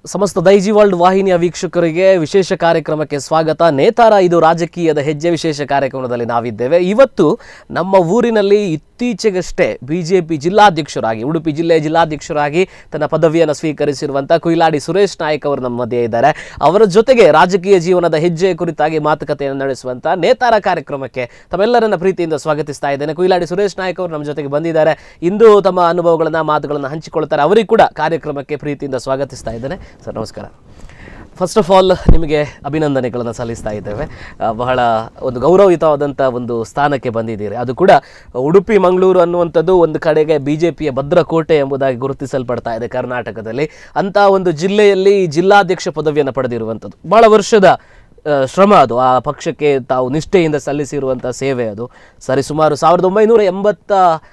ಸಮಸ್ತ ದೈಜಿ ವರ್ಲ್ಡ್ ವಾಹಿನಿಯ ವೀಕ್ಷಕರಿಗೆ ವಿಶೇಷ ಕಾರ್ಯಕ್ರಮಕ್ಕೆ ಸ್ವಾಗತ ನೇತಾರ ಇದು ರಾಜಕೀಯದ ಹೆಜ್ಜೆ ವಿಶೇಷ ಕಾರ್ಯಕ್ರಮದಲ್ಲಿ ನಾವಿದ್ದೇವೆ ಇವತ್ತು ನಮ್ಮ ಊರಿನಲ್ಲಿ ಇತ್ತೀಚೆಗಷ್ಟೇ ಬಿಜೆಪಿ ಜಿಲ್ಲಾಧ್ಯಕ್ಷರಾಗಿ ಉಡುಪಿ ಜಿಲ್ಲೆಯ ಜಿಲ್ಲಾಧ್ಯಕ್ಷರಾಗಿ ತನ್ನ ಪದವಿಯನ್ನು ಸ್ವೀಕರಿಸಿರುವಂಥ ಕುಯ್ಲಾಡಿ ಸುರೇಶ್ ನಾಯ್ಕ್ ಅವರು ನಮ್ಮ ಮಧ್ಯೆ ಇದ್ದಾರೆ ಅವರ ಜೊತೆಗೆ ರಾಜಕೀಯ ಜೀವನದ ಹೆಜ್ಜೆ ಕುರಿತಾಗಿ ಮಾತುಕತೆಯನ್ನು ನಡೆಸುವಂಥ ನೇತಾರ ಕಾರ್ಯಕ್ರಮಕ್ಕೆ ತಮ್ಮೆಲ್ಲರನ್ನ ಪ್ರೀತಿಯಿಂದ ಸ್ವಾಗತಿಸ್ತಾ ಇದ್ದೇನೆ ಕುಯ್ಲಾಡಿ ಸುರೇಶ್ ನಾಯ್ಕ್ ಅವರು ನಮ್ಮ ಜೊತೆಗೆ ಬಂದಿದ್ದಾರೆ ಇಂದು ತಮ್ಮ ಅನುಭವಗಳನ್ನ ಮಾತುಗಳನ್ನು ಹಂಚಿಕೊಳ್ತಾರೆ ಅವರಿಗೆ ಕೂಡ ಕಾರ್ಯಕ್ರಮಕ್ಕೆ ಪ್ರೀತಿಯಿಂದ ಸ್ವಾಗತಿಸ್ತಾ ಇದ್ದೇನೆ ಸರ್ ನಮಸ್ಕಾರ ಫಸ್ಟ್ ಆಫ್ ಆಲ್ ನಿಮಗೆ ಅಭಿನಂದನೆಗಳನ್ನು ಸಲ್ಲಿಸ್ತಾ ಇದ್ದೇವೆ ಆ, ಬಹಳ ಒಂದು ಗೌರವಯುತವಾದಂಥ ಒಂದು ಸ್ಥಾನಕ್ಕೆ ಬಂದಿದ್ದೀರಿ ಅದು ಕೂಡ ಉಡುಪಿ ಮಂಗಳೂರು ಅನ್ನುವಂಥದ್ದು ಒಂದು ಕಡೆಗೆ ಬಿ ಜೆ ಪಿಯ ಭದ್ರಕೋಟೆ ಎಂಬುದಾಗಿ ಗುರುತಿಸಲ್ಪಡ್ತಾ ಇದೆ ಕರ್ನಾಟಕದಲ್ಲಿ ಅಂಥ ಒಂದು ಜಿಲ್ಲೆಯಲ್ಲಿ ಆಧ್ಯಕ್ಷ ಪದವಿಯನ್ನು ಪಡೆದಿರುವಂಥದ್ದು ಬಹಳ ವರ್ಷದ ಆ, ಶ್ರಮ ಅದು ಆ ಪಕ್ಷಕ್ಕೆ ತಾವು ನಿಷ್ಠೆಯಿಂದ ಸಲ್ಲಿಸಿರುವಂಥ ಸೇವೆ ಅದು ಸರಿ ಸುಮಾರು ಸಾವಿರದ ಒಂಬೈನೂರ ಎಂಬತ್ತ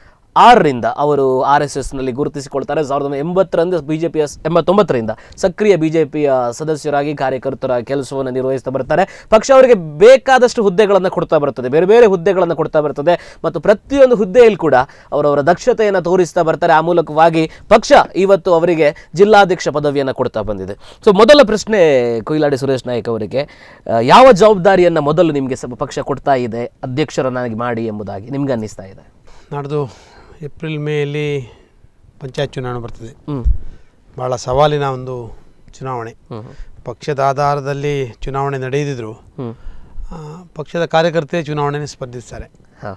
ಆರರಿಂದ ಅವರು ಆರ್ ಎಸ್ ಎಸ್ನಲ್ಲಿ ಗುರುತಿಸಿಕೊಳ್ತಾರೆ ಸಾವಿರದ ಒಂಬೈನೂರ ಎಂಬತ್ತರಂದು ಬಿ ಜೆ ಪಿಯ ಎಂಬತ್ತೊಂಬತ್ತರಿಂದ ಸಕ್ರಿಯ ಬಿ ಜೆ ಪಿಯ ಸದಸ್ಯರಾಗಿ ಕಾರ್ಯಕರ್ತರ ಕೆಲಸವನ್ನು ನಿರ್ವಹಿಸ್ತಾ ಬರ್ತಾರೆ ಪಕ್ಷ ಅವರಿಗೆ ಬೇಕಾದಷ್ಟು ಹುದ್ದೆಗಳನ್ನು ಕೊಡ್ತಾ ಬರ್ತದೆ ಬೇರೆ ಬೇರೆ ಹುದ್ದೆಗಳನ್ನು ಕೊಡ್ತಾ ಬರ್ತದೆ ಮತ್ತು ಪ್ರತಿಯೊಂದು ಹುದ್ದೆಯಲ್ಲಿ ಕೂಡ ಅವರವರ ದಕ್ಷತೆಯನ್ನು ತೋರಿಸ್ತಾ ಬರ್ತಾರೆ ಆ ಮೂಲಕವಾಗಿ ಪಕ್ಷ ಇವತ್ತು ಅವರಿಗೆ ಜಿಲ್ಲಾಧ್ಯಕ್ಷ ಪದವಿಯನ್ನು ಕೊಡ್ತಾ ಬಂದಿದೆ ಸೊ ಮೊದಲ ಪ್ರಶ್ನೆ ಕೊಯ್ಲಾಡಿ ಸುರೇಶ್ ನಾಯ್ಕ್ ಅವರಿಗೆ ಆ, ಯಾವ ಜವಾಬ್ದಾರಿಯನ್ನು ಮೊದಲು ನಿಮಗೆ ಸ- ಪಕ್ಷ ಕೊಡ್ತಾ ಇದೆ ಅಧ್ಯಕ್ಷರನ್ನಾಗಿ ಮಾಡಿ ಎಂಬುದಾಗಿ ನಿಮ್ಗೆ ಅನ್ನಿಸ್ತಾ ಇದೆ ನಾಡ್ದು ಏಪ್ರಿಲ್ ಮೇಯಲ್ಲಿ ಪಂಚಾಯತ್ ಚುನಾವಣೆ ಬರ್ತದೆ ಹ್ಮ್ ಭಾಳ ಸವಾಲಿನ ಒಂದು ಚುನಾವಣೆ ಹ್ಮ್ ಹ್ಮ್. ಪಕ್ಷದ ಆಧಾರದಲ್ಲಿ ಚುನಾವಣೆ ನಡೆಯದಿದ್ದರೂ ಹ್ಮ್ ಆ, ಪಕ್ಷದ ಕಾರ್ಯಕರ್ತರೇ ಚುನಾವಣೆ ಸ್ಪರ್ಧಿಸ್ತಾರೆ ಹಾ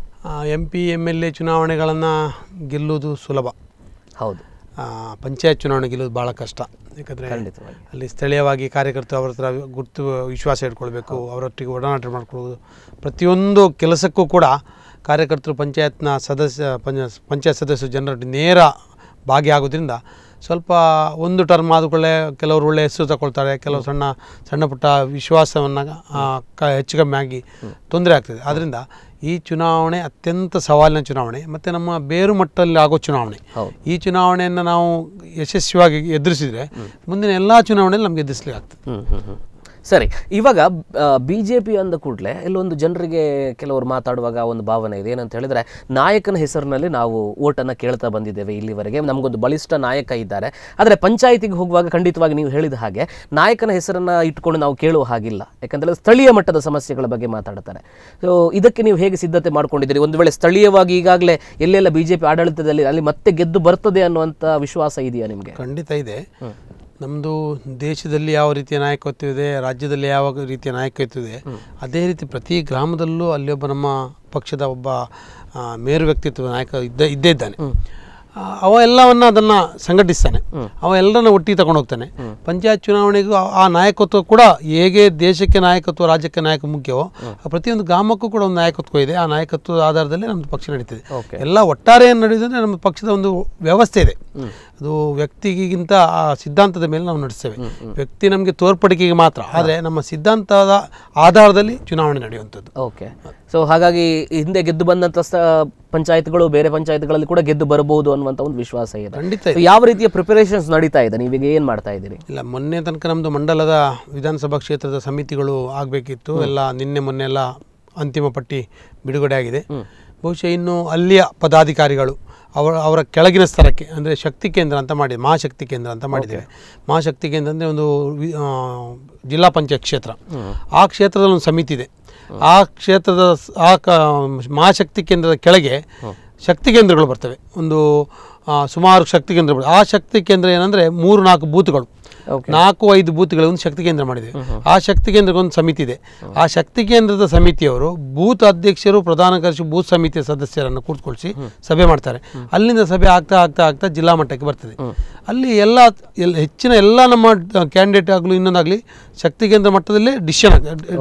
M P M L A ಚುನಾವಣೆಗಳನ್ನು ಗೆಲ್ಲುವುದು ಸುಲಭ ಹೌದು ಆ, ಪಂಚಾಯತ್ ಚುನಾವಣೆ ಗೆಲ್ಲುವುದು ಭಾಳ ಕಷ್ಟ ಯಾಕಂದರೆ ಖಂಡಿತವಾಗಿ ಅಲ್ಲಿ ಸ್ಥಳೀಯವಾಗಿ ಕಾರ್ಯಕರ್ತರು ಅವ್ರ ಹತ್ರ ಗುರ್ತು ವಿಶ್ವಾಸ ಇಟ್ಕೊಳ್ಬೇಕು ಅವರೊಟ್ಟಿಗೆ ಒಡನಾಟ ಮಾಡ್ಕೊಳ್ಳೋದು ಪ್ರತಿಯೊಂದು ಕೆಲಸಕ್ಕೂ ಕೂಡ ಕಾರ್ಯಕರ್ತರು ಪಂಚಾಯತ್ನ ಸದಸ್ಯ ಪಂಚ ಪಂಚಾಯತ್ ಸದಸ್ಯರು ಜನರೊಟ್ಟಿಗೆ ನೇರ ಭಾಗಿಯಾಗೋದ್ರಿಂದ ಸ್ವಲ್ಪ ಒಂದು ಟರ್ಮ್ ಆದಕೊಳ್ಳೆ ಕೆಲವರು ಒಳ್ಳೆಯ ಹೆಸರು ತಗೊಳ್ತಾರೆ ಕೆಲವು ಸಣ್ಣ ಸಣ್ಣ ಪುಟ್ಟ ವಿಶ್ವಾಸವನ್ನು ಕ ಹೆಚ್ಚು ಕಮ್ಮಿ ಆಗಿ ತೊಂದರೆ ಆಗ್ತದೆ ಆದ್ದರಿಂದ ಈ ಚುನಾವಣೆ ಅತ್ಯಂತ ಸವಾಲಿನ ಚುನಾವಣೆ ಮತ್ತು ನಮ್ಮ ಬೇರು ಮಟ್ಟದಲ್ಲಿ ಆಗೋ ಚುನಾವಣೆ ಹೌದು ಈ ಚುನಾವಣೆಯನ್ನು ನಾವು ಯಶಸ್ವಿಯಾಗಿ ಎದುರಿಸಿದರೆ ಮುಂದಿನ ಎಲ್ಲ ಚುನಾವಣೆಯಲ್ಲಿ ನಮಗೆ ಎದುರಿಸಲಿಕ್ಕೆ ಆಗ್ತದೆ ಹ್ಮ್ ಹ್ಮ್ ಹ್ಮ್. ಸರಿ ಇವಾಗ ಬಿ ಜೆ ಪಿ ಅಂದ ಕೂಡಲೇ ಎಲ್ಲೊಂದು ಜನರಿಗೆ ಕೆಲವರು ಮಾತಾಡುವಾಗ ಒಂದು ಭಾವನೆ ಇದೆ ಏನಂತ ಹೇಳಿದ್ರೆ ನಾಯಕನ ಹೆಸರಿನಲ್ಲಿ ನಾವು ಓಟನ್ನು ಕೇಳ್ತಾ ಬಂದಿದ್ದೇವೆ ಇಲ್ಲಿವರೆಗೆ ನಮಗೊಂದು ಬಲಿಷ್ಠ ನಾಯಕ ಇದ್ದಾರೆ ಆದರೆ ಪಂಚಾಯಿತಿಗೆ ಹೋಗುವಾಗ ಖಂಡಿತವಾಗಿ ನೀವು ಹೇಳಿದ ಹಾಗೆ ನಾಯಕನ ಹೆಸರನ್ನ ಇಟ್ಕೊಂಡು ನಾವು ಕೇಳುವ ಹಾಗಿಲ್ಲ ಯಾಕಂದ್ರೆ ಸ್ಥಳೀಯ ಮಟ್ಟದ ಸಮಸ್ಯೆಗಳ ಬಗ್ಗೆ ಮಾತಾಡ್ತಾರೆ ಸೊ ಇದಕ್ಕೆ ನೀವು ಹೇಗೆ ಸಿದ್ಧತೆ ಮಾಡ್ಕೊಂಡಿದ್ದೀರಿ ಒಂದು ವೇಳೆ ಸ್ಥಳೀಯವಾಗಿ ಈಗಾಗಲೇ ಎಲ್ಲೆಲ್ಲ ಬಿ ಜೆ ಪಿ ಆಡಳಿತದಲ್ಲಿ ಅಲ್ಲಿ ಮತ್ತೆ ಗೆದ್ದು ಬರ್ತದೆ ಅನ್ನುವಂಥ ವಿಶ್ವಾಸ ಇದೆಯಾ ನಿಮಗೆ ಖಂಡಿತ ಇದೆ ನಮ್ಮದು ದೇಶದಲ್ಲಿ ಯಾವ ರೀತಿಯ ನಾಯಕತ್ವ ಇದೆ ರಾಜ್ಯದಲ್ಲಿ ಯಾವ ರೀತಿಯ ನಾಯಕತ್ವ ಇದೆ ಅದೇ ರೀತಿ ಪ್ರತಿ ಗ್ರಾಮದಲ್ಲೂ ಅಲ್ಲಿ ಒಬ್ಬ ನಮ್ಮ ಪಕ್ಷದ ಒಬ್ಬ ಆ, ಮೇರು ವ್ಯಕ್ತಿತ್ವ ನಾಯಕ ಇದ್ದ ಇದ್ದೇ ಇದ್ದಾನೆ ಆ, ಅವ ಎಲ್ಲವನ್ನ ಅದನ್ನು ಸಂಘಟಿಸ್ತಾನೆ ಅವ ಎಲ್ಲರನ್ನ ಒಟ್ಟಿಗೆ ತಗೊಂಡು ಹೋಗ್ತಾನೆ ಪಂಚಾಯತ್ ಚುನಾವಣೆಗೂ ಆ- ಆ ನಾಯಕತ್ವ ಕೂಡ ಹೇಗೆ ದೇಶಕ್ಕೆ ನಾಯಕತ್ವ ರಾಜ್ಯಕ್ಕೆ ನಾಯಕ ಮುಖ್ಯವೋ ಆ ಪ್ರತಿಯೊಂದು ಗ್ರಾಮಕ್ಕೂ ಕೂಡ ಒಂದು ನಾಯಕತ್ವ ಇದೆ ಆ ನಾಯಕತ್ವದ ಆಧಾರದಲ್ಲಿ ನಮ್ಮದು ಪಕ್ಷ ನಡೀತದೆ Okay. ಎಲ್ಲ ಒಟ್ಟಾರೆ ಏನು ನಡೆಯುವುದಂದ್ರೆ ನಮ್ಮ ಪಕ್ಷದ ಒಂದು ವ್ಯವಸ್ಥೆ ಇದೆ ಅದು ವ್ಯಕ್ತಿಗಿಂತ ಆ ಸಿದ್ಧಾಂತದ ಮೇಲೆ ನಾವು ನಡೆಸ್ತೇವೆ ವ್ಯಕ್ತಿ ನಮಗೆ ತೋರ್ಪಡಿಕೆಗೆ ಮಾತ್ರ ಆದರೆ ನಮ್ಮ ಸಿದ್ಧಾಂತದ ಆಧಾರದಲ್ಲಿ ಚುನಾವಣೆ ನಡೆಯುವಂಥದ್ದು ಓಕೆ ಸೊ ಹಾಗಾಗಿ ಹಿಂದೆ ಗೆದ್ದು ಬಂದಂಥ ಸ ಪಂಚಾಯತ್ಗಳು ಬೇರೆ ಪಂಚಾಯತ್ಗಳಲ್ಲಿ ಕೂಡ ಗೆದ್ದು ಬರಬಹುದು ಅನ್ನುವಂಥ ಒಂದು ವಿಶ್ವಾಸ ಇದೆ ಖಂಡಿತ So, ಯಾವ ರೀತಿಯ ಪ್ರಿಪರೇಷನ್ಸ್ ನಡೀತಾ ಇದೆ ನೀವೀಗ ಏನು ಮಾಡ್ತಾ ಇದ್ದೀರಿ ಇಲ್ಲ ಮೊನ್ನೆ ತನಕ ನಮ್ಮದು ಮಂಡಲದ ವಿಧಾನಸಭಾ ಕ್ಷೇತ್ರದ ಸಮಿತಿಗಳು ಆಗಬೇಕಿತ್ತು ಎಲ್ಲ ನಿನ್ನೆ ಮೊನ್ನೆ ಎಲ್ಲ ಅಂತಿಮ ಪಟ್ಟಿ ಬಿಡುಗಡೆ ಆಗಿದೆ ಬಹುಶಃ ಇನ್ನು ಅಲ್ಲಿಯ ಪದಾಧಿಕಾರಿಗಳು ಅವರ ಅವರ ಕೆಳಗಿನ ಸ್ತರಕ್ಕೆ ಅಂದರೆ ಶಕ್ತಿ ಕೇಂದ್ರ ಅಂತ ಮಾಡಿ ಮಹಾಶಕ್ತಿ ಕೇಂದ್ರ ಅಂತ ಮಾಡಿದ್ದೇವೆ ಮಹಾಶಕ್ತಿ ಕೇಂದ್ರ ಅಂದರೆ ಒಂದು ವಿ- ಆ, ಜಿಲ್ಲಾ ಪಂಚಾಯತ್ ಕ್ಷೇತ್ರ ಆ ಕ್ಷೇತ್ರದಲ್ಲಿ ಒಂದು ಸಮಿತಿ ಇದೆ ಆ ಕ್ಷೇತ್ರದ ಸ್- ಆ ಕ ಮಹಾಶಕ್ತಿ ಕೇಂದ್ರದ ಕೆಳಗೆ ಶಕ್ತಿ ಕೇಂದ್ರಗಳು ಬರ್ತವೆ ಒಂದು ಆ, ಸುಮಾರು ಶಕ್ತಿ ಕೇಂದ್ರಗಳು ಆ ಶಕ್ತಿ ಕೇಂದ್ರ ಏನಂದರೆ ಮೂರು ನಾಲ್ಕು ಬೂತ್ಗಳು ಓಕೆ ನಾಲ್ಕು ಐದು ಬೂತ್ಗಳ ಒಂದು ಶಕ್ತಿ ಕೇಂದ್ರ ಮಾಡಿದೆ ಆ ಶಕ್ತಿ ಕೇಂದ್ರಕ್ಕೆ ಒಂದು ಸಮಿತಿ ಇದೆ ಆ ಶಕ್ತಿ ಕೇಂದ್ರದ ಸಮಿತಿಯವರು ಬೂತ್ ಅಧ್ಯಕ್ಷರು ಪ್ರಧಾನ ಕಾರ್ಯದರ್ಶಿ ಬೂತ್ ಸಮಿತಿಯ ಸದಸ್ಯರನ್ನು ಕೂತ್ಕೊಳಿಸಿ ಸಭೆ ಮಾಡ್ತಾರೆ ಅಲ್ಲಿಂದ ಸಭೆ ಆಗ್ತಾ ಆಗ್ತಾ ಆಗ್ತಾ ಜಿಲ್ಲಾ ಮಟ್ಟಕ್ಕೆ ಬರ್ತದೆ ಅಲ್ಲಿ ಎಲ್ಲ ಎಲ್ಲ ಹೆಚ್ಚಿನ ಎಲ್ಲ ನಮ್ಮ ಕ್ಯಾಂಡಿಡೇಟ್ ಆಗಲಿ ಇನ್ನೊಂದಾಗಲಿ ಶಕ್ತಿ ಕೇಂದ್ರ ಮಟ್ಟದಲ್ಲೇ ಡಿಸಿಷನ್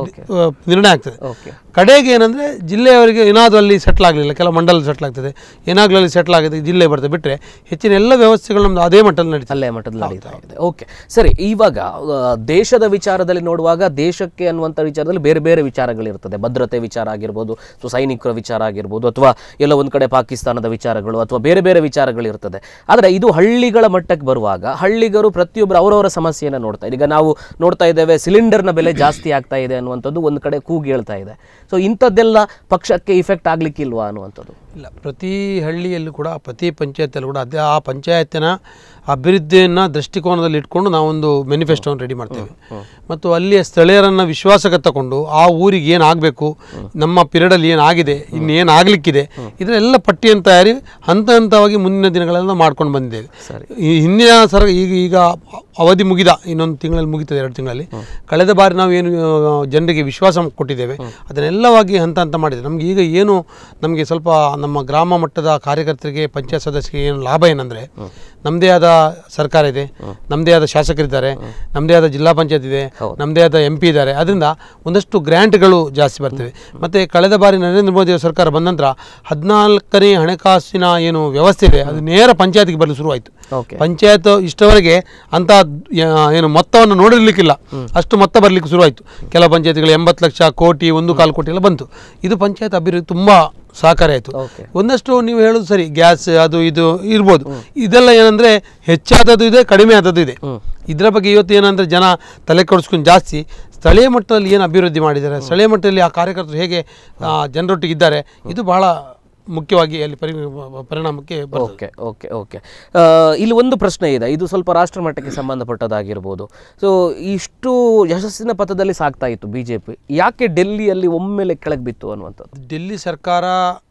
ನಿರ್ಣಯ ಆಗ್ತದೆ ಓಕೆ ಕಡೆಗೆ ಏನಂದರೆ ಜಿಲ್ಲೆಯವರಿಗೆ ಏನಾದರೂ ಅಲ್ಲಿ ಸೆಟ್ಲ್ ಆಗಲಿಲ್ಲ ಕೆಲವು ಮಂಡಲ ಸೆಟ್ಲ್ ಆಗ್ತದೆ ಏನಾಗಲೂ ಅಲ್ಲಿ ಸೆಟ್ಲ್ ಆಗಿದೆ ಜಿಲ್ಲೆ ಬರ್ತದೆ ಬಿಟ್ಟರೆ ಹೆಚ್ಚಿನ ಎಲ್ಲ ವ್ಯವಸ್ಥೆಗಳು ನಮ್ಮದು ಅದೇ ಮಟ್ಟದಲ್ಲಿ ನಡೀತದೆ ಅಲ್ಲೇ ಮಟ್ಟದಲ್ಲಿ ನಡೀತಾ ಇದೆ ಓಕೆ ಸರಿ ಇವಾಗ ಆ, ದೇಶದ ವಿಚಾರದಲ್ಲಿ ನೋಡುವಾಗ ದೇಶಕ್ಕೆ ಅನ್ನುವಂಥ ವಿಚಾರದಲ್ಲಿ ಬೇರೆ ಬೇರೆ ವಿಚಾರಗಳಿರ್ತದೆ ಭದ್ರತೆ ವಿಚಾರ ಆಗಿರ್ಬೋದು ಸೊ ಸೈನಿಕರ ವಿಚಾರ ಆಗಿರ್ಬೋದು ಅಥವಾ ಎಲ್ಲ ಒಂದು ಕಡೆ ಪಾಕಿಸ್ತಾನದ ವಿಚಾರಗಳು ಅಥವಾ ಬೇರೆ ಬೇರೆ ವಿಚಾರಗಳಿರ್ತದೆ ಆದರೆ ಇದು ಹಳ್ಳಿಗಳ ಮಟ್ಟಕ್ಕೆ ಬರುವಾಗ ಹಳ್ಳಿಗರು ಪ್ರತಿಯೊಬ್ಬರು ಅವರವರ ಸಮಸ್ಯೆಯನ್ನು ನೋಡ್ತಾ ಇದೆ ಈಗ ನಾವು ನೋಡ್ತಾ ಇದ್ದೇವೆ ಸಿಲಿಂಡರ್ನ ಬೆಲೆ ಜಾಸ್ತಿ ಆಗ್ತಾ ಇದೆ ಅನ್ನುವಂಥದ್ದು ಒಂದು ಕಡೆ ಕೂಗಿ ಹೇಳ್ತಾ ಇದೆ ಸೊ ಇಂಥದ್ದೆಲ್ಲ ಪಕ್ಷಕ್ಕೆ ಇಫೆಕ್ಟ್ ಆಗ್ಲಿಕ್ಕಿಲ್ವಾ ಅನ್ನುವಂಥದ್ದು ಇಲ್ಲ ಪ್ರತಿ ಹಳ್ಳಿಯಲ್ಲೂ ಕೂಡ ಪ್ರತಿ ಪಂಚಾಯತಲ್ಲೂ ಕೂಡ ಅದೇ ಆ ಪಂಚಾಯತಿನ ಅಭಿವೃದ್ಧಿಯನ್ನು ದೃಷ್ಟಿಕೋನದಲ್ಲಿ ಇಟ್ಕೊಂಡು ನಾವೊಂದು ಮ್ಯಾನಿಫೆಸ್ಟೋವನ್ನು ರೆಡಿ ಮಾಡ್ತೇವೆ ಮತ್ತು ಅಲ್ಲಿಯ ಸ್ಥಳೀಯರನ್ನು ವಿಶ್ವಾಸಕ್ಕೆ ತಗೊಂಡು ಆ ಊರಿಗೆ ಏನು ಆಗಬೇಕು ನಮ್ಮ ಪಿರಿಯಡಲ್ಲಿ ಏನಾಗಿದೆ ಇನ್ನು ಏನು ಆಗಲಿಕ್ಕಿದೆ ಇದರೆಲ್ಲ ಪಟ್ಟಿಯನ್ನು ತಯಾರಿ ಹಂತ ಹಂತವಾಗಿ ಮುಂದಿನ ದಿನಗಳೆಲ್ಲ ಮಾಡ್ಕೊಂಡು ಬಂದಿದ್ದೇವೆ ಸರಿ ಈ ಹಿಂದಿನ ಸರ ಈಗ ಈಗ ಅವಧಿ ಮುಗಿದ ಇನ್ನೊಂದು ತಿಂಗಳಲ್ಲಿ ಮುಗಿತದೆ ಎರಡು ತಿಂಗಳಲ್ಲಿ ಕಳೆದ ಬಾರಿ ನಾವು ಏನು ಆ, ಜನರಿಗೆ ವಿಶ್ವಾಸ ಕೊಟ್ಟಿದ್ದೇವೆ ಅದನ್ನೆಲ್ಲವಾಗಿ ಹಂತ ಹಂತ ಮಾಡಿದೆ ನಮಗೆ ಈಗ ಏನು ನಮಗೆ ಸ್ವಲ್ಪ ನಮ್ಮ ಗ್ರಾಮ ಮಟ್ಟದ ಕಾರ್ಯಕರ್ತರಿಗೆ ಪಂಚಾಯತ್ ಸದಸ್ಯರಿಗೆ ಏನು ಲಾಭ ಏನಂದರೆ ನಮ್ಮದೇ ಆದ ಸರ್ಕಾರ ಇದೆ ನಮ್ಮದೇ ಆದ ಶಾಸಕರಿದ್ದಾರೆ ನಮ್ಮದೇ ಆದ ಜಿಲ್ಲಾ ಪಂಚಾಯತ್ ಇದೆ ನಮ್ಮದೇ ಆದ ಎಂ ಪಿ ಇದ್ದಾರೆ ಅದರಿಂದ ಒಂದಷ್ಟು ಗ್ರ್ಯಾಂಟ್ಗಳು ಜಾಸ್ತಿ ಬರ್ತವೆ ಮತ್ತು ಕಳೆದ ಬಾರಿ ನರೇಂದ್ರ ಮೋದಿ ಅವರ ಸರ್ಕಾರ ಬಂದ ನಂತರ ಹದಿನಾಲ್ಕನೇ ಹಣಕಾಸಿನ ಏನು ವ್ಯವಸ್ಥೆ ಇದೆ ಅದು ನೇರ ಪಂಚಾಯತ್ಗೆ ಬರಲು ಶುರುವಾಯಿತು ಓಕೆ ಪಂಚಾಯತ್ ಇಷ್ಟವರೆಗೆ ಅಂತ ಯಾ- ಏನು ಮೊತ್ತವನ್ನು ನೋಡಿರ್ಲಿಕ್ಕಿಲ್ಲ ಅಷ್ಟು ಮೊತ್ತ ಬರಲಿಕ್ಕೆ ಶುರುವಾಯಿತು ಕೆಲವು ಪಂಚಾಯತ್ಗಳು ಎಂಬತ್ತು ಲಕ್ಷ ಕೋಟಿ ಒಂದು ಕಾಲು ಕೋಟಿ ಎಲ್ಲ ಬಂತು ಇದು ಪಂಚಾಯತ್ ಅಭಿವೃದ್ಧಿ ತುಂಬ ಸಹಕಾರಿ ಆಯಿತು ಓಕೆ ಒಂದಷ್ಟು ನೀವು ಹೇಳೋದು ಸರಿ ಗ್ಯಾಸ್ ಅದು ಇದು ಇರ್ಬೋದು ಇದೆಲ್ಲ ಏನಂದರೆ ಹೆಚ್ಚಾದದ್ದು ಇದೆ ಕಡಿಮೆ ಆದದ್ದು ಇದೆ ಇದರ ಬಗ್ಗೆ ಇವತ್ತು ಏನಂದರೆ ಜನ ತಲೆ ಕೆಡಿಸ್ಕೊಂಡು ಜಾಸ್ತಿ ಸ್ಥಳೀಯ ಮಟ್ಟದಲ್ಲಿ ಏನು ಅಭಿವೃದ್ಧಿ ಮಾಡಿದ್ದಾರೆ ಸ್ಥಳೀಯ ಮಟ್ಟದಲ್ಲಿ ಆ ಕಾರ್ಯಕರ್ತರು ಹೇಗೆ ಆ, ಜನರೊಟ್ಟಿಗೆ ಇದ್ದಾರೆ ಇದು ಬಹಳ ಮುಖ್ಯವಾಗಿ ಅಲ್ಲಿ ಪರಿ ಪರಿಣಾಮಕ್ಕೆ ಬರ್ತದೆ ಓಕೆ ಓಕೆ ಓಕೆ ಆ, ಇಲ್ಲಿ ಒಂದು ಪ್ರಶ್ನೆ ಇದೆ ಇದು ಸ್ವಲ್ಪ ರಾಷ್ಟ್ರ ಮಟ್ಟಕ್ಕೆ ಸಂಬಂಧಪಟ್ಟದಾಗಿರ್ಬೋದು ಸೊ ಇಷ್ಟು ಯಶಸ್ಸಿನ ಪಥದಲ್ಲಿ ಸಾಗ್ತಾ ಇತ್ತು ಬಿ ಜೆ ಪಿ ಯಾಕೆ ಡೆಲ್ಲಿಯಲ್ಲಿ ಒಮ್ಮೆಲೆ ಕೆಳಗೆ ಬಿತ್ತು ಅನ್ನುವಂಥದ್ದು ಡೆಲ್ಲಿ ಸರ್ಕಾರ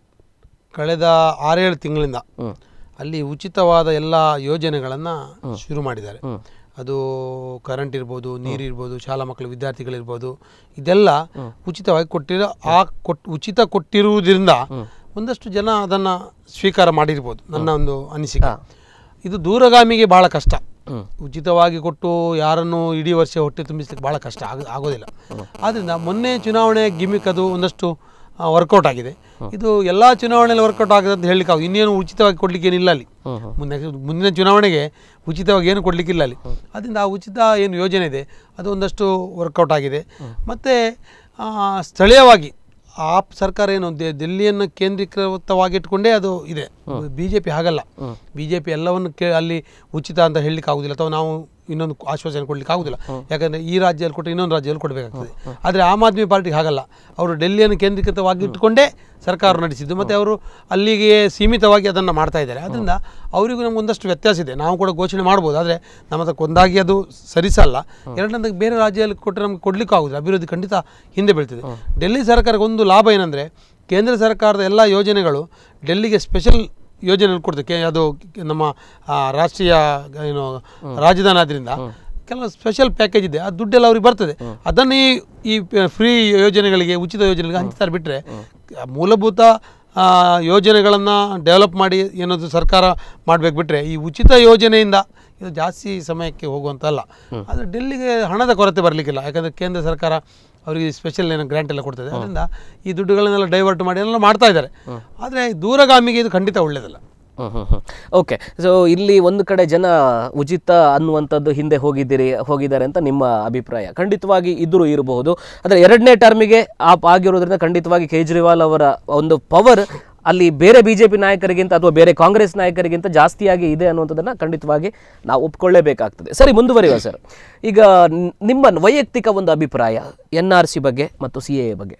ಕಳೆದ ಆರೇಳು ತಿಂಗಳಿಂದ ಹ್ಮ್. ಅಲ್ಲಿ ಉಚಿತವಾದ ಎಲ್ಲ ಯೋಜನೆಗಳನ್ನು ಶುರು ಮಾಡಿದ್ದಾರೆ ಹ್ಮ್. ಅದು ಕರೆಂಟ್ ಇರ್ಬೋದು ನೀರು ಇರ್ಬೋದು ಶಾಲಾ ಮಕ್ಕಳು ವಿದ್ಯಾರ್ಥಿಗಳಿರ್ಬೋದು ಇದೆಲ್ಲ ಉಚಿತವಾಗಿ ಕೊಟ್ಟಿರೋ ಆ ಕೊಟ್ ಉಚಿತ ಕೊಟ್ಟಿರುವುದರಿಂದ ಒಂದಷ್ಟು ಜನ ಅದನ್ನು ಸ್ವೀಕಾರ ಮಾಡಿರ್ಬೋದು ನನ್ನ ಒಂದು ಅನಿಸಿಕೆ ಇದು ದೂರಗಾಮಿಗೆ ಭಾಳ ಕಷ್ಟ ಹ್ಮ್. ಉಚಿತವಾಗಿ ಕೊಟ್ಟು ಯಾರನ್ನು ಇಡೀ ವರ್ಷ ಹೊಟ್ಟೆ ತುಂಬಿಸ್ಲಿಕ್ಕೆ ಭಾಳ ಕಷ್ಟ ಆಗ ಆಗೋದಿಲ್ಲ ಆದ್ದರಿಂದ ಮೊನ್ನೆ ಚುನಾವಣೆ ಗಿಮಿಕ್ ಅದು ಒಂದಷ್ಟು ವರ್ಕೌಟ್ ಆಗಿದೆ ಇದು ಎಲ್ಲ ಚುನಾವಣೆಯಲ್ಲಿ ವರ್ಕೌಟ್ ಆಗಿದೆ ಅಂತ ಹೇಳಲಿಕ್ಕೆ ಆಗ ಇನ್ನೇನು ಉಚಿತವಾಗಿ ಕೊಡ್ಲಿಕ್ಕೆ ಏನಿಲ್ಲ ಅಲ್ಲಿ ಹ್ಮ್, ಹ್ಮ್. ಮುಂದೆ ಮುಂದಿನ ಚುನಾವಣೆಗೆ ಉಚಿತವಾಗಿ ಏನು ಕೊಡಲಿಕ್ಕಿಲ್ಲ ಅಲ್ಲಿ ಅದರಿಂದ ಆ ಉಚಿತ ಏನು ಯೋಜನೆ ಇದೆ ಅದು ಒಂದಷ್ಟು ವರ್ಕೌಟ್ ಆಗಿದೆ ಮತ್ತು ಸ್ಥಳೀಯವಾಗಿ ಆ ಸರ್ಕಾರ ಏನು ದೆ- ದಿಲ್ಲಿಯನ್ನು ಕೇಂದ್ರೀಕೃತವಾಗಿ ಇಟ್ಕೊಂಡೇ ಅದು ಇದೆ ಬಿ ಜೆ ಪಿ ಹಾಗಲ್ಲ ಬಿ ಜೆ ಪಿ ಎಲ್ಲವನ್ನು ಕೇ ಅಲ್ಲಿ ಉಚಿತ ಅಂತ ಹೇಳಲಿಕ್ಕೆ ಆಗುದಿಲ್ಲ ಅಥವಾ ನಾವು ಇನ್ನೊಂದು ಆಶ್ವಾಸನೆ ಕೊಡ್ಲಿಕ್ಕೆ ಆಗುದಿಲ್ಲ ಯಾಕಂದರೆ ಈ ರಾಜ್ಯದಲ್ಲಿ ಕೊಟ್ಟು ಇನ್ನೊಂದು ರಾಜ್ಯದಲ್ಲಿ ಕೊಡಬೇಕಾಗ್ತದೆ ಆದರೆ ಆಮ್ ಆದ್ಮಿ ಪಾರ್ಟಿಗೆ ಹಾಗಲ್ಲ ಅವರು ಡೆಲ್ಲಿಯನ್ನು ಕೇಂದ್ರೀಕೃತವಾಗಿ ಇಟ್ಟುಕೊಂಡೇ ಸರ್ಕಾರ ನಡೆಸಿದ್ದು ಮತ್ತು ಅವರು ಅಲ್ಲಿಗೆ ಸೀಮಿತವಾಗಿ ಅದನ್ನು ಮಾಡ್ತಾ ಇದ್ದಾರೆ ಅದರಿಂದ ಅವರಿಗೂ ನಮ್ಗೆ ಒಂದಷ್ಟು ವ್ಯತ್ಯಾಸ ಇದೆ ನಾವು ಕೂಡ ಘೋಷಣೆ ಮಾಡ್ಬೋದು ಆದರೆ ನಮ್ಮ ಅದಕ್ಕೆ ಒಂದಾಗಿ ಅದು ಸರಿಸಲ್ಲ ಎರಡನೇದಾಗಿ ಬೇರೆ ರಾಜ್ಯದಲ್ಲಿ ಕೊಟ್ಟರೆ ನಮ್ಗೆ ಕೊಡ್ಲಿಕ್ಕೂ ಆಗುದಿಲ್ಲ ಅಭಿವೃದ್ಧಿ ಖಂಡಿತ ಹಿಂದೆ ಬೀಳ್ತದೆ ಡೆಲ್ಲಿ ಸರ್ಕಾರಕ್ಕೆ ಒಂದು ಲಾಭ ಏನಂದರೆ ಕೇಂದ್ರ ಸರ್ಕಾರದ ಎಲ್ಲ ಯೋಜನೆಗಳು ಡೆಲ್ಲಿಗೆ ಸ್ಪೆಷಲ್ ಯೋಜನೆ ಕೊಡ್ತದೆ ಕೆ ಅದು ನಮ್ಮ ಆ, ರಾಷ್ಟ್ರೀಯ ಏನು ರಾಜಧಾನಿ ಆದ್ದರಿಂದ ಕೆಲವು ಸ್ಪೆಷಲ್ ಪ್ಯಾಕೇಜ್ ಇದೆ ಆ ದುಡ್ಡೆಲ್ಲ ಅವ್ರಿಗೆ ಬರ್ತದೆ ಅದನ್ನು ಈ ಈ ಫ್ರೀ ಯೋಜನೆಗಳಿಗೆ ಉಚಿತ ಯೋಜನೆಗಳಿಗೆ ಹಂಚ್ತಾರೆ ಬಿಟ್ಟರೆ ಮೂಲಭೂತ ಯೋಜನೆಗಳನ್ನು ಡೆವಲಪ್ ಮಾಡಿ ಏನಾದರೂ ಸರ್ಕಾರ ಮಾಡಬೇಕು ಬಿಟ್ಟರೆ ಈ ಉಚಿತ ಯೋಜನೆಯಿಂದ ಇದು ಜಾಸ್ತಿ ಸಮಯಕ್ಕೆ ಹೋಗುವಂತಲ್ಲ ಆದರೆ ಡೆಲ್ಲಿಗೆ ಹಣದ ಕೊರತೆ ಬರಲಿಕ್ಕಿಲ್ಲ ಯಾಕಂದರೆ ಕೇಂದ್ರ ಸರ್ಕಾರ ಅವರಿಗೆ ಸ್ಪೆಷಲ್ ಏನೋ ಗ್ರ್ಯಾಂಟ್ ಎಲ್ಲ ಕೊಡ್ತದೆ ಅದರಿಂದ ಈ ದುಡ್ಡುಗಳನ್ನೆಲ್ಲ ಡೈವರ್ಟ್ ಮಾಡಿ ಎಲ್ಲ ಮಾಡ್ತಾ ಇದ್ದಾರೆ ಆದರೆ ದೂರಗಾಮಿಗೆ ಇದು ಖಂಡಿತ ಒಳ್ಳೆಯದಲ್ಲ ಓಕೆ ಸೊ ಇಲ್ಲಿ ಒಂದು ಕಡೆ ಜನ ಉಚಿತ ಅನ್ನುವಂಥದ್ದು ಹಿಂದೆ ಹೋಗಿದ್ದೀರಿ ಹೋಗಿದ್ದಾರೆ ಅಂತ ನಿಮ್ಮ ಅಭಿಪ್ರಾಯ ಖಂಡಿತವಾಗಿ ಇದ್ರೂ ಇರಬಹುದು ಆದರೆ ಎರಡನೇ ಟರ್ಮಿಗೆ ಆ ಆಗಿರೋದ್ರಿಂದ ಖಂಡಿತವಾಗಿ ಕೇಜ್ರಿವಾಲ್ ಅವರ ಒಂದು ಪವರ್ ಅಲ್ಲಿ ಬೇರೆ ಬಿ ಜೆ ಪಿ ನಾಯಕರಿಗಿಂತ ಅಥವಾ ಬೇರೆ ಕಾಂಗ್ರೆಸ್ ನಾಯಕರಿಗಿಂತ ಜಾಸ್ತಿಯಾಗಿ ಇದೆ ಅನ್ನುವಂಥದ್ದನ್ನು ಖಂಡಿತವಾಗಿ ನಾವು ಒಪ್ಕೊಳ್ಳೇಬೇಕಾಗ್ತದೆ ಸರಿ ಮುಂದುವರಿಯುವ ಸರ್ ಈಗ ನ್- ನಿಮ್ಮ ವೈಯಕ್ತಿಕ ಒಂದು ಅಭಿಪ್ರಾಯ ಎನ್ ಆರ್ ಸಿ ಬಗ್ಗೆ ಮತ್ತು ಸಿ ಎ ಬಗ್ಗೆ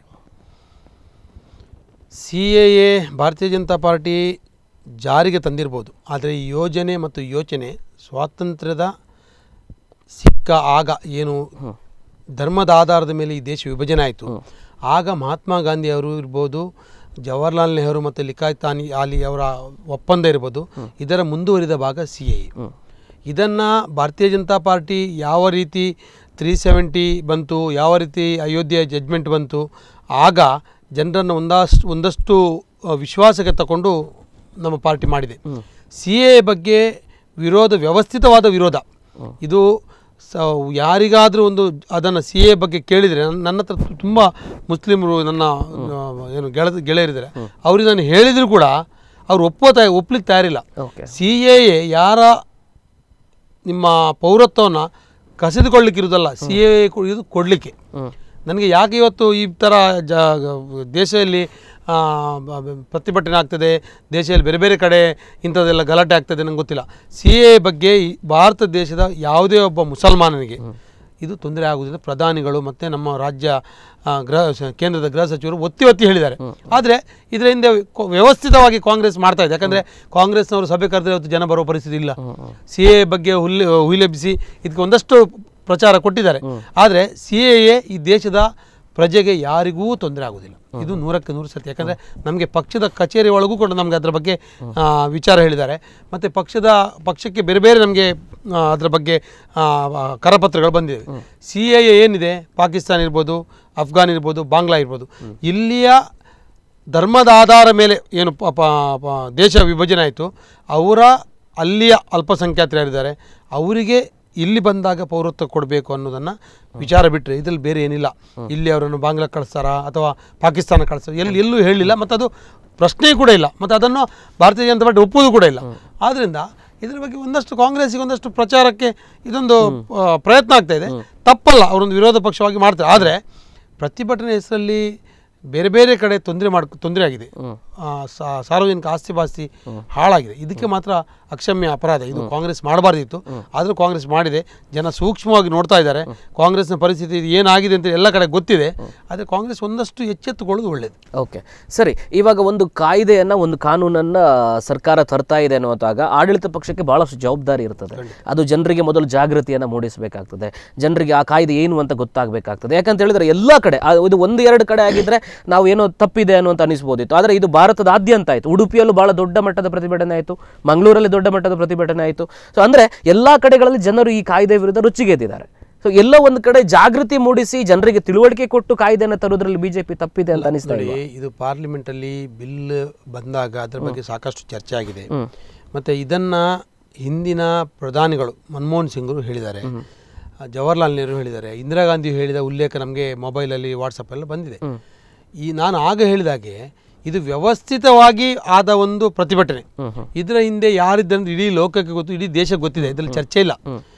C A A Bharatiya Janata party ಜಾರಿಗೆ ತಂದಿರ್ಬೋದು ಆದರೆ ಈ ಯೋಜನೆ ಮತ್ತು ಯೋಚನೆ ಸ್ವಾತಂತ್ರ್ಯದ ಸಿಕ್ಕ ಆಗ ಏನು ಧರ್ಮದ ಆಧಾರದ ಮೇಲೆ ಈ ದೇಶ ವಿಭಜನೆ ಆಯಿತು ಆಗ ಮಹಾತ್ಮ ಗಾಂಧಿ ಅವರು ಇರ್ಬೋದು ಜವಾಹರ್ಲಾಲ್ ನೆಹರು ಮತ್ತು ಲಿಕಾಯತ್ ಅಲಿ ಅಲಿ ಅವರ ಒಪ್ಪಂದ ಇರ್ಬೋದು ಇದರ ಮುಂದುವರಿದ ಭಾಗ ಸಿ ಎ ಇದನ್ನು ಭಾರತೀಯ ಜನತಾ ಪಾರ್ಟಿ ಯಾವ ರೀತಿ ತ್ರೀ ಸೆವೆಂಟಿ ಬಂತು ಯಾವ ರೀತಿ ಅಯೋಧ್ಯೆ ಜಡ್ಜ್ಮೆಂಟ್ ಬಂತು ಆಗ ಜನರನ್ನು ಒಂದಷ್ಟು ಒಂದಷ್ಟು ಆ, ವಿಶ್ವಾಸಕ್ಕೆ ತಗೊಂಡು ನಮ್ಮ ಪಾರ್ಟಿ ಮಾಡಿದೆ ಸಿ ಎ ಬಗ್ಗೆ ವಿರೋಧ ವ್ಯವಸ್ಥಿತವಾದ ವಿರೋಧ ಇದು ಸ ಯಾರಿಗಾದರೂ ಒಂದು ಅದನ್ನು ಸಿ ಎ ಬಗ್ಗೆ ಕೇಳಿದರೆ ನನ್ನ ನನ್ನ ಹತ್ರ ತುಂಬ ಮುಸ್ಲಿಮರು ನನ್ನ ಆ, ಏನು ಗೆಳ ಗೆಳೆಯರಿದ್ದಾರೆ ಅವ್ರಿಗೆ ನಾನು ಹೇಳಿದರೂ ಕೂಡ ಅವ್ರು ಒಪ್ಪೋತಾ ಒಪ್ಲಿಕ್ಕೆ ತಯಾರಿಲ್ಲ ಓಕೆ ಸಿ ಎ ಎ ಯಾರ ನಿಮ್ಮ ಪೌರತ್ವವನ್ನು ಕಸಿದುಕೊಳ್ಳಿಕ್ಕಿರುವುದಲ್ಲ ಸಿ ಎ ಇದು ಕೊಡಲಿಕ್ಕೆ ನನಗೆ ಯಾಕೆ ಇವತ್ತು ಈ ಥರ ಜ ದೇಶದಲ್ಲಿ ಆ, ಬ- ಬ- ಪ್ರತಿಭಟನೆ ಆಗ್ತದೆ ದೇಶದಲ್ಲಿ ಬೇರೆ ಬೇರೆ ಕಡೆ ಇಂಥದ್ದೆಲ್ಲ ಗಲಾಟೆ ಆಗ್ತದೆ ನಂಗೆ ಗೊತ್ತಿಲ್ಲ ಸಿ ಎ ಬಗ್ಗೆ ಈ ಭಾರತ ದೇಶದ ಯಾವುದೇ ಒಬ್ಬ ಮುಸಲ್ಮಾನನಿಗೆ ಇದು ತೊಂದರೆ ಆಗುವುದಿಲ್ಲ ಪ್ರಧಾನಿಗಳು ಮತ್ತು ನಮ್ಮ ರಾಜ್ಯ ಆ, ಗೃಹ ಸ- ಕೇಂದ್ರದ ಗೃಹ ಸಚಿವರು ಒತ್ತಿ ಒತ್ತಿ ಹೇಳಿದ್ದಾರೆ ಆದರೆ ಇದರ ಹಿಂದೆ ಕೊ- ವ್ಯವಸ್ಥಿತವಾಗಿ ಕಾಂಗ್ರೆಸ್ ಮಾಡ್ತಾ ಇದೆ ಯಾಕಂದರೆ ಕಾಂಗ್ರೆಸ್ನವರು ಸಭೆ ಕರೆದ್ರೆ ಇವತ್ತು ಜನ ಬರೋ ಪರಿಸ್ಥಿತಿ ಇಲ್ಲ ಸಿ ಎ ಬಗ್ಗೆ ಹುಲ್ಲೆ ಹುಯಿಲೆಬ್ಬಿಸಿ ಇದಕ್ಕೆ ಒಂದಷ್ಟು ಪ್ರಚಾರ ಕೊಟ್ಟಿದ್ದಾರೆ ಆದರೆ ಸಿ ಎ ಈ ದೇಶದ ಪ್ರಜೆಗೆ ಯಾರಿಗೂ ತೊಂದರೆ ಆಗುವುದಿಲ್ಲ ಇದು ನೂರಕ್ಕೆ ನೂರು ಸತ್ಯ ಯಾಕಂದರೆ ನಮಗೆ ಪಕ್ಷದ ಕಚೇರಿ ಒಳಗೂ ಕೂಡ ನಮಗೆ ಅದರ ಬಗ್ಗೆ ಆ, ವಿಚಾರ ಹೇಳಿದ್ದಾರೆ ಮತ್ತು ಪಕ್ಷದ ಪಕ್ಷಕ್ಕೆ ಬೇರೆ ಬೇರೆ ನಮಗೆ ಅದರ ಬಗ್ಗೆ ಆ, ಆ, ಕರಪತ್ರಗಳು ಬಂದಿವೆ ಸಿ ಎ ಏನಿದೆ ಪಾಕಿಸ್ತಾನ ಇರ್ಬೋದು ಅಫ್ಘಾನ್ ಇರ್ಬೋದು ಬಾಂಗ್ಲಾ ಇರ್ಬೋದು ಇಲ್ಲಿಯ ಧರ್ಮದ ಆಧಾರ ಮೇಲೆ ಏನು ಪ- ಪ- ಪ- ದೇಶ ವಿಭಜನೆ ಆಯಿತು ಅವರ ಅಲ್ಲಿಯ ಅಲ್ಪಸಂಖ್ಯಾತರು ಯಾರಿದ್ದಾರೆ ಅವರಿಗೆ ಇಲ್ಲಿ ಬಂದಾಗ ಪೌರತ್ವ ಕೊಡಬೇಕು ಅನ್ನೋದನ್ನು ವಿಚಾರ ಬಿಟ್ಟರೆ ಇದರಲ್ಲಿ ಬೇರೆ ಏನಿಲ್ಲ ಇಲ್ಲಿ ಅವರನ್ನು ಬಾಂಗ್ಲಾ ಕಳಿಸ್ತಾರಾ ಅಥವಾ ಪಾಕಿಸ್ತಾನ ಕಳಿಸ್ತಾರ ಎಲ್ಲಿ ಎಲ್ಲೂ ಹೇಳಿಲ್ಲ ಮತ್ತು ಅದು ಪ್ರಶ್ನೆ ಕೂಡ ಇಲ್ಲ ಮತ್ತು ಅದನ್ನು ಭಾರತೀಯ ಜನತಾ ಪಾರ್ಟಿ ಒಪ್ಪುವುದು ಕೂಡ ಇಲ್ಲ ಆದ್ದರಿಂದ ಇದರ ಬಗ್ಗೆ ಒಂದಷ್ಟು ಕಾಂಗ್ರೆಸ್ಸಿಗೆ ಒಂದಷ್ಟು ಪ್ರಚಾರಕ್ಕೆ ಇದೊಂದು ಆ, ಪ್ರಯತ್ನ ಆಗ್ತಾ ಇದೆ ತಪ್ಪಲ್ಲ ಅವರೊಂದು ವಿರೋಧ ಪಕ್ಷವಾಗಿ ಮಾಡ್ತಾರೆ ಆದರೆ ಪ್ರತಿಭಟನೆ ಹೆಸರಲ್ಲಿ ಬೇರೆ ಬೇರೆ ಕಡೆ ತೊಂದರೆ ಮಾಡ್ ತೊಂದರೆ ಆಗಿದೆ ಆ, ಸಾ- ಸಾರ್ವಜನಿಕ ಆಸ್ತಿ ಪಾಸ್ತಿ ಹಾಳಾಗಿದೆ ಇದಕ್ಕೆ ಮಾತ್ರ ಅಕ್ಷಮ್ಯ ಅಪರಾಧ ಇದು ಕಾಂಗ್ರೆಸ್ ಮಾಡಬಾರ್ದಿತ್ತು ಆದರೂ ಕಾಂಗ್ರೆಸ್ ಮಾಡಿದೆ ಜನ ಸೂಕ್ಷ್ಮವಾಗಿ ನೋಡ್ತಾ ಇದ್ದಾರೆ ಕಾಂಗ್ರೆಸ್ನ ಪರಿಸ್ಥಿತಿ ಇದು ಏನಾಗಿದೆ ಅಂತ ಎಲ್ಲ ಕಡೆ ಗೊತ್ತಿದೆ ಆದರೆ ಕಾಂಗ್ರೆಸ್ ಒಂದಷ್ಟು ಎಚ್ಚೆತ್ತುಕೊಳ್ಳೋದು ಒಳ್ಳೆಯದು ಓಕೆ ಸರಿ ಇವಾಗ ಒಂದು ಕಾಯ್ದೆಯನ್ನ ಒಂದು ಕಾನೂನನ್ನ ಸರ್ಕಾರ ತರ್ತಾ ಇದೆ ಅನ್ನುವಂತಾಗ ಆಡಳಿತ ಪಕ್ಷಕ್ಕೆ ಬಹಳಷ್ಟು ಜವಾಬ್ದಾರಿ ಇರ್ತದೆ ಅದು ಜನರಿಗೆ ಮೊದಲು ಜಾಗೃತಿಯನ್ನ ಮೂಡಿಸಬೇಕಾಗ್ತದೆ ಜನರಿಗೆ ಆ ಕಾಯ್ದೆ ಏನು ಅಂತ ಗೊತ್ತಾಗಬೇಕಾಗ್ತದೆ ಯಾಕಂತ ಹೇಳಿದ್ರೆ ಎಲ್ಲ ಕಡೆ ಆ, ಇದು ಒಂದು ಎರಡು ಕಡೆ ಆಗಿದ್ರೆ ನಾವು ಏನೋ ತಪ್ಪಿದೆ ಅನ್ನುವಂತ ಅನಿಸ್ಬೋದಿತ್ತು ಆದರೆ ಇದು ಭಾರತದಾದ್ಯಂತ ಆಯಿತು ಉಡುಪಿಯಲ್ಲೂ ಬಹಳ ದೊಡ್ಡ ಮಟ್ಟದ ಪ್ರತಿಭಟನೆ ಆಯಿತು ಮಂಗಳೂರಲ್ಲಿ ದೊಡ್ಡ ಮಟ್ಟದ ಪ್ರತಿಭಟನೆ ಆಯಿತು ಸೊ ಅಂದ್ರೆ ಎಲ್ಲಾ ಕಡೆಗಳಲ್ಲಿ ಜನರು ಈ ಕಾಯ್ದೆ ವಿರುದ್ಧ ರುಚಿಗೆದ್ದಿದ್ದಾರೆ ಸೊ ಎಲ್ಲ ಒಂದು ಕಡೆ ಜಾಗೃತಿ ಮೂಡಿಸಿ ಜನರಿಗೆ ತಿಳುವಳಿಕೆ ಕೊಟ್ಟು ಕಾಯ್ದೆಯನ್ನು ತರೋದ್ರಲ್ಲಿ ಬಿಜೆಪಿ ತಪ್ಪಿದೆ ಅಂತ ಅನಿಸ್ತಾ ನೋಡಿ ಇದೆ ಇದು ಪಾರ್ಲಿಮೆಂಟಲ್ಲಿ ಬಿಲ್ ಬಂದಾಗ ಅದರ ಬಗ್ಗೆ ಸಾಕಷ್ಟು ಚರ್ಚೆ ಆಗಿದೆ ಮತ್ತು ಇದನ್ನು ಹಿಂದಿನ ಪ್ರಧಾನಿಗಳು ಮನಮೋಹನ್ ಸಿಂಗರು ಹೇಳಿದ್ದಾರೆ ಆ, ಜವಾಹರ್ಲಾಲ್ ನೆಹರು ಹೇಳಿದ್ದಾರೆ ಇಂದಿರಾ ಗಾಂಧಿ ಹೇಳಿದ ಉಲ್ಲೇಖ ನಮಗೆ ಮೊಬೈಲಲ್ಲಿ ವಾಟ್ಸಪ್ಪಲ್ಲಿ ಬಂದಿದೆ ಈ ನಾನು ಆಗ ಹೇಳಿದಾಗೆ ಇದು ವ್ಯವಸ್ಥಿತವಾಗಿ ಆದ ಒಂದು ಪ್ರತಿಭಟನೆ ಇದರ ಹಿಂದೆ ಯಾರಿದ್ದಂದ್ರೆ ಇಡೀ ಲೋಕಕ್ಕೆ ಗೊತ್ತು ಇಡೀ ದೇಶಕ್ಕೆ ಗೊತ್ತಿದೆ ಇದರಲ್ಲಿ ಚರ್ಚೆ ಇಲ್ಲ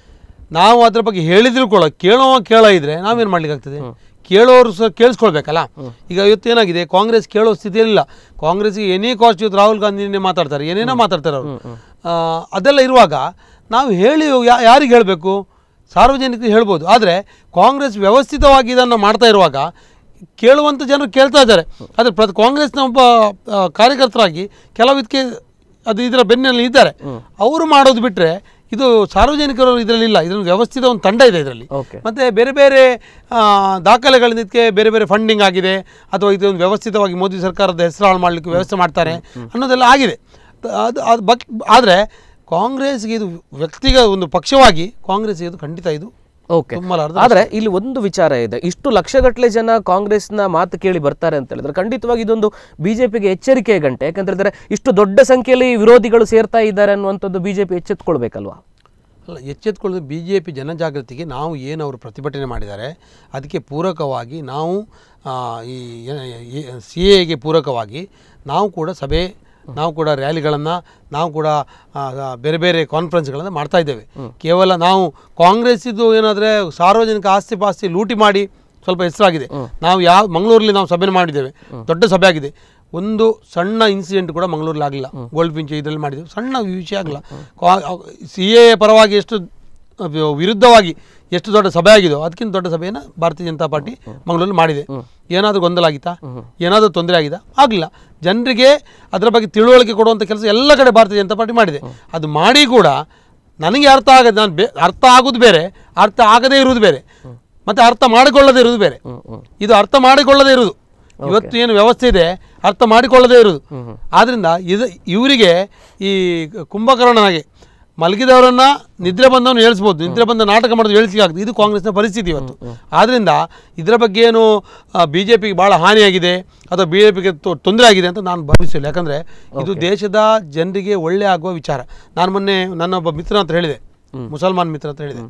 ನಾವು ಅದ್ರ ಬಗ್ಗೆ ಹೇಳಿದ್ರು ಕೂಡ ಕೇಳೋ ಕೇಳ ಇದ್ರೆ ನಾವೇನು ಮಾಡ್ಲಿಕ್ಕಾಗ್ತದೆ ಕೇಳೋರು ಸಹ ಕೇಳಿಸ್ಕೊಳ್ಬೇಕಲ್ಲ ಈಗ ಇವತ್ತು ಏನಾಗಿದೆ ಕಾಂಗ್ರೆಸ್ ಕೇಳೋ ಸ್ಥಿತಿಯಲ್ಲಿಲ್ಲ ಕಾಂಗ್ರೆಸ್ಗೆ ಎನಿ ಕಾಸ್ಟ್ ಇವತ್ತು ರಾಹುಲ್ ಗಾಂಧಿನೇ ಮಾತಾಡ್ತಾರೆ ಏನೇನೋ ಮಾತಾಡ್ತಾರೆ ಅವರು ಆ, ಅದೆಲ್ಲ ಇರುವಾಗ ನಾವು ಹೇಳಿ ಯಾ- ಯಾರಿಗೆ ಹೇಳಬೇಕು ಸಾರ್ವಜನಿಕರಿಗೆ ಹೇಳ್ಬೋದು ಆದರೆ ಕಾಂಗ್ರೆಸ್ ವ್ಯವಸ್ಥಿತವಾಗಿ ಇದನ್ನು ಮಾಡ್ತಾ ಇರುವಾಗ ಕೇಳುವಂಥ ಜನರು ಕೇಳ್ತಾ ಇದ್ದಾರೆ ಆದರೆ ಪ್ರ ಕಾಂಗ್ರೆಸ್ನ ಒಬ್ಬ ಆ, ಕಾರ್ಯಕರ್ತರಾಗಿ ಕೆಲವು ಇದಕ್ಕೆ ಅದು ಇದರ ಬೆನ್ನಲ್ಲಿ ಇದ್ದಾರೆ ಅವರು ಮಾಡೋದು ಬಿಟ್ಟರೆ ಇದು ಸಾರ್ವಜನಿಕರು ಇದರಲ್ಲಿ ಇಲ್ಲ ಇದರಲ್ಲಿ ವ್ಯವಸ್ಥಿತ ಒಂದು ತಂಡ ಇದೆ ಇದರಲ್ಲಿ ಓಕೆ ಮತ್ತು ಬೇರೆ ಬೇರೆ ಆ, ದಾಖಲೆಗಳಿಂದ ಇದಕ್ಕೆ ಬೇರೆ ಬೇರೆ ಫಂಡಿಂಗ್ ಆಗಿದೆ ಅಥವಾ ಇದೊಂದು ವ್ಯವಸ್ಥಿತವಾಗಿ ಮೋದಿ ಸರ್ಕಾರದ ಹೆಸರು ಹಾಳು ಮಾಡಲಿಕ್ಕೆ ವ್ಯವಸ್ಥೆ ಮಾಡ್ತಾರೆ ಅನ್ನೋದೆಲ್ಲ ಆಗಿದೆ ಅದು ಅದು ಬಕ್ ಆದರೆ ಕಾಂಗ್ರೆಸ್ಗೆ ಇದು ವ್ಯಕ್ತಿಗ ಒಂದು ಪಕ್ಷವಾಗಿ ಕಾಂಗ್ರೆಸ್ಗೆ ಇದು ಖಂಡಿತ ಇದು ಓಕೆ ತುಂಬಲಾರದ ಆದ್ರೆ ಇಲ್ಲಿ ಒಂದು ವಿಚಾರ ಇದೆ ಇಷ್ಟು ಲಕ್ಷಗಟ್ಟಲೆ ಜನ ಕಾಂಗ್ರೆಸ್ನ ಮಾತು ಕೇಳಿ ಬರ್ತಾರೆ ಅಂತ ಹೇಳಿದ್ರೆ ಖಂಡಿತವಾಗಿ ಇದೊಂದು ಬಿಜೆಪಿಗೆ ಎಚ್ಚರಿಕೆ ಗಂಟೆ ಯಾಕಂತ ಹೇಳಿದ್ರೆ ಇಷ್ಟು ದೊಡ್ಡ ಸಂಖ್ಯೆಯಲ್ಲಿ ವಿರೋಧಿಗಳು ಸೇರ್ತಾ ಇದ್ದಾರೆ ಅನ್ನುವಂಥದ್ದು ಬಿಜೆಪಿ ಎಚ್ಚೆತ್ಕೊಳ್ಬೇಕಲ್ವಾ ಅಲ್ಲ ಎಚ್ಚೆತ್ಕೊಳ್ಳೋದು ಬಿ ಜೆ ಪಿ ಜನಜಾಗೃತಿಗೆ ನಾವು ಏನು ಅವರು ಪ್ರತಿಭಟನೆ ಮಾಡಿದ್ದಾರೆ ಅದಕ್ಕೆ ಪೂರಕವಾಗಿ ನಾವು ಆ, ಈ ಸಿ ಎಗೆ ಪೂರಕವಾಗಿ ನಾವು ಕೂಡ ಸಭೆ ನಾವು ಕೂಡ ರ್ಯಾಲಿಗಳನ್ನು ನಾವು ಕೂಡ ಆ, ಆ, ಬೇರೆ ಬೇರೆ ಕಾನ್ಫರೆನ್ಸ್ಗಳನ್ನು ಮಾಡ್ತಾ ಇದ್ದೇವೆ ಕೇವಲ ನಾವು ಕಾಂಗ್ರೆಸ್ ಇದು ಏನಾದರೆ ಸಾರ್ವಜನಿಕ ಆಸ್ತಿ ಪಾಸ್ತಿ ಲೂಟಿ ಮಾಡಿ ಸ್ವಲ್ಪ ಹೆಸರಾಗಿದೆ ನಾವು ಯಾವ ಮಂಗಳೂರಲ್ಲಿ ನಾವು ಸಭೆ ಮಾಡಿದ್ದೇವೆ ದೊಡ್ಡ ಸಭೆ ಆಗಿದೆ ಒಂದು ಸಣ್ಣ ಇನ್ಸಿಡೆಂಟ್ ಕೂಡ ಮಂಗಳೂರಲ್ಲಿ ಆಗಲಿಲ್ಲ ಗೋಲ್ಡ್ ಪಿಂಚ್ ಇದರಲ್ಲಿ ಮಾಡಿದ್ದೇವೆ ಸಣ್ಣ ವಿಷಯ ಆಗಲ್ಲ ಸಿ ಎ ಪರವಾಗಿ ಎಷ್ಟು ಅಹ್, ವಿರುದ್ಧವಾಗಿ ಎಷ್ಟು ದೊಡ್ಡ ಸಭೆ ಆಗಿದೋ ಅದಕ್ಕಿಂತ ದೊಡ್ಡ ಸಭೆಯನ್ನು ಭಾರತೀಯ ಜನತಾ ಪಾರ್ಟಿ ಮಂಗಳೂರಲ್ಲಿ ಮಾಡಿದೆ ಏನಾದರೂ ಗೊಂದಲ ಆಗಿತ್ತಾ ಏನಾದರೂ ತೊಂದರೆ ಆಗಿದಾ ಆಗಲಿಲ್ಲ ಜನರಿಗೆ ಅದರ ಬಗ್ಗೆ ತಿಳುವಳಿಕೆ ಕೊಡುವಂಥ ಕೆಲಸ ಎಲ್ಲ ಕಡೆ ಭಾರತೀಯ ಜನತಾ ಪಾರ್ಟಿ ಮಾಡಿದೆ ಅದು ಮಾಡಿ ಕೂಡ ನನಗೆ ಅರ್ಥ ಆಗದೆ ನಾನು ಬೇ ಅರ್ಥ ಆಗೋದು ಬೇರೆ ಅರ್ಥ ಆಗದೇ ಇರುವುದು ಬೇರೆ ಮತ್ತು ಅರ್ಥ ಮಾಡಿಕೊಳ್ಳದೇ ಇರುವುದು ಬೇರೆ ಇದು ಅರ್ಥ ಮಾಡಿಕೊಳ್ಳದೇ ಇರುವುದು ಇವತ್ತು ಏನು ವ್ಯವಸ್ಥೆ ಇದೆ ಅರ್ಥ ಮಾಡಿಕೊಳ್ಳದೇ ಇರುವುದು ಆದ್ರಿಂದ ಇದು ಇವರಿಗೆ ಈ ಕುಂಭಕರ್ಣನಾಗೆ ಮಲಗಿದವರನ್ನ ನಿದ್ರೆ ಬಂದವನು ಹೇಳಿಸ್ಬೋದು ನಿದ್ರೆ ಬಂದ ನಾಟಕ ಮಾಡೋದು ಹೇಳಿಸಿಕಾಗ್ತದೆ ಇದು ಕಾಂಗ್ರೆಸ್ನ ಪರಿಸ್ಥಿತಿ ಇವತ್ತು ಆದ್ರಿಂದ ಇದರ ಬಗ್ಗೆ ಏನು ಬಿ ಜೆ ಪಿಗೆ ಭಾಳ ಹಾನಿಯಾಗಿದೆ ಅಥವಾ ಬಿ ಜೆ ಪಿಗೆ ತೊಂದರೆ ಆಗಿದೆ ಅಂತ ನಾನು ಭಾವಿಸಿಲ್ಲ ಯಾಕಂದರೆ ಇದು ದೇಶದ ಜನರಿಗೆ ಒಳ್ಳೆ ಆಗುವ ವಿಚಾರ ನಾನು ಮೊನ್ನೆ ನನ್ನ ಒಬ್ಬ ಮಿತ್ರ ಅಂತ ಹೇಳಿದೆ ಮುಸಲ್ಮಾನ್ ಮಿತ್ರ ಅಂತ ಹೇಳಿದೆ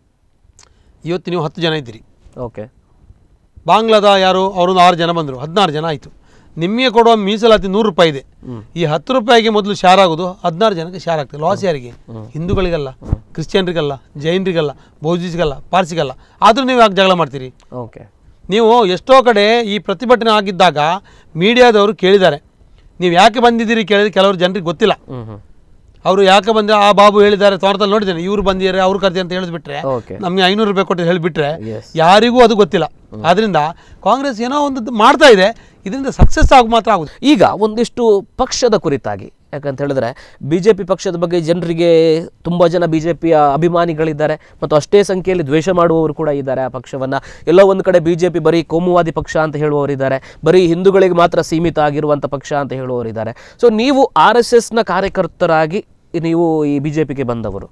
ಇವತ್ತು ನೀವು ಹತ್ತು ಜನ ಇದ್ದೀರಿ ಓಕೆ ಬಾಂಗ್ಲಾದ ಯಾರು ಅವರೊಂದು ಆರು ಜನ ಬಂದರು ಹದಿನಾರು ಜನ ಆಯಿತು ನಿಮಗೆ ಕೊಡುವ ಮೀಸಲಾತಿ ನೂರು ರೂಪಾಯಿ ಇದೆ ಈ ಹತ್ತು ರೂಪಾಯಿಗೆ ಮೊದಲು ಶಾರ್ ಆಗೋದು ಹದಿನಾರು ಜನಕ್ಕೆ ಶಾರ್ ಆಗ್ತದೆ ಲಾಸ್ ಯಾರಿಗೆ ಹಿಂದೂಗಳಿಗಲ್ಲ ಕ್ರಿಶ್ಚಿಯನ್ರಿಗಲ್ಲ ಜೈನರಿಗಲ್ಲ ಬೌದ್ಧಿಸ್ಗಲ್ಲ ಪಾರ್ಸಿಗಲ್ಲ ಆದರೂ ನೀವು ಯಾಕೆ ಜಗಳ ಮಾಡ್ತೀರಿ ಓಕೆ ನೀವು ಎಷ್ಟೋ ಕಡೆ ಈ ಪ್ರತಿಭಟನೆ ಆಗಿದ್ದಾಗ ಮೀಡಿಯಾದವರು ಕೇಳಿದ್ದಾರೆ ನೀವು ಯಾಕೆ ಬಂದಿದ್ದೀರಿ ಕೇಳಿದ್ರೆ ಕೆಲವರು ಜನರಿಗೆ ಗೊತ್ತಿಲ್ಲ ಹ್ಮ್ ಹ್ಮ್ ಅವರು ಯಾಕೆ ಬಂದ್ರೆ ಆ ಬಾಬು ಹೇಳಿದ್ದಾರೆ ತೋಟದಲ್ಲಿ ನೋಡಿದ್ದೇನೆ ಇವ್ರು ಬಂದಿದ್ದಾರೆ ಅವ್ರು ಕರ್ದಿ ಅಂತ ಹೇಳಿದ್ಬಿಟ್ರೆ ಓಕೆ ನಮ್ಗೆ ಐನೂರು ರೂಪಾಯಿ ಕೊಟ್ಟು ಹೇಳಿಬಿಟ್ರೆ ಎಸ್ ಯಾರಿಗೂ ಅದು ಗೊತ್ತಿಲ್ಲ ಆದ್ರಿಂದ ಕಾಂಗ್ರೆಸ್ ಏನೋ ಒಂದು ಮಾಡ್ತಾ ಇದೆ ಇದರಿಂದ ಸಕ್ಸಸ್ ಆಗ ಮಾತ್ರ ಆಗುದು ಈಗ ಒಂದಿಷ್ಟು ಪಕ್ಷದ ಕುರಿತಾಗಿ ಯಾಕಂತ ಹೇಳಿದ್ರೆ ಬಿ ಜೆ ಪಿ ಪಕ್ಷದ ಬಗ್ಗೆ ಜನರಿಗೆ ತುಂಬ ಜನ ಬಿ ಜೆ ಪಿಯ ಅಭಿಮಾನಿಗಳಿದ್ದಾರೆ ಮತ್ತು ಅಷ್ಟೇ ಸಂಖ್ಯೆಯಲ್ಲಿ ದ್ವೇಷ ಮಾಡುವವರು ಕೂಡ ಇದ್ದಾರೆ ಆ ಪಕ್ಷವನ್ನು ಎಲ್ಲೋ ಒಂದು ಕಡೆ ಬಿ ಜೆ ಪಿ ಬರೀ ಕೋಮುವಾದಿ ಪಕ್ಷ ಅಂತ ಹೇಳುವವರಿದ್ದಾರೆ ಬರೀ ಹಿಂದೂಗಳಿಗೆ ಮಾತ್ರ ಸೀಮಿತ ಆಗಿರುವಂಥ ಪಕ್ಷ ಅಂತ ಹೇಳುವವರಿದ್ದಾರೆ ಸೊ ನೀವು ಆರ್ ಎಸ್ ಎಸ್ನ ಕಾರ್ಯಕರ್ತರಾಗಿ ನೀವು ಈ ಬಿ ಜೆ ಪಿಗೆ ಬಂದವರು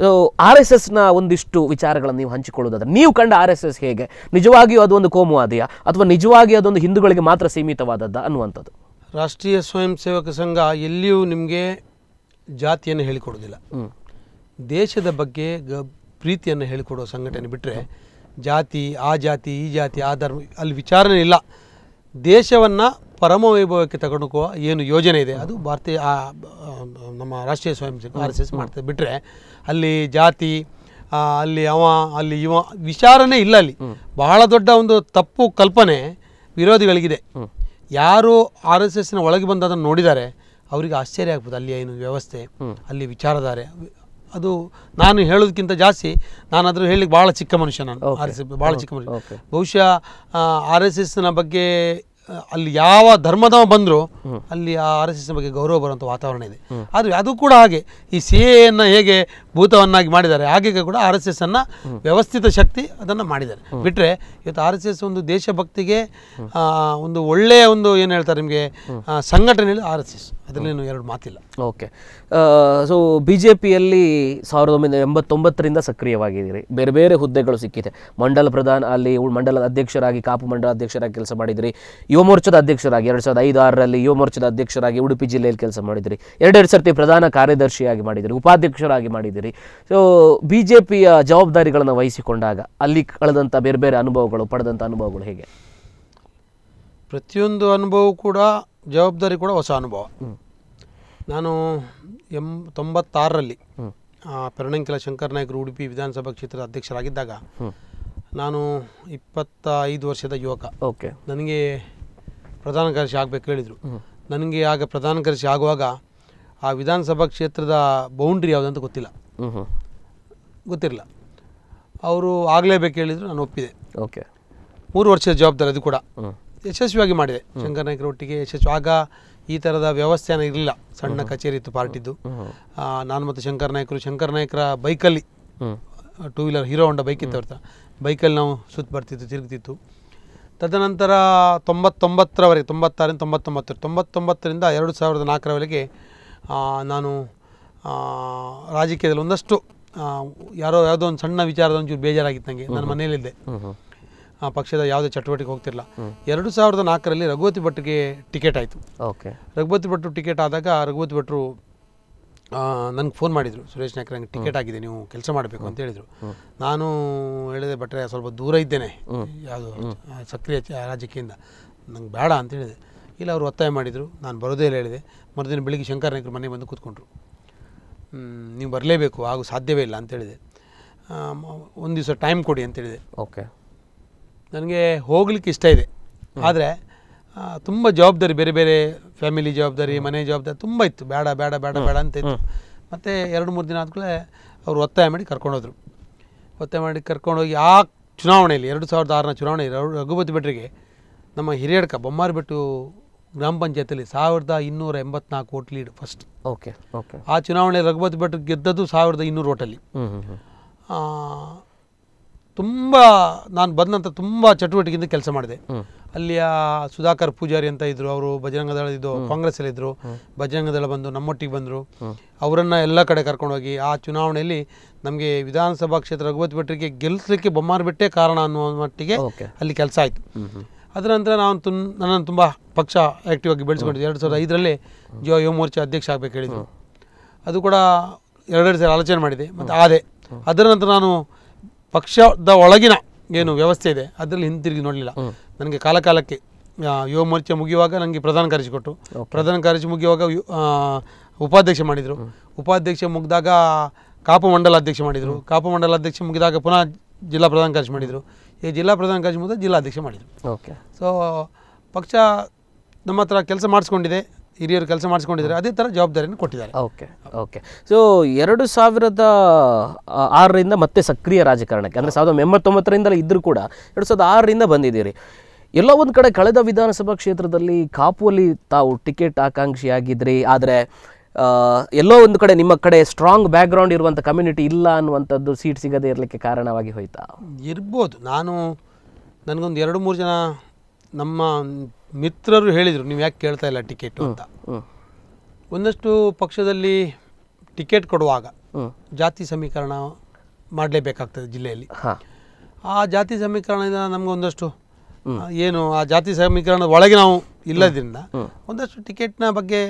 ಆರ್ ಎಸ್ ಎಸ್ನ ಒಂದಿಷ್ಟು ವಿಚಾರಗಳನ್ನು ನೀವು ಹಂಚಿಕೊಳ್ಳೋದಾದ್ರೆ ನೀವು ಕಂಡ ಆರ್ ಎಸ್ ಎಸ್ ಹೇಗೆ ನಿಜವಾಗಿಯೂ ಅದು ಒಂದು ಕೋಮುವಾದಿಯ ಅಥವಾ ನಿಜವಾಗಿ ಅದೊಂದು ಹಿಂದೂಗಳಿಗೆ ಮಾತ್ರ ಸೀಮಿತವಾದದ್ದ ಅನ್ನುವಂಥದ್ದು ರಾಷ್ಟ್ರೀಯ ಸ್ವಯಂ ಸೇವಕ ಸಂಘ ಎಲ್ಲಿಯೂ ನಿಮಗೆ ಜಾತಿಯನ್ನು ಹೇಳಿಕೊಡೋದಿಲ್ಲ ಹ್ಮ್. ದೇಶದ ಬಗ್ಗೆ ಗ ಪ್ರೀತಿಯನ್ನು ಹೇಳಿಕೊಡೋ ಸಂಘಟನೆ ಬಿಟ್ಟರೆ ಜಾತಿ ಆ ಜಾತಿ ಈ ಜಾತಿ ಆ ಧರ್ಮ ಅಲ್ಲಿ ವಿಚಾರಣೆ ಇಲ್ಲ ದೇಶವನ್ನು ಪರಮವೈಭವಕ್ಕೆ ತಗೊಂಡು ಹೋಗುವ ಏನು ಯೋಜನೆ ಇದೆ ಅದು ಭಾರತೀಯ ಆ, ಆ, ನಮ್ಮ ರಾಷ್ಟ್ರೀಯ ಸ್ವಯಂ ಸೇವಕ ಆರ್ ಎಸ್ ಎಸ್ ಮಾಡ್ತದೆ ಬಿಟ್ಟರೆ ಅಲ್ಲಿ ಜಾತಿ ಆ, ಅಲ್ಲಿ ಅವ ಅಲ್ಲಿ ಇವ ವಿಚಾರನೇ ಇಲ್ಲ ಅಲ್ಲಿ ಬಹಳ ದೊಡ್ಡ ಒಂದು ತಪ್ಪು ಕಲ್ಪನೆ ವಿರೋಧಿಗಳಿಗಿದೆ ಯಾರು ಆರ್ ಎಸ್ ಎಸ್ನ ಒಳಗೆ ಬಂದು ಅದನ್ನು ನೋಡಿದ್ದಾರೆ ಅವರಿಗೆ ಆಶ್ಚರ್ಯ ಆಗ್ಬೋದು ಅಲ್ಲಿ ಏನು ವ್ಯವಸ್ಥೆ ಅಲ್ಲಿ ವಿಚಾರಧಾರೆ ಅದು ನಾನು ಹೇಳೋದಕ್ಕಿಂತ ಜಾಸ್ತಿ ನಾನು ಅದ್ರ ಹೇಳಿಕ್ಕೆ ಭಾಳ ಚಿಕ್ಕ ಮನುಷ್ಯ ನಾನು ಆರ್ ಎಸ್ ಎಸ್ ಭಾಳ ಚಿಕ್ಕ ಮನುಷ್ಯ ಓಕೆ ಬಹುಶಃ ಆರ್ ಎಸ್ ಎಸ್ನ ಬಗ್ಗೆ ಆ, ಅಲ್ಲಿ ಯಾವ ಧರ್ಮದವ ಬಂದರೂ ಅಲ್ಲಿ ಆ ಆರ್ ಎಸ್ ಎಸ್ ಬಗ್ಗೆ ಗೌರವ ಬರುವಂಥ ವಾತಾವರಣ ಇದೆ ಆದರೆ ಅದು ಕೂಡ ಹಾಗೆ ಈ ಸಿ ಎಯನ್ನು ಹೇಗೆ ಭೂತವನ್ನಾಗಿ ಮಾಡಿದ್ದಾರೆ ಹಾಗೆ ಕೂಡ ಆರ್ ಎಸ್ ಎಸ್ ಅನ್ನು ವ್ಯವಸ್ಥಿತ ಶಕ್ತಿ ಅದನ್ನು ಮಾಡಿದ್ದಾರೆ ಬಿಟ್ಟರೆ ಇವತ್ತು ಆರ್ ಎಸ್ ಎಸ್ ಒಂದು ದೇಶಭಕ್ತಿಗೆ ಆ, ಒಂದು ಒಳ್ಳೆಯ ಒಂದು ಏನು ಹೇಳ್ತಾರೆ ನಿಮಗೆ ಸಂಘಟನೆ ಆರ್ ಎಸ್ ಎಸ್ ಅದರಲ್ಲೇನು ಎರಡು ಮಾತಿಲ್ಲ ಓಕೆ ಸೊ ಬಿ ಜೆ ಪಿಯಲ್ಲಿ ಸಾವಿರದ ಒಂಬೈನೂರ ಎಂಬತ್ತೊಂಬತ್ತರಿಂದ ಸಕ್ರಿಯವಾಗಿದ್ದೀರಿ ಬೇರೆ ಬೇರೆ ಹುದ್ದೆಗಳು ಸಿಕ್ಕಿದೆ ಮಂಡಲ ಪ್ರಧಾನ ಅಲ್ಲಿ ಉಳ್- ಮಂಡಲದ ಅಧ್ಯಕ್ಷರಾಗಿ ಕಾಪು ಮಂಡಲ ಅಧ್ಯಕ್ಷರಾಗಿ ಕೆಲಸ ಮಾಡಿದಿರಿ ಯುವ ಮೋರ್ಚಾದ ಅಧ್ಯಕ್ಷರಾಗಿ ಎರಡು ಸಾವಿರದ ಐದು ಆರರಲ್ಲಿ ಯುವ ಮೋರ್ಚಾದ ಅಧ್ಯಕ್ಷರಾಗಿ ಉಡುಪಿ ಜಿಲ್ಲೆಯಲ್ಲಿ ಕೆಲಸ ಮಾಡಿದಿರಿ ಎರಡೆರಡು ಸರ್ತಿ ಪ್ರಧಾನ ಕಾರ್ಯದರ್ಶಿಯಾಗಿ ಮಾಡಿದಿರಿ ಉಪಾಧ್ಯಕ್ಷರಾಗಿ ಮಾಡಿದಿರಿ ಸೊ ಬಿ ಜೆ ಪಿಯ ಜವಾಬ್ದಾರಿಗಳನ್ನು ವಹಿಸಿಕೊಂಡಾಗ ಅಲ್ಲಿ ಕಳೆದಂಥ ಬೇರೆ ಬೇರೆ ಅನುಭವಗಳು ಪಡೆದಂಥ ಅನುಭವಗಳು ಹೇಗೆ ಪ್ರತಿಯೊಂದು ಅನುಭವ ಕೂಡ ಜವಾಬ್ದಾರಿ ಕೂಡ ಹೊಸ ಅನುಭವ ನಾನು ಎಂ ತೊಂಬತ್ತಾರರಲ್ಲಿ ಪೆರಣಂಕಿಲ ಶಂಕರ ನಾಯಕರು ಉಡುಪಿ ವಿಧಾನಸಭಾ ಕ್ಷೇತ್ರದ ಅಧ್ಯಕ್ಷರಾಗಿದ್ದಾಗ ನಾನು ಇಪ್ಪತ್ತ ಐದು ವರ್ಷದ ಯುವಕ ಓಕೆ ನನಗೆ ಪ್ರಧಾನ ಕಾರ್ಯದರ್ಶಿ ಆಗಬೇಕು ಹೇಳಿದರು ನನಗೆ ಆಗ ಪ್ರಧಾನ ಕಾರ್ಯದರ್ಶಿ ಆಗುವಾಗ ಆ ವಿಧಾನಸಭಾ ಕ್ಷೇತ್ರದ ಬೌಂಡ್ರಿ ಯಾವುದಂತ ಗೊತ್ತಿಲ್ಲ ಹ್ಞೂ ಹ್ಞೂ ಗೊತ್ತಿರಲಿಲ್ಲ ಅವರು ಆಗಲೇಬೇಕು ಹೇಳಿದರು ನಾನು ಒಪ್ಪಿದೆ ಓಕೆ ಮೂರು ವರ್ಷದ ಜವಾಬ್ದಾರಿ ಅದು ಕೂಡ ಹ್ಞೂ ಯಶಸ್ವಿಯಾಗಿ ಮಾಡಿದೆ ಶಂಕರ ನಾಯಕರ ಒಟ್ಟಿಗೆ ಯಶಸ್ವಿ ಆಗ ಈ ಥರದ ವ್ಯವಸ್ಥೆ ಏನೂ ಇರಲಿಲ್ಲ ಸಣ್ಣ ಕಚೇರಿ ಇತ್ತು ಪಾರ್ಟಿದ್ದು ಹ್ಞೂ ಆ, ನಾನು ಮತ್ತು ಶಂಕರ ನಾಯಕರು ಶಂಕರ ನಾಯಕರ ಬೈಕಲ್ಲಿ ಹ್ಞೂ two wheeler Hero Honda bike ಇತ್ತು ಅವ್ರತ ಬೈಕಲ್ಲಿ ನಾವು ಸುತ್ತ ಬರ್ತಿತ್ತು ತಿರುಗ್ತಿತ್ತು ತದನಂತರ ತೊಂಬತ್ತೊಂಬತ್ತರವರೆಗೆ ತೊಂಬತ್ತಾರಿಂದ ತೊಂಬತ್ತೊಂಬತ್ತರ ತೊಂಬತ್ತೊಂಬತ್ತರಿಂದ ಎರಡು ಸಾವಿರದ ನಾಲ್ಕರವರೆಗೆ ಆ, ನಾನು ಆ, ರಾಜಕೀಯದಲ್ಲಿ ಒಂದಷ್ಟು ಆ, ಯಾರೋ ಯಾವುದೋ ಒಂದು ಸಣ್ಣ ವಿಚಾರದ ಒಂಚೂರು ಬೇಜಾರಾಗಿತ್ತು ನನಗೆ ನನ್ನ ಮನೆಯಲ್ಲಿದ್ದೆ ಹ್ಞೂ ಹ್ಞೂ ಆ ಪಕ್ಷದ ಯಾವುದೇ ಚಟುವಟಿಕೆ ಹೋಗ್ತಿರಲಿಲ್ಲ ಎರಡು ಸಾವಿರದ ನಾಲ್ಕರಲ್ಲಿ ರಘುವತಿ ಭಟ್ರಿಗೆ ಟಿಕೆಟ್ ಆಯಿತು ಓಕೆ ರಘುವತಿ ಭಟ್ರು ಟಿಕೆಟ್ ಆದಾಗ ರಘುವತಿ ಭಟ್ರು ನನಗೆ ಫೋನ್ ಮಾಡಿದರು ಸುರೇಶ್ ನಾಯ್ಕರ್ ನಂಗೆ ಟಿಕೆಟ್ ಆಗಿದೆ ನೀವು ಕೆಲಸ ಮಾಡಬೇಕು ಅಂತ ಹೇಳಿದರು ನಾನು ಹೇಳಿದೆ ಭಟ್ರೆ ಸ್ವಲ್ಪ ದೂರ ಇದ್ದೇನೆ ಯಾವುದು ಸಕ್ರಿಯ ಚ- ರಾಜಕೀಯದಿಂದ ನಂಗೆ ಬೇಡ ಅಂತ ಹೇಳಿದೆ ಇಲ್ಲ ಅವರು ಒತ್ತಾಯ ಮಾಡಿದರು ನಾನು ಬರೋದೇ ಇಲ್ಲ ಹೇಳಿದೆ ಮರುದಿನ ಬೆಳಿಗ್ಗೆ ಶಂಕರ್ ನಾಯ್ಕರು ಮನೆಗೆ ಬಂದು ಕೂತ್ಕೊಂಡ್ರು ಹ್ಮ್, ನೀವು ಬರಲೇಬೇಕು ಹಾಗೂ ಸಾಧ್ಯವೇ ಇಲ್ಲ ಅಂತ ಹೇಳಿದೆ ಒಂದು ದಿವಸ ಟೈಮ್ ಕೊಡಿ ಅಂತ ಹೇಳಿದೆ ಓಕೆ ನನಗೆ ಹೋಗ್ಲಿಕ್ಕೆ ಇಷ್ಟ ಇದೆ ಆದರೆ ತುಂಬ ಜವಾಬ್ದಾರಿ ಬೇರೆ ಬೇರೆ ಫ್ಯಾಮಿಲಿ ಜವಾಬ್ದಾರಿ ಮನೆ ಜವಾಬ್ದಾರಿ ತುಂಬ ಇತ್ತು ಬೇಡ ಬೇಡ ಬೇಡ ಬೇಡ ಅಂತ ಇತ್ತು ಮತ್ತು ಎರಡು ಮೂರು ದಿನ ಆದಮೇಲೆ ಅವರು ಒತ್ತಾಯ ಮಾಡಿ ಕರ್ಕೊಂಡೋದ್ರು ಒತ್ತಾಯ ಮಾಡಿ ಕರ್ಕೊಂಡೋಗಿ ಆ ಚುನಾವಣೆಯಲ್ಲಿ ಎರಡು ಸಾವಿರದ ಆರನ ಚುನಾವಣೆಯಲ್ಲಿ ರಘು- ರಘುಪತಿ ಭಟ್ರಿಗೆ ನಮ್ಮ ಹಿರಿಯಡ್ಕ ಬೊಮ್ಮಾರಿಬೆಟ್ಟು ಗ್ರಾಮ ಪಂಚಾಯತಿಯಲ್ಲಿ ಸಾವಿರದ ಇನ್ನೂರ ಎಂಬತ್ನಾಲ್ಕು vote lead first okay okay ಆ ಚುನಾವಣೆಯಲ್ಲಿ ರಘುಪತಿ ಭಟ್ ಗೆದ್ದದ್ದು ಸಾವಿರದ ಇನ್ನೂರು ಓಟಲ್ಲಿ ಹ್ಞೂ ಹ್ಞೂ ಹ್ಞೂ ತುಂಬ ನಾನು ಬಂದಂಥ ತುಂಬ ಚಟುವಟಿಕೆಯಿಂದ ಕೆಲಸ ಮಾಡಿದೆ ಹ್ಮ್. ಅಲ್ಲಿಯ ಸುಧಾಕರ್ ಪೂಜಾರಿ ಅಂತ ಇದ್ರು ಅವರು ಬಜರಂಗ ದಳ ಇದು ಕಾಂಗ್ರೆಸ್ಸಲ್ಲಿ ಇದ್ರು ಬಜರಂಗ ದಳ ಬಂದು ನಮ್ಮೊಟ್ಟಿಗೆ ಬಂದರು ಅವರನ್ನು ಎಲ್ಲ ಕಡೆ ಕರ್ಕೊಂಡೋಗಿ ಆ ಚುನಾವಣೆಯಲ್ಲಿ ನಮಗೆ ವಿಧಾನಸಭಾ ಕ್ಷೇತ್ರ ರಘುವತಿ ಭಟ್ರಿಗೆ ಗೆಲ್ಲಿಸ್ಲಿಕ್ಕೆ ಬೊಮ್ಮಾರ್ಬಿಟ್ಟೆ ಕಾರಣ ಅನ್ನುವ ಮಟ್ಟಿಗೆ ಓಕೆ ಅಲ್ಲಿ ಕೆಲಸ ಆಯಿತು ಅದರ ನಂತರ ನಾನು ತುಂ ನನ್ನನ್ನು ತುಂಬ ಪಕ್ಷ ಆ್ಯಕ್ಟಿವ್ ಆಗಿ ಬೆಳೆಸ್ಕೊಂಡಿದ್ದೆ ಎರಡು ಸಾವಿರದ ಐದರಲ್ಲಿ ಜಿಯೋ ಯುವ ಮೋರ್ಚಾ ಅಧ್ಯಕ್ಷ ಆಗಬೇಕು ಹೇಳಿದರು ಅದು ಕೂಡ ಎರಡೆರಡು ಸಲ ಆಲೋಚನೆ ಮಾಡಿದೆ ಮತ್ತು ಆದೆ ಅದರ ನಂತರ ನಾನು ಪಕ್ಷದ ಒಳಗಿನ ಏನು ವ್ಯವಸ್ಥೆ ಇದೆ ಅದರಲ್ಲಿ ಹಿಂತಿರುಗಿ ನೋಡಲಿಲ್ಲ ನನಗೆ ಕಾಲ ಕಾಲಕ್ಕೆ ಆ, ಯುವ ಮೋರ್ಚಾ ಮುಗಿಯುವಾಗ ನನಗೆ ಪ್ರಧಾನ ಕಾರ್ಯದರ್ಶಿ ಕೊಟ್ಟು ಪ್ರಧಾನ ಕಾರ್ಯದರ್ಶಿ ಮುಗಿಯುವಾಗ ಯು- ಆ, ಉಪಾಧ್ಯಕ್ಷ ಮಾಡಿದರು ಉಪಾಧ್ಯಕ್ಷ ಮುಗಿದಾಗ ಕಾಪು ಮಂಡಲ ಅಧ್ಯಕ್ಷ ಮಾಡಿದರು ಕಾಪು ಮಂಡಲ ಅಧ್ಯಕ್ಷ ಮುಗಿದಾಗ ಪುನಃ ಜಿಲ್ಲಾ ಪ್ರಧಾನ ಕಾರ್ಯದರ್ಶಿ ಮಾಡಿದರು ಈ ಜಿಲ್ಲಾ ಪ್ರಧಾನ ಕಾರ್ಯದರ್ಶಿ ಮುಗಿದ ಜಿಲ್ಲಾಧ್ಯಕ್ಷ ಮಾಡಿದರು ಓಕೆ ಸೊ ಪಕ್ಷ ನಮ್ಮ ಹತ್ರ ಕೆಲಸ ಮಾಡಿಸ್ಕೊಂಡಿದೆ ಹಿರಿಯರು ಕೆಲಸ ಮಾಡಿಸ್ಕೊಂಡಿದ್ದಾರೆ ಅದೇ ಥರ ಜವಾಬ್ದಾರಿಯನ್ನು ಕೊಟ್ಟಿದ್ದಾರೆ ಓಕೆ ಓಕೆ ಸೊ ಎರಡು ಸಾವಿರದ ಆ, ಆರರಿಂದ ಮತ್ತೆ ಸಕ್ರಿಯ ರಾಜಕಾರಣಕ್ಕೆ ಅಂದರೆ ಸಾವಿರದ ಎಂಬತ್ತೊಂಬತ್ತರಿಂದಲೇ ಇದ್ದರೂ ಕೂಡ ಎರಡು ಸಾವಿರದ ಆರರಿಂದ ಬಂದಿದ್ದೀರಿ ಎಲ್ಲೋ ಒಂದು ಕಡೆ ಕಳೆದ ವಿಧಾನಸಭಾ ಕ್ಷೇತ್ರದಲ್ಲಿ ಕಾಪುವಲ್ಲಿ ತಾವು ಟಿಕೆಟ್ ಆಕಾಂಕ್ಷಿಯಾಗಿದ್ರಿ ಆದರೆ ಆ, ಎಲ್ಲೋ ಒಂದು ಕಡೆ ನಿಮ್ಮ ಕಡೆ ಸ್ಟ್ರಾಂಗ್ ಬ್ಯಾಕ್ಗ್ರೌಂಡ್ ಇರುವಂಥ ಕಮ್ಯುನಿಟಿ ಇಲ್ಲ ಅನ್ನುವಂಥದ್ದು ಸೀಟ್ ಸಿಗದೇ ಇರಲಿಕ್ಕೆ ಕಾರಣವಾಗಿ ಹೋಯ್ತಾ ಇರ್ಬೋದು ನಾನು ನನಗೊಂದು ಎರಡು ಮೂರು ಜನ ನಮ್ಮ ಮಿತ್ರರು ಹೇಳಿದರು ನೀವು ಯಾಕೆ ಕೇಳ್ತಾ ಇಲ್ಲ ಟಿಕೆಟು ಅಂತ ಹ್ಞೂ ಒಂದಷ್ಟು ಪಕ್ಷದಲ್ಲಿ ಟಿಕೆಟ್ ಕೊಡುವಾಗ ಹ್ಞೂ ಜಾತಿ ಸಮೀಕರಣ ಮಾಡಲೇಬೇಕಾಗ್ತದೆ ಜಿಲ್ಲೆಯಲ್ಲಿ ಹಾಂ ಆ ಜಾತಿ ಸಮೀಕರಣದಿಂದ ನಮ್ಗೆ ಒಂದಷ್ಟು ಆ, ಏನು ಆ ಜಾತಿ ಸಮೀಕರಣದ ಒಳಗೆ ನಾವು ಇಲ್ಲದ್ರಿಂದ ಒಂದಷ್ಟು ಟಿಕೆಟ್ನ ಬಗ್ಗೆ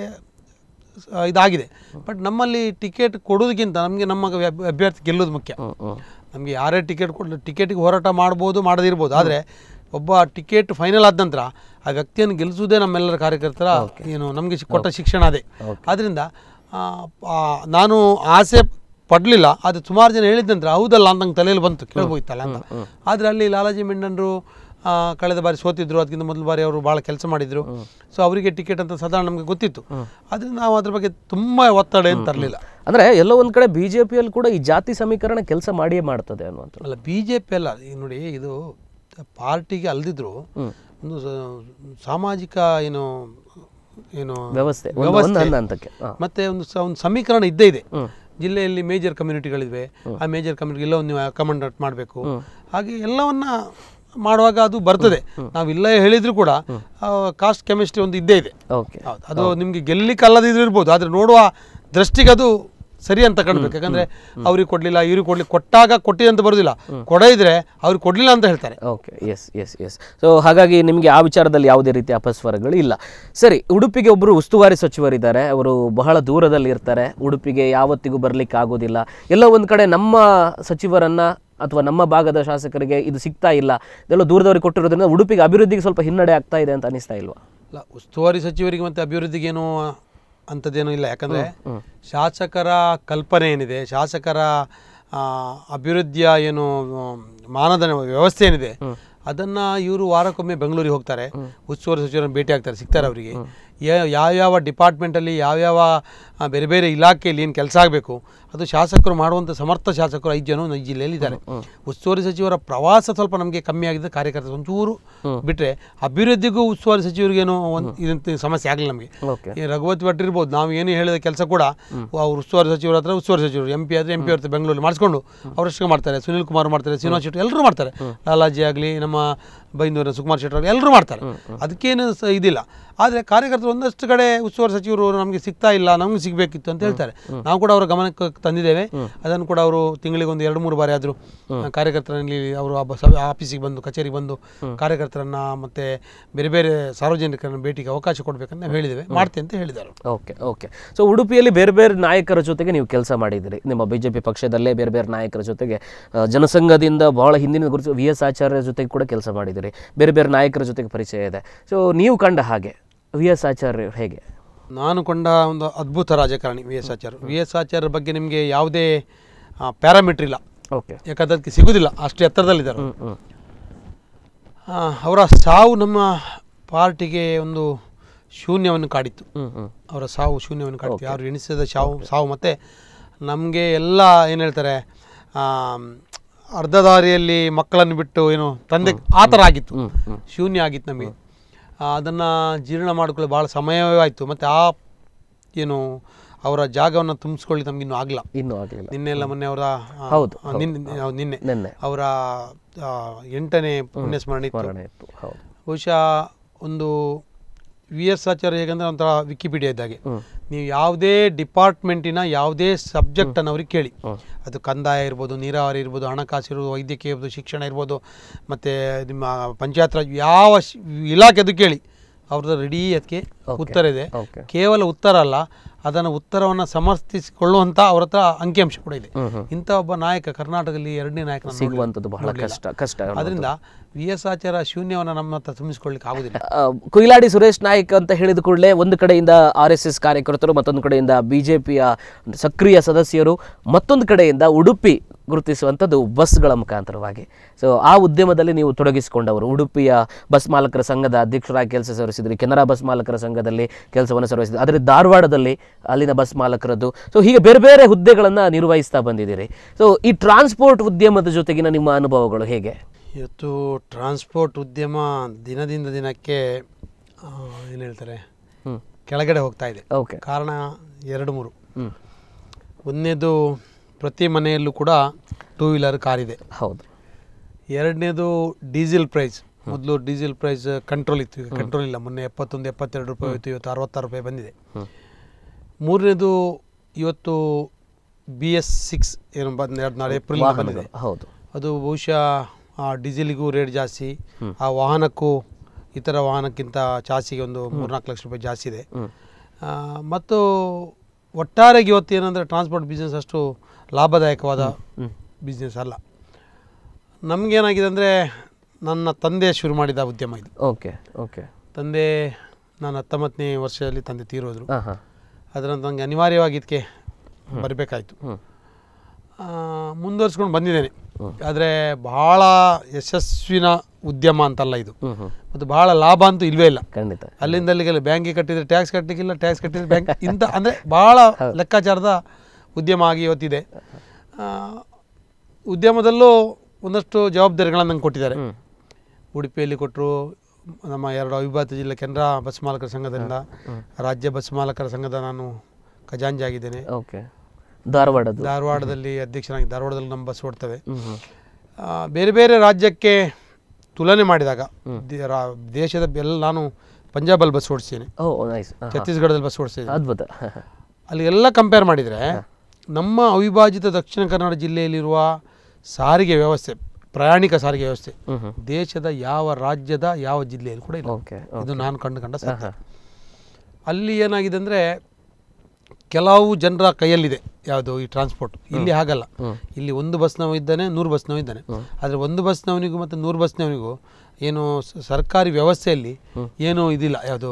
ಸ- ಇದಾಗಿದೆ ಬಟ್ ನಮ್ಮಲ್ಲಿ ಟಿಕೆಟ್ ಕೊಡೋದಕ್ಕಿಂತ ನಮಗೆ ನಮ್ಮ ಅಭ್- ಅಭ್ಯರ್ಥಿ ಗೆಲ್ಲೋದು ಮುಖ್ಯ ಹ್ಞೂ ಹ್ಞೂ ನಮಗೆ ಯಾರೇ ಟಿಕೆಟ್ ಕೊಡಲಿ ಟಿಕೆಟಿಗೆ ಹೋರಾಟ ಮಾಡ್ಬೋದು ಮಾಡದಿರ್ಬೋದು ಆದರೆ ಒಬ್ಬ ಟಿಕೆಟ್ ಫೈನಲ್ ಆದ ನಂತರ ಆ ವ್ಯಕ್ತಿಯನ್ನು ಗೆಲ್ಲಿಸುವುದೇ ನಮ್ಮೆಲ್ಲರ ಕಾರ್ಯಕರ್ತರ ಏನು ನಮಗೆ ಕೊಟ್ಟ ಶಿಕ್ಷಣ ಅದೇ ಆದ್ದರಿಂದ ಆ, ಆ, ನಾನು ಆಸೆ ಪಡಲಿಲ್ಲ ಆದರೆ ಸುಮಾರು ಜನ ಹೇಳಿದ ನಂತರ ಹೌದಲ್ಲ ಅಂತ ನಂಗೆ ತಲೆಯಲ್ಲಿ ಬಂತು ಕೇಳ್ಬೋಯ್ತಲ್ಲ ಅಂತ ಆದರೆ ಅಲ್ಲಿ ಲಾಲಾಜಿ ಮೆಂಡನ್ರು ಆ, ಕಳೆದ ಬಾರಿ ಸೋತಿದ್ರು ಅದಕ್ಕಿಂತ ಮೊದಲ ಬಾರಿ ಅವರು ಭಾಳ ಕೆಲಸ ಮಾಡಿದರು ಸೊ ಅವರಿಗೆ ಟಿಕೆಟ್ ಅಂತ ಸಾಧಾರಣ ನಮಗೆ ಗೊತ್ತಿತ್ತು ಆದರೆ ನಾವು ಅದ್ರ ಬಗ್ಗೆ ತುಂಬ ಒತ್ತಡ ಏನು ತರಲಿಲ್ಲ ಅಂದರೆ ಎಲ್ಲೋ ಒಂದು ಕಡೆ ಬಿ ಜೆ ಪಿಯಲ್ಲಿ ಕೂಡ ಈ ಜಾತಿ ಸಮೀಕರಣ ಕೆಲಸ ಮಾಡಿಯೇ ಮಾಡ್ತದೆ ಅನ್ನುವಂಥದ್ದು ಅಲ್ಲ ಬಿ ಜೆ ಪಿ ಅಲ್ಲ ಈಗ ನೋಡಿ ಇದು ಪಾರ್ಟಿಗೆ ಅಲ್ದಿದ್ರು ಒಂದು ಸ- ಸಾಮಾಜಿಕ ಏನು ಏನು ವ್ಯವಸ್ಥೆ ಒಂದು- ಒಂದು ಹಂತ ಹಂತಕ್ಕೆ ಹಾಂ ಮತ್ತೆ ಒಂದು ಸ ಒಂದು ಸಮೀಕರಣ ಇದ್ದೇ ಇದೆ ಜಿಲ್ಲೆಯಲ್ಲಿ ಮೇಜರ್ ಕಮ್ಯುನಿಟಿಗಳಿವೆ ಆ ಮೇಜರ್ ಕಮ್ಯುನಿಟಿ ಎಲ್ಲ ನೀವು ಕಮಾಂಡೇಟ್ ಮಾಡಬೇಕು ಹಾಗೆ ಎಲ್ಲವನ್ನ ಮಾಡುವಾಗ ಅದು ಬರ್ತದೆ ನಾವು ಇಲ್ಲ ಹೇಳಿದ್ರು ಕೂಡ ಕಾಸ್ಟ್ ಕೆಮಿಸ್ಟ್ರಿ ಒಂದು ಇದ್ದೇ ಇದೆ ಓಕೆ ಹೌದು ಅದು ನಿಮಗೆ ಗೆಲ್ಲಿಕ್ಕೆ ಅಲ್ಲದಿದ್ರು ಇರ್ಬೋದು ಆದರೆ ನೋಡುವ ದೃಷ್ಟಿಗೆ ಅದು ಸರಿ ಅಂತ ಕಾಣ್ಬೇಕು ಯಾಕಂದ್ರೆ ಅವ್ರಿಗೆ ಕೊಡ್ಲಿಲ್ಲ ಇವ್ರಿಗೆ ಕೊಡ್ಲಿಕ್ಕೆ ಕೊಟ್ಟಾಗ ಕೊಟ್ಟಿದೆ ಅಂತ ಬರೋದಿಲ್ಲ ಕೊಡದಿದ್ರೆ ಅವ್ರಿಗೆ ಕೊಡ್ಲಿಲ್ಲ ಅಂತ ಹೇಳ್ತಾರೆ okay yes yes yes so ಹಾಗಾಗಿ ನಿಮಗೆ ಆ ವಿಚಾರದಲ್ಲಿ ಯಾವುದೇ ರೀತಿಯ ಅಪಸ್ವರಗಳು ಇಲ್ಲ ಸರಿ ಉಡುಪಿಗೆ ಒಬ್ಬರು ಉಸ್ತುವಾರಿ ಸಚಿವರಿದ್ದಾರೆ ಅವರು ಬಹಳ ದೂರದಲ್ಲಿ ಇರ್ತಾರೆ ಉಡುಪಿಗೆ ಯಾವತ್ತಿಗೂ ಬರ್ಲಿಕ್ಕೆ ಆಗೋದಿಲ್ಲ ಎಲ್ಲ ಒಂದು ಕಡೆ ನಮ್ಮ ಸಚಿವರನ್ನ ಅಥವಾ ನಮ್ಮ ಭಾಗದ ಶಾಸಕರಿಗೆ ಇದು ಸಿಗ್ತಾ ಇಲ್ಲ ಇದೆಲ್ಲ ದೂರದವರಿಗೆ ಕೊಟ್ಟಿರೋದ್ರಿಂದ ಉಡುಪಿಗೆ ಅಭಿವೃದ್ಧಿಗೆ ಸ್ವಲ್ಪ ಹಿನ್ನಡೆ ಆಗ್ತಾ ಇದೆ ಅಂತ ಅನಿಸ್ತಾ ಇಲ್ವಾ ಅಲ್ಲ ಉಸ್ತುವಾರಿ ಸಚಿವರಿಗೆ ಮತ್ತೆ ಅಭಿವೃದ್ಧಿಗೇನು ಅಂಥದ್ದೇನೂ ಇಲ್ಲ ಯಾಕಂದರೆ ಶಾಸಕರ ಕಲ್ಪನೆ ಏನಿದೆ ಶಾಸಕರ ಆ, ಅಭಿವೃದ್ಧಿಯ ಏನು ಮ್, ಮಾನದಂಡ ವ್ಯವಸ್ಥೆ ಏನಿದೆ ಅದನ್ನು ಇವರು ವಾರಕ್ಕೊಮ್ಮೆ ಬೆಂಗಳೂರಿಗೆ ಹೋಗ್ತಾರೆ ಉಸ್ತುವಾರಿ ಸಚಿವರನ್ನು ಭೇಟಿ ಆಗ್ತಾರೆ ಸಿಗ್ತಾರೆ ಅವರಿಗೆ ಯಾವ್ಯಾವ ಡಿಪಾರ್ಟ್ಮೆಂಟಲ್ಲಿ ಯಾವ್ಯಾವ ಆ, ಬೇರೆ ಬೇರೆ ಇಲಾಖೆಯಲ್ಲಿ ಏನು ಕೆಲಸ ಆಗಬೇಕು ಅದು ಶಾಸಕರು ಮಾಡುವಂಥ ಸಮರ್ಥ ಶಾಸಕರು ಐದು ಜನ ಈ ಜಿಲ್ಲೆಯಲ್ಲಿ ಇದ್ದಾರೆ ಉಸ್ತುವಾರಿ ಸಚಿವರ ಪ್ರವಾಸ ಸ್ವಲ್ಪ ನಮಗೆ ಕಮ್ಮಿ ಆಗಿದೆ ಕಾರ್ಯಕರ್ತರು ಒಂಚೂರು ಬಿಟ್ಟರೆ ಅಭಿವೃದ್ಧಿಗೂ ಉಸ್ತುವಾರಿ ಸಚಿವರಿಗೇನು ಒಂದು ಇದಂತ ಸಮಸ್ಯೆ ಆಗಲಿಲ್ಲ ನಮಗೆ ಓಕೆ ಈ ರಘುವತಿ ಭಟ್ ಇರ್ಬೋದು ನಾವು ಏನು ಹೇಳಿದ ಕೆಲಸ ಕೂಡ ಅವ್ರು ಉಸ್ತುವಾರಿ ಸಚಿವರ ಹತ್ರ ಉಸ್ತುವಾರಿ ಸಚಿವರು ಎಂ ಪಿ ಆದರೆ ಎಂ ಪಿ ಅವ್ರ ಬೆಂಗಳೂರಲ್ಲಿ ಮಾಡಿಸ್ಕೊಂಡು ಅವರಷ್ಟು ಮಾಡ್ತಾರೆ ಸುನಿಲ್ ಕುಮಾರ್ ಮಾಡ್ತಾರೆ ಶ್ರೀನಿವಾಸ್ ಶೆಟ್ಟಿ ಎಲ್ಲರೂ ಮಾಡ್ತಾರೆ ಲಾಲಾಜಿ ಆಗಲಿ ನಮ್ಮ ಬೈಂದೂರಿನ ಸುಕುಮಾರ್ ಶೆಟ್ಟಿ ಆಗಲಿ ಎಲ್ಲರೂ ಮಾಡ್ತಾರೆ ಅದಕ್ಕೇನು ಸ ಇದಿಲ್ಲ ಆದರೆ ಕಾರ್ಯಕರ್ತರು ಒಂದಷ್ಟು ಕಡೆ ಉಸ್ತುವಾರಿ ಸಚಿವರು ನಮಗೆ ಸಿಗ್ತಾ ಇಲ್ಲ ನಮ್ಗೆ ಸಿಗಬೇಕಿತ್ತು ಅಂತ ಹೇಳ್ತಾರೆ ನಾವು ಕೂಡ ಅವರ ಗಮನಕ್ಕೆ ತಂದಿದ್ದೇವೆ ಅದನ್ನು ಕೂಡ ಅವರು ತಿಂಗಳಿಗೆ ಒಂದು ಎರಡು ಮೂರು ಬಾರಿ ಆದರೂ ಕಾರ್ಯಕರ್ತರಲ್ಲಿ ಅವರು ಆ ಬ- ಸಭೆ ಆಫೀಸಿಗೆ ಬಂದು ಕಚೇರಿಗೆ ಬಂದು ಕಾರ್ಯಕರ್ತರನ್ನ ಮತ್ತೆ ಬೇರೆ ಬೇರೆ ಸಾರ್ವಜನಿಕರನ್ನ ಭೇಟಿಗೆ ಅವಕಾಶ ಕೊಡಬೇಕಂತ ನಾವು ಹೇಳಿದ್ದೇವೆ ಮಾಡ್ತೇವೆ ಅಂತ ಹೇಳಿದ್ದಾರೆ ಓಕೆ ಓಕೆ ಸೊ ಉಡುಪಿಯಲ್ಲಿ ಬೇರೆ ಬೇರೆ ನಾಯಕರ ಜೊತೆಗೆ ನೀವು ಕೆಲಸ ಮಾಡಿದಿರಿ ನಿಮ್ಮ ಬಿ ಜೆ ಪಿ ಪಕ್ಷದಲ್ಲೇ ಬೇರೆ ಬೇರೆ ನಾಯಕರ ಜೊತೆಗೆ ಆ, ಜನಸಂಘದಿಂದ ಬಹಳ ಹಿಂದಿನ ಗುರುತು ವಿ ಎಸ್ ಆಚಾರ್ಯ ಜೊತೆಗೆ ಕೂಡ ಕೆಲಸ ಮಾಡಿದಿರಿ ಬೇರೆ ಬೇರೆ ನಾಯಕರ ಜೊತೆಗೆ ಪರಿಚಯ ಇದೆ ಸೊ ನೀವು ಕಂಡ ಹಾಗೆ ವಿ ಎಸ್ ಆಚಾರ್ಯ ಹೇಗೆ ನಾನು ಕೊಂಡ ಒಂದು ಅದ್ಭುತ ರಾಜಕಾರಣಿ V S Acharya V S Acharya ಬಗ್ಗೆ ನಿಮಗೆ ಯಾವುದೇ ಪ್ಯಾರಾಮೀಟ್ರ್ ಇಲ್ಲ ಓಕೆ ಯಾಕಂದ್ರೆ ಅದಕ್ಕೆ ಸಿಗುದಿಲ್ಲ ಅಷ್ಟು ಎತ್ತರದಲ್ಲಿದ್ದಾರೆ ಹ್ಞೂ ಹ್ಞೂ ಆ, ಅವರ ಸಾವು ನಮ್ಮ ಪಾರ್ಟಿಗೆ ಒಂದು ಶೂನ್ಯವನ್ನು ಕಾಡಿತ್ತು ಹ್ಞೂ ಹ್ಞೂ ಅವರ ಸಾವು ಶೂನ್ಯವನ್ನು ಕಾಡಿತ್ತು ಯಾರು ಎಣಿಸಿದ ಸಾವು ಸಾವು ಮತ್ತು ನಮಗೆ ಎಲ್ಲ ಏನು ಹೇಳ್ತಾರೆ ಆಮ್, ಅರ್ಧ ದಾರಿಯಲ್ಲಿ ಮಕ್ಕಳನ್ನು ಬಿಟ್ಟು ಏನು ತಂದೆ ಆ ಥರ ಆಗಿತ್ತು ಹ್ಞೂ ಹ್ಞೂ ಶೂನ್ಯ ಆಗಿತ್ತು ನಮಗೆ ಅದನ್ನು ಜೀರ್ಣ ಮಾಡಿಕೊಳ್ಳಿ ಭಾಳ ಸಮಯವೇ ಆಯಿತು ಮತ್ತು ಆ ಏನು ಅವರ ಜಾಗವನ್ನು ತುಂಬಿಸ್ಕೊಳ್ಳಿ ನಮ್ಗೆ ಇನ್ನೂ ಆಗಲ್ಲ ಇನ್ನೂ ಆಗಲಿಲ್ಲ ನಿನ್ನೆ ಎಲ್ಲ ಮೊನ್ನೆ ಅವರ ಆ, ಹೌದು, ಆ, ನಿನ್ನೆ ಹೌದು, ನಿನ್ನೆ ನಿನ್ನೆ ಅವರ ಆ, ಎಂಟನೇ ಪುಣ್ಯಸ್ಮರಣೆ ಇತ್ತು ಸ್ಮರಣೆ ಇತ್ತು ಹೌದು ಬಹುಶಃ ಒಂದು ವಿ ಎಸ್ ಆಚಾರ್ಯ ಹೇಗಂದ್ರೆ ಒಂಥರ ವಿಕಿಪೀಡಿಯಾ ಇದ್ದಾಗೆ ಹ್ಮ್. ನೀವು ಯಾವುದೇ ಡಿಪಾರ್ಟ್ಮೆಂಟಿನ ಯಾವುದೇ ಸಬ್ಜೆಕ್ಟನ್ನು ಅವ್ರಿಗೆ ಕೇಳಿ ಅದು ಕಂದಾಯ ಇರ್ಬೋದು ನೀರಾವರಿ ಇರ್ಬೋದು ಹಣಕಾಸು ಇರ್ಬೋದು ವೈದ್ಯಕೀಯ ಇರ್ಬೋದು ಶಿಕ್ಷಣ ಇರ್ಬೋದು ಮತ್ತು ನಿಮ್ಮ ಪಂಚಾಯತ್ ರಾಜ್ ಯಾವ ಶ್- ಇಲಾಖೆದು ಕೇಳಿ ಅವ್ರದ್ದು ರೆಡಿ ಅದಕ್ಕೆ ಉತ್ತರ ಇದೆ ಓಕೆ ಕೇವಲ ಉತ್ತರ ಅಲ್ಲ ಅದನ್ನು ಉತ್ತರವನ್ನು ಸಮರ್ಥಿಸಿಕೊಳ್ಳುವಂಥ ಅವ್ರ ಹತ್ರ ಅಂಕಿಅಂಶ ಕೂಡ ಇದೆ ಹ್ಮ್ ಹ್ಮ್ ಇಂಥ ಒಬ್ಬ ನಾಯಕ ಕರ್ನಾಟಕದಲ್ಲಿ ಎರಡನೇ ನಾಯಕ ಸಿಗುವಂಥದ್ದು ಬಹಳ ಕಷ್ಟ ಕಷ್ಟ ಅದರಿಂದ ವಿ ಎಸ್ ಆಚಾರ್ಯ ಶೂನ್ಯವನ್ನು ನಮ್ಮ ಹತ್ರ ತುಂಬಿಸ್ಕೊಳ್ಳಿಕ್ಕೆ ಆಗುದಿಲ್ಲ ಆ, ಕುಯಿಲಾಡಿ ಸುರೇಶ್ ನಾಯ್ಕ್ ಅಂತ ಹೇಳಿದ ಕೂಡಲೇ ಒಂದು ಕಡೆಯಿಂದ ಆರ್ ಎಸ್ ಎಸ್ ಕಾರ್ಯಕರ್ತರು ಮತ್ತೊಂದು ಕಡೆಯಿಂದ ಬಿಜೆಪಿಯ ಸಕ್ರಿಯ ಸದಸ್ಯರು ಮತ್ತೊಂದು ಕಡೆಯಿಂದ ಉಡುಪಿ ಗುರುತಿಸುವಂಥದ್ದು ಬಸ್ಗಳ ಮುಖಾಂತರವಾಗಿ ಸೊ ಆ ಉದ್ಯಮದಲ್ಲಿ ನೀವು ತೊಡಗಿಸಿಕೊಂಡವರು ಉಡುಪಿಯ ಬಸ್ ಮಾಲಕರ ಸಂಘದ ಅಧ್ಯಕ್ಷರಾಗಿ ಕೆಲಸ ಸವರಿಸಿದ್ರಿ ಕೆನರಾ ಬಸ್ ಮಾಲಕರ ಸಂಘದಲ್ಲಿ ಕೆಲಸವನ್ನು ನಿರ್ವಹಿಸಿದ್ರಿ ಆದರೆ ಧಾರವಾಡದಲ್ಲಿ ಅಲ್ಲಿನ ಬಸ್ ಮಾಲಕರದ್ದು ಸೊ ಹೀಗೆ ಬೇರೆ ಬೇರೆ ಹುದ್ದೆಗಳನ್ನು ನಿರ್ವಹಿಸ್ತಾ ಬಂದಿದ್ದೀರಿ ಸೊ ಈ ಟ್ರಾನ್ಸ್ಪೋರ್ಟ್ ಉದ್ಯಮದ ಜೊತೆಗಿನ ನಿಮ್ಮ ಅನುಭವಗಳು ಹೇಗೆ ಇವತ್ತು ಟ್ರಾನ್ಸ್ಪೋರ್ಟ್ ಉದ್ಯಮ ದಿನದಿಂದ ದಿನಕ್ಕೆ ಏನು ಹೇಳ್ತಾರೆ ಹ್ಞೂ ಕೆಳಗಡೆ ಹೋಗ್ತಾ ಇದೆ ಓಕೆ ಕಾರಣ ಎರಡು ಮೂರು ಹ್ಞೂ ಒಂದನೇದು ಪ್ರತಿ ಮನೆಯಲ್ಲೂ ಕೂಡ ಟೂ ವೀಲರ್ ಕಾರ್ ಇದೆ ಹೌದು ಎರಡನೇದು ಡೀಸೆಲ್ ಪ್ರೈಸ್ ಮೊದಲು ಡೀಸೆಲ್ ಪ್ರೈಸ್ ಕಂಟ್ರೋಲ್ ಇತ್ತು ಈಗ ಕಂಟ್ರೋಲ್ ಇಲ್ಲ ಮೊನ್ನೆ ಎಪ್ಪತ್ತೊಂದು ಎಪ್ಪತ್ತೆರಡು ರೂಪಾಯಿ ಹೋಯ್ತು ಇವತ್ತು ಅರವತ್ತಾರು ರೂಪಾಯಿ ಬಂದಿದೆ ಹ್ಞೂ ಮೂರನೇದು ಇವತ್ತು ಬಿ ಎಸ್ ಸಿಕ್ಸ್ ಏನು ಬಂದ ಎರಡು ನಾಳೆ ಏಪ್ರಿಲ್ ಬಂದಿದೆ ವಾಹನಗಳು ಹೌದು ಅದು ಬಹುಶಃ ಆ ಡೀಸೆಲಿಗೂ ರೇಟ್ ಜಾಸ್ತಿ ಆ ವಾಹನಕ್ಕೂ ಇತರ ವಾಹನಕ್ಕಿಂತ ಚಾಸಿಗೆ ಒಂದು ಮೂರ್ನಾಲ್ಕು ಲಕ್ಷ ರೂಪಾಯಿ ಜಾಸ್ತಿ ಇದೆ ಹ್ಞೂ ಆ, ಮತ್ತು ಒಟ್ಟಾರೆಗೆ ಇವತ್ತು ಏನಂದರೆ ಟ್ರಾನ್ಸ್ಪೋರ್ಟ್ ಬಿಸ್ನೆಸ್ ಅಷ್ಟು ಲಾಭದಾಯಕವಾದ ಹ್ಞೂ ಬಿಸ್ನೆಸ್ ಅಲ್ಲ ನಮಗೇನಾಗಿದೆ ಅಂದರೆ ನನ್ನ ತಂದೆ ಶುರು ಮಾಡಿದ ಉದ್ಯಮ ಇದು ಓಕೆ ಓಕೆ ತಂದೆ ನಾನು ಹತ್ತೊಂಬತ್ತನೇ ವರ್ಷದಲ್ಲಿ ತಂದೆ ತೀರೋದ್ರು ಹಾಂ ಹಾಂ ಅದರ ನನಗೆ ಅನಿವಾರ್ಯವಾಗಿ ಇದಕ್ಕೆ ಬರಬೇಕಾಯಿತು ಹ್ಞೂ ಮುಂದುವರ್ಸ್ಕೊಂಡು ಬಂದಿದ್ದೇನೆ ಆದರೆ ಬಹಳ ಯಶಸ್ವಿನ ಉದ್ಯಮ ಅಂತಲ್ಲ ಇದು ಹ್ಞೂ ಹ್ಞೂ ಮತ್ತು ಬಹಳ ಲಾಭ ಅಂತೂ ಇಲ್ವೇ ಇಲ್ಲ ಖಂಡಿತ ಅಲ್ಲಿಂದ ಅಲ್ಲಿಗೆಲ್ಲ ಬ್ಯಾಂಕಿಗೆ ಕಟ್ಟಿದ್ರೆ ಟ್ಯಾಕ್ಸ್ ಕಟ್ಟಲಿಕ್ಕಿಲ್ಲ ಟ್ಯಾಕ್ಸ್ ಕಟ್ಟಿದ್ರೆ ಬ್ಯಾಂಕ್ ಇಂಥ ಅಂದರೆ ಭಾಳ ಲೆಕ್ಕಾಚಾರದ ಉದ್ಯಮ ಆಗಿ ಇವತ್ತಿದೆ ಆ, ಉದ್ಯಮದಲ್ಲೂ ಒಂದಷ್ಟು ಜವಾಬ್ದಾರಿಗಳನ್ನು ನಂಗೆ ಕೊಟ್ಟಿದ್ದಾರೆ ಹ್ಞೂ ಉಡುಪಿಯಲ್ಲಿ ಕೊಟ್ಟರು ನಮ್ಮ ಎರಡು ಅವಿಭಾಜ್ಯ ಜಿಲ್ಲೆ ಕೆನರಾ ಬಸ್ ಮಾಲಕರ ಸಂಘದಿಂದ ರಾಜ್ಯ ಬಸ್ ಮಾಲಕರ ಸಂಘದ ನಾನು ಖಜಾಂಜಿ ಆಗಿದ್ದೇನೆ ಓಕೆ ಧಾರವಾಡದ್ದು ಧಾರವಾಡದಲ್ಲಿ ಅಧ್ಯಕ್ಷನಾಗಿ ಧಾರವಾಡದಲ್ಲಿ ನಮ್ಮ ಬಸ್ ಓಡ್ತವೆ ಹ್ಞೂ ಹ್ಞೂ ಆ, ಬೇರೆ ಬೇರೆ ರಾಜ್ಯಕ್ಕೆ ತುಲನೆ ಮಾಡಿದಾಗ ದೇ- ರಾ- ದೇಶದ ಎಲ್ಲ ನಾನು ಪಂಜಾಬಲ್ಲಿ ಬಸ್ ಓಡಿಸ್ತೇನೆ ಓ ನೈಸ್ ಛತ್ತೀಸ್ಗಢದಲ್ಲಿ ಬಸ್ ಓಡಿಸ್ತಿದ್ದೇನೆ ಅದ್ಭುತ ಅಲ್ಲಿಗೆಲ್ಲ ಕಂಪೇರ್ ಮಾಡಿದರೆ ನಮ್ಮ ಅವಿಭಾಜಿತ ದಕ್ಷಿಣ ಕನ್ನಡ ಜಿಲ್ಲೆಯಲ್ಲಿರುವ ಸಾರಿಗೆ ವ್ಯವಸ್ಥೆ ಪ್ರಯಾಣಿಕ ಸಾರಿಗೆ ವ್ಯವಸ್ಥೆ ಹ್ಞೂ ಹ್ಞೂ ದೇಶದ ಯಾವ ರಾಜ್ಯದ ಯಾವ ಜಿಲ್ಲೆಯಲ್ಲಿ ಕೂಡ ಇಲ್ಲ ಓಕೆ ಇದು ನಾನು ಕಂಡು ಕಂಡ ಸತ್ಯ ಹಾಂ ಅಲ್ಲಿ ಏನಾಗಿದೆ ಅಂದರೆ ಕೆಲವು ಜನರ ಕೈಯಲ್ಲಿದೆ ಯಾವುದು ಈ ಟ್ರಾನ್ಸ್ಪೋರ್ಟ್ ಇಲ್ಲಿ ಹಾಗಲ್ಲ ಹ್ಮ್. ಇಲ್ಲಿ ಒಂದು ಬಸ್ನವ ಇದ್ದಾನೆ ನೂರು ಬಸ್ನವ ಇದ್ದಾನೆ ಆದರೆ ಒಂದು ಬಸ್ನವನಿಗೂ ಮತ್ತು ನೂರು ಬಸ್ನವನಿಗೂ ಏನು ಸ- ಸರ್ಕಾರಿ ವ್ಯವಸ್ಥೆಯಲ್ಲಿ ಏನೂ ಇದಿಲ್ಲ ಯಾವುದು